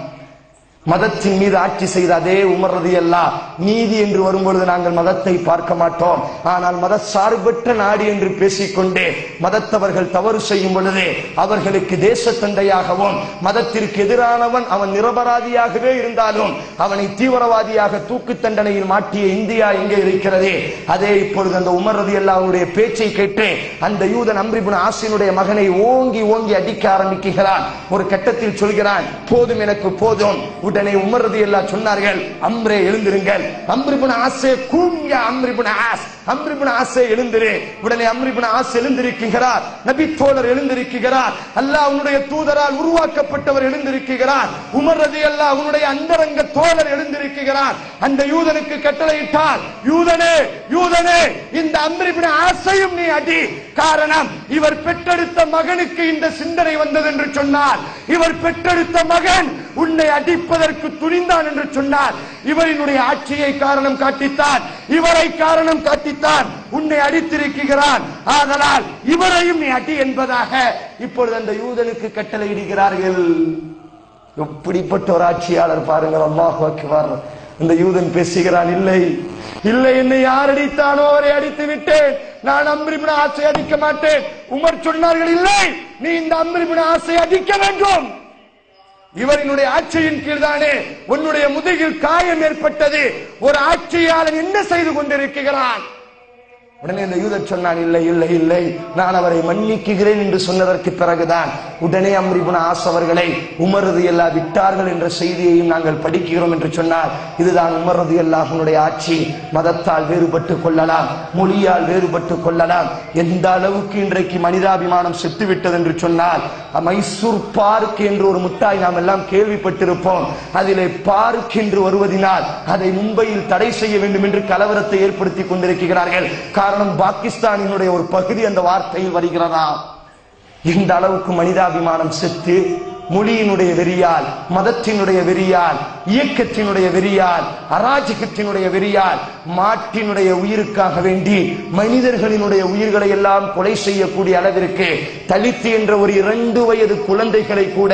மதத்தின் மீது ஆட்சி செய்த அதே உமர்றது எல்லாம் நீதி என்று வரும்பொழுது நாங்கள் மதத்தை பார்க்க மாட்டோம் ஆனால் மத சார்பற்ற நாடு என்று பேசிக்கொண்டே மதத்தவர்கள் தவறு செய்யும் பொழுது அவர்களுக்கு தேச தந்தையாகவும் மதத்திற்கு எதிரானவன் அவன் நிரபராதியாகவே இருந்தாலும் அவனை தீவிரவாதியாக தூக்கு தண்டனையில் மாட்டிய இந்தியா எங்கே இருக்கிறது அதே இப்பொழுது அந்த உமர் ரதி அல்லாவுடைய பேச்சை கேட்டு அந்த யூதன் அம்ரிபுன் ஆசினுடைய மகனை ஓங்கி ஓங்கி அடிக்க ஆரம்பிக்கிறான் ஒரு கட்டத்தில் சொல்கிறான் போதும் எனக்கு போதும் உடனே உமர் ரதி அல்லா சொன்னார்கள் அம்ரே எழுந்திருங்கள் அம்ரிபுன் ஆசே கூம்யா அம்ரிபுன் ஆஸ் அம்ரிபுன் ஆசே எழுந்திரு உடனே அம்ரிபுன் ஆஸ் எழுந்திருக்கிறார் நபி தோழர் எழுந்திருக்கிறார் அல்லாஹ் உன்னுடைய தூதரால் உருவாக்கப்பட்டவர் எழுந்திருக்கிறார் உமர் ரதி அல்லாஹ் உன்னுடைய அந்தரங்க தோழர் எழுந்திருக்கிறார் அந்த யூதனுக்கு கட்டளையிட்டார் யூதனே யூதனே இந்த அம்ரிபின் ஆசையும் நீ அடி காரணம் இவர் பெற்றெடுத்த மகனுக்கு இந்த சிந்தனை வந்தது என்று சொன்னார் இவர் பெற்றெடுத்த மகன் உன்னை அடிப்பதற்கு துணிந்தான் என்று சொன்னார் இவரினுடைய ஆட்சியை காரணம் காட்டித்தான் இவரை காரணம் காட்டித்தான் உன்னை அடித்திருக்கிறான் ஆதலால் இவரையும் நீ அடி என்பதாக இப்பொழுது அந்த யூதனுக்கு கட்டளையிடுகிறார்கள் எப்படிப்பட்ட ஒரு ஆட்சியாளர் பாருங்கள் அல்லாஹ் அக்பர் இந்த யூதன் பேசுகிறான் இல்லை இல்லை என்னை யார் அடித்தானோ அவரை அடித்து விட்டேன் நான் அம்ரிபின் ஆசை அடிக்க மாட்டேன் உமர் சொன்னார்கள் இல்லை நீ இந்த அம்ரிபின் ஆசை அடிக்க வேண்டும் இவரினுடைய ஆட்சியின் கீழ்தானே உன்னுடைய முதுகில் காயம் ஏற்பட்டது ஒரு ஆட்சியாளன் என்ன செய்து கொண்டிருக்கிறான் உடனே இந்த யூதர் சொன்னான் இல்லை இல்லை இல்லை நான் அவரை மன்னிக்குகிறேன் என்று சொன்னதற்கு பிறகுதான் உடனே அம்ரிபுன ஆசவர்களை உமரது எல்லா விட்டார்கள் என்ற செய்தியையும் நாங்கள் படிக்கிறோம் என்று சொன்னார் இதுதான் உமரது அல்லாஹனுடைய ஆட்சி மதத்தால் வேறுபட்டு கொள்ளலாம் மொழியால் வேறுபட்டு கொள்ளலாம் எந்த அளவுக்கு இன்றைக்கு மனிதாபிமானம் செத்துவிட்டது என்று சொன்னால் மைசூர் பார்க் என்று ஒரு முட்டாய் நாம் எல்லாம் கேள்விப்பட்டிருப்போம் அதிலே பார்க் என்று வருவதினால் அதை மும்பையில் தடை செய்ய வேண்டும் என்று கலவரத்தை ஏற்படுத்தி கொண்டிருக்கிறார்கள் காரணம் பாகிஸ்தானினுடைய ஒரு பகுதி அந்த வார்த்தையில் வருகிறதா இந்த அளவுக்கு மனிதாபிமானம் செத்து மொழியினுடைய வெறியால் மதத்தினுடைய வெறியால் இயக்கத்தினுடைய வெறியால் அராஜகத்தினுடைய வெறியால் மாட்டினுடைய உயிருக்காக வேண்டி மனிதர்களினுடைய உயிர்களை எல்லாம் கொலை செய்யக்கூடிய அளவிற்கு தலித்து என்ற ஒரு இரண்டு வயது குழந்தைகளை கூட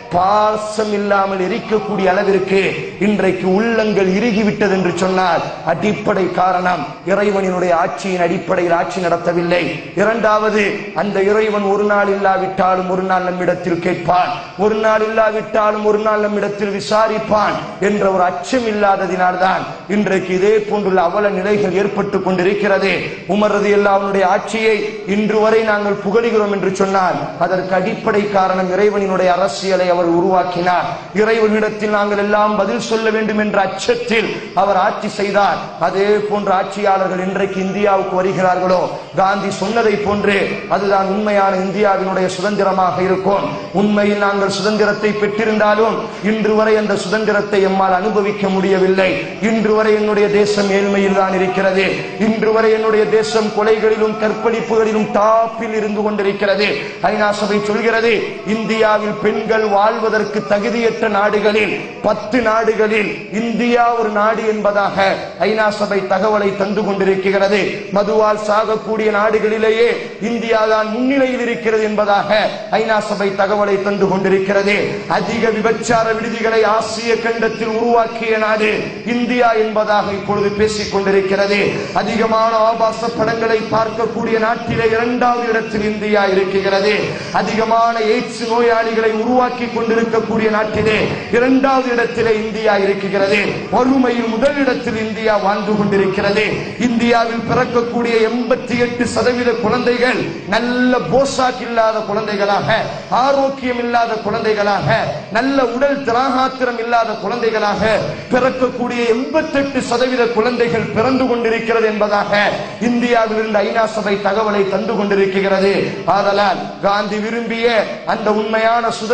பாசம் இல்லாமல் எரிக்கக்கூடிய அளவிற்கு இன்றைக்கு உள்ளங்கள் இறுகிவிட்டது என்று சொன்னால் அடிப்படை காரணம் இறைவனினுடைய ஆட்சியின் அடிப்படையில் ஆட்சி நடத்தவில்லை இரண்டாவது அந்த இறைவன் ஒரு நாள் இல்லாவிட்டாலும் ஒரு நாள் நம்மிடத்தில் கேட்பான் ஒரு நாள் இல்லாவிட்டாலும் ஒரு நாள் நம்மிடத்தில் விசாரிப்பான் என்ற ஒரு அச்சம் இல்லாததினால்தான் இன்றைக்கு இதே போன்றுள்ள அவல நிலைகள் ஏற்பட்டு கொண்டிருக்கிறது உமரது அவனுடைய ஆட்சியை இன்று வரை நாங்கள் புகழுகிறோம் என்று சொன்னால் அதற்கு அடிப்படை காரணம் இறைவனினுடைய அரசியலை அவர் உருவாக்கினார் இறைவனிடத்தில் நாங்கள் எல்லாம் பதில் சொல்ல வேண்டும் என்ற அச்சத்தில் அவர் ஆட்சி செய்தார் அதே போன்ற ஆட்சியாளர்கள் இன்றைக்கு இந்தியாவுக்கு வருகிறார்களோ காந்தி சொன்னதை போன்று அதுதான் உண்மையான இந்தியாவினுடைய சுதந்திரமாக இருக்கும் உண்மையில் நாங்கள் சுதந்திரத்தை பெற்றிருந்தாலும் இன்று வரை அந்த சுதந்திரத்தை எம்மால் அனுபவிக்க முடியவில்லை இன்று வரை என்னுடைய தேசம் ஏழ்மையில் தான் இருக்கிறது இன்று வரை என்னுடைய தேசம் கொலைகளிலும் கற்பழிப்புகளிலும் டாப்பில் இருந்து கொண்டிருக்கிறது ஐநா சபை சொல்கிறது இந்தியாவில் பெண்கள் வாழ்வதற்கு தகுதியற்ற நாடுகளில் பத்து நாடுகளில் இந்தியா ஒரு நாடு என்பதாக ஐநா சபை தகவலை தந்து கொண்டிருக்கிறது மதுவால் சாகக்கூடிய நாடுகளிலேயே இந்தியா தான் முன்னிலையில் இருக்கிறது என்பதாக ஐநா சபை தகவலை தந்து கொண்டிருக்கிறது அதிக விபச்சார விடுதிகளை ஆசிய கண்டத்தில் உருவாக்கிய நாடு இந்தியா என்பதாக இப்பொழுது பேசிக் கொண்டிருக்கிறது அதிகமான ஆபாச படங்களை பார்க்கக்கூடிய நாட்டிலே இரண்டாவது இடத்தில் இந்தியா இருக்கிறது அதிகமான எய்ட்ஸ் நோயாளிகளை உருவாக்கி கொண்டிருக்கக்கூடிய நாட்டிலே இரண்டாவது இடத்திலே இந்தியா இருக்கிறது வறுமையில் முதல் இடத்தில் இந்தியா வாழ்ந்து கொண்டிருக்கிறது இந்தியாவில் பிறக்கக்கூடிய எண்பத்தி எட்டு சதவீத குழந்தைகள் நல்ல போசாக் இல்லாத குழந்தைகளாக ஆரோக்கியம் இல்லாத குழந்தைகளாக நல்ல உடல் திராகாத்திரம் இல்லாத குழந்தைகளாக பிறக்கக்கூடிய எண்பத்தெட்டு சதவீத குழந்தைகள் பிறந்து கொண்டிருக்கிறது என்பதாக இந்தியாவில் இருந்து ஐநா சபை தகவலை தந்து கொண்டிருக்கிறது ஆதலால் காந்தி விரும்பிய அந்த உண்மையான சுதந்திரம் வேண்டும்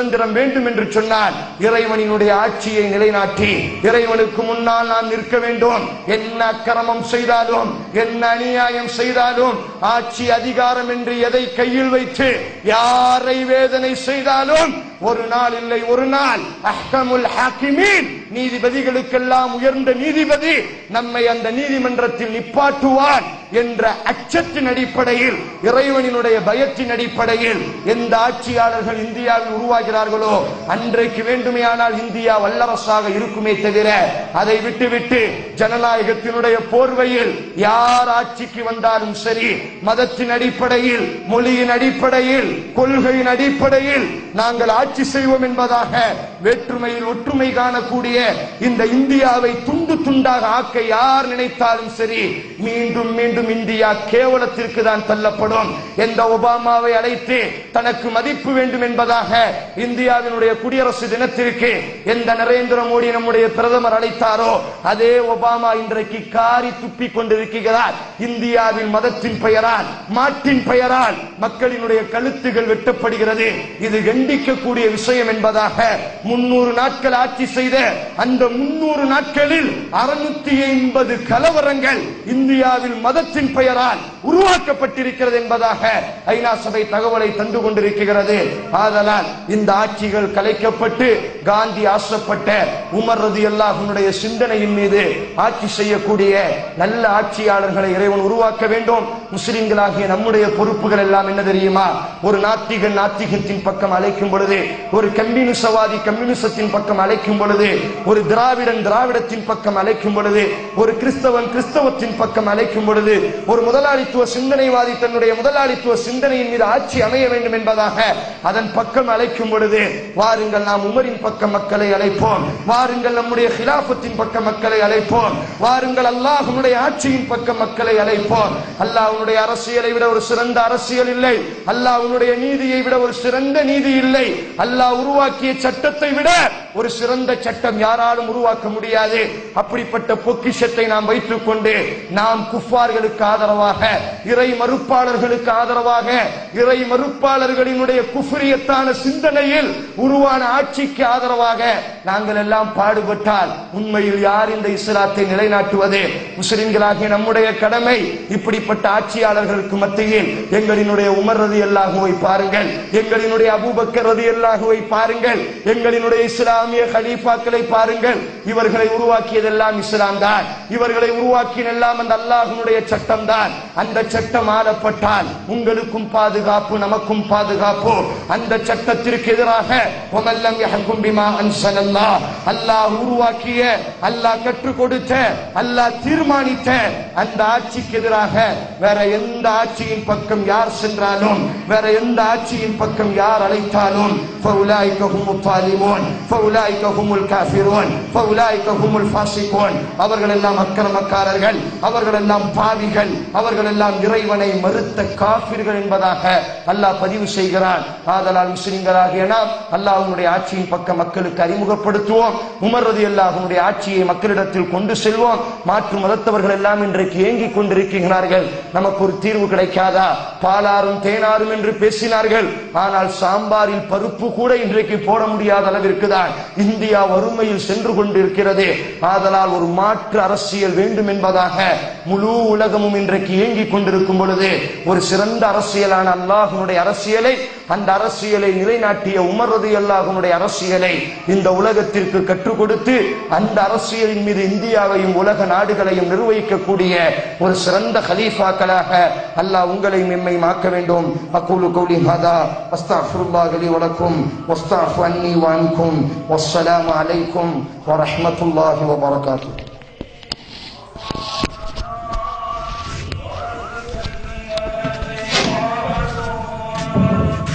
வேண்டும் என்று சொன்னால் இறைவனினுடைய ஆட்சியை நிலைநாட்டி இறைவனுக்கு முன்னால் நாம் நிற்க வேண்டும் என்ன அக்கிரமம் செய்தாலும் என்ன அநியாயம் செய்தாலும் ஆட்சி அதிகாரம் என்று எதை கையில் வைத்து யாரை வேதனை செய்தாலும் ஒரு நாள் இல்லை ஒரு நாள் அஹ்கமுல் ஹாக்கிமீன் நீதிபதிகளுக்கெல்லாம் உயர்ந்த நீதிபதி நம்மை அந்த நீதிமன்றத்தில் நிப்பாட்டுவான் என்ற அச்சத்தின் அடிப்படையில் இறைவனினுடைய பயத்தின் அடிப்படையில் எந்த ஆட்சியாளர்கள் இந்தியாவில் உருவாகிறார்களோ அன்றைக்கு வேண்டுமேயானால் இந்தியா வல்லரசாக இருக்குமே தவிர அதை விட்டுவிட்டு ஜனநாயகத்தினுடைய போர்வையில் யார் ஆட்சிக்கு வந்தாலும் சரி மதத்தின் அடிப்படையில் மொழியின் அடிப்படையில் கொள்கையின் அடிப்படையில் நாங்கள் ஆட்சி செய்வோம் என்பதாக வேற்றுமையில் ஒற்றுமை காணக்கூடிய இந்த இந்தியாவை துண்டு துண்டாக ஆக்க யார் நினைத்தாலும் சரி மீண்டும் மீண்டும் இந்தியா கேவலத்திற்கு தான் தள்ளப்படும் எந்த ஒபாமாவை அழைத்து தனக்கு மதிப்பு வேண்டும் என்பதாக இந்தியாவினுடைய குடியரசு தினத்திற்கு எந்த நரேந்திர மோடி நம்முடைய பிரதமர் அழைத்தாரோ அதே ஒபாமா இன்றைக்கு காரி துப்பி கொண்டிருக்கிறார் இந்தியாவில் மதத்தின் பெயரால் மாட்டின் பெயரால் மக்களினுடைய கழுத்துகள் வெட்டப்படுகிறது இது கண்டிக்கக்கூடிய விஷயம் என்பதாக முன்னூறு நாட்கள் ஆட்சி செய்த அந்த முன்னூறு நாட்களில் அறுநூத்தி ஐம்பது கலவரங்கள் இந்தியாவில் மதத்தின் பெயரால் உருவாக்கப்பட்டிருக்கிறது என்பதாக ஐநா சபை தகவலை தந்து கொண்டிருக்கிறது ஆதலால் இந்த ஆட்சிகள் கலைக்கப்பட்டு காந்தி ஆசைப்பட்ட உமர் ரதி அல்லாஹனுடைய சிந்தனையின் மீது ஆட்சி செய்யக்கூடிய நல்ல ஆட்சியாளர்களை இறைவன் உருவாக்க வேண்டும் முஸ்லிம்களாகிய நம்முடைய பொறுப்புகள் எல்லாம் என்ன தெரியுமா ஒரு நாத்திகன் நாத்திகத்தின் பக்கம் அழைக்கும் பொழுது ஒரு கம்யூனிசவாதி கம்யூனிசத்தின் பக்கம் அழைக்கும் பொழுது ஒரு திராவிடன் திராவிடத்தின் பக்கம் அழைக்கும் பொழுது ஒரு கிறிஸ்தவன் கிறிஸ்தவத்தின் பக்கம் அழைக்கும் பொழுது ஒரு முதலாளித்துவ சிந்தனைவாதி தன்னுடைய முதலாளித்துவ சிந்தனையின் மீது ஆட்சி அமைய வேண்டும் என்பதாக அதன் பக்கம் அழைக்கும் பொழுது வாருங்கள் நாம் உமரின் பக்கம் மக்களை அழைப்போம் வாருங்கள் நம்முடைய ஹிலாபத்தின் பக்கம் மக்களை அழைப்போம் வாருங்கள் அல்லாஹ்வுடைய ஆட்சியின் பக்கம் மக்களை அழைப்போம் அல்லாஹ்வுடைய அரசியலை விட ஒரு சிறந்த அரசியல் இல்லை அல்லாஹ்வுடைய நீதியை விட ஒரு சிறந்த நீதி இல்லை அல்லாஹ் உருவாக்கிய சட்டத்தை விட ஒரு சிறந்த சட்டம் யாராலும் உருவாக்க முடியாது அப்படிப்பட்ட பொக்கிஷத்தை நாம் வைத்துக் கொண்டு நாம் குஃபார்களுக்கு ஆதரவாக இறை மறுப்பாளர்களுக்கு ஆதரவாக இறை மறுப்பாளர்களினுடைய குஃபரியத்தான சிந்தனையில் உருவான ஆட்சிக்கு ஆதரவாக நாங்கள் எல்லாம் பாடுபட்டால் உண்மையில் யார் இந்த இஸ்லாத்தை நிலைநாட்டுவது முஸ்லிம்களாகிய நம்முடைய கடமை இப்படிப்பட்ட ஆட்சியாளர்களுக்கு மத்தியில் எங்களினுடைய உமர் ரதி அல்லாஹுவை பாருங்கள் எங்களினுடைய அபூபக்கர் ரதி அல்லாஹுவை பாருங்கள் எங்களினுடைய இஸ்லாமிய கலீஃபாக்களை பாருங்கள் இவர்களை உருவாக்கியதெல்லாம் இஸ்லாம் தான் இவர்களை உருவாக்கினெல்லாம் அந்த அல்லாஹ்வுடைய சட்டம் தான் அந்த சட்டம் ஆளப்பட்டால் உங்களுக்கும் பாதுகாப்பு நமக்கும் பாதுகாப்பு அந்த சட்டத்திற்கு எதிராக وَمَنْ يَحْكُمْ بِمَا أَنزَلَ اللَّهُ அல்லாஹ் உருவாக்கிய அல்லாஹ் கற்றுக் கொடுத்த அல்லாஹ் தீர்மானித்த அந்த ஆட்சிக்கு எதிராக வேற எந்த ஆட்சியின் பக்கம் யார் சென்றாலும் வேற எந்த ஆட்சியின் பக்கம் யார் அழைத்தாலும் فَأُولَٰئِكَ هُمُ الظَّالِمُونَ فَأُولَٰئِكَ هُمُ الْكَافِرُونَ فَأُولَٰئِكَ هُمُ الْفَاسِقُونَ அவர்கள் எல்லாம் அக்கிரமக்காரர்கள் அவர்கள் எல்லாம் பாவிகள் அவர்கள் எல்லாம் இறைவனை மறுத்த காபிர்கள் என்பதாக அல்லாஹ் பதிவு செய்கிறான் ஆதலால் முஸ்லிம்களாகிய நாம் அல்லாஹ்வுடைய ஆட்சியின் பக்கம் மக்களுக்கு அறிமுகப்படுத்துவோம் உமர் ரதி அல்லாஹ்வுடைய ஆட்சியை மக்களிடத்தில் கொண்டு செல்வோம் மாற்று மதத்தவர்கள் எல்லாம் இன்றைக்கு ஏங்கிக் கொண்டிருக்கிறார்கள் நமக்கு ஒரு தீர்வு கிடைக்காதா பாலாரும் தேனாரும் என்று பேசினார்கள் ஆனால் சாம்பாரில் பருப்பு கூட இன்றைக்கு போட முடியாத அளவிற்கு தான் இந்தியா வறுமையில் சென்று கொண்டிருக்கிறது ஆதலால் ஒரு மாற்று அரசியல் வேண்டும் என்பதாக முழு உலகமும் இன்றைக்கு இயங்கிக் கொண்டிருக்கும் பொழுது ஒரு சிறந்த அரசியலான அல்லாஹ்வுடைய அரசியலை அந்த அரசியலை நிலைநாட்டிய உமர் ரதி அல்லாஹ்வுடைய அரசியலை இந்த உலகத்திற்கு கற்றுக் கொடுத்து அந்த அரசியலின் மீது இந்தியாவையும் உலக நாடுகளையும் நிர்வகிக்கக்கூடிய ஒரு சிறந்த கலீஃபாக்களாக அல்லாஹ் உங்களையும் எம்மையும் ஆக்க வேண்டும் அக்கூலு கௌலி ஹதா அஸ்தாஃபிருல்லாஹ் லி வலக்கும் வஸ்தாஃபு அன்னி வஅன்கும் வஸ்ஸலாமு அலைக்கும் வரஹ்மத்துல்லாஹி வபரகாத்துஹு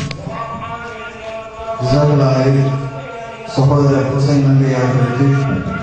ஜசாக்குல்லாஹ் சகோதரர் ஹுசைன் நம்பி அவர்களுக்கு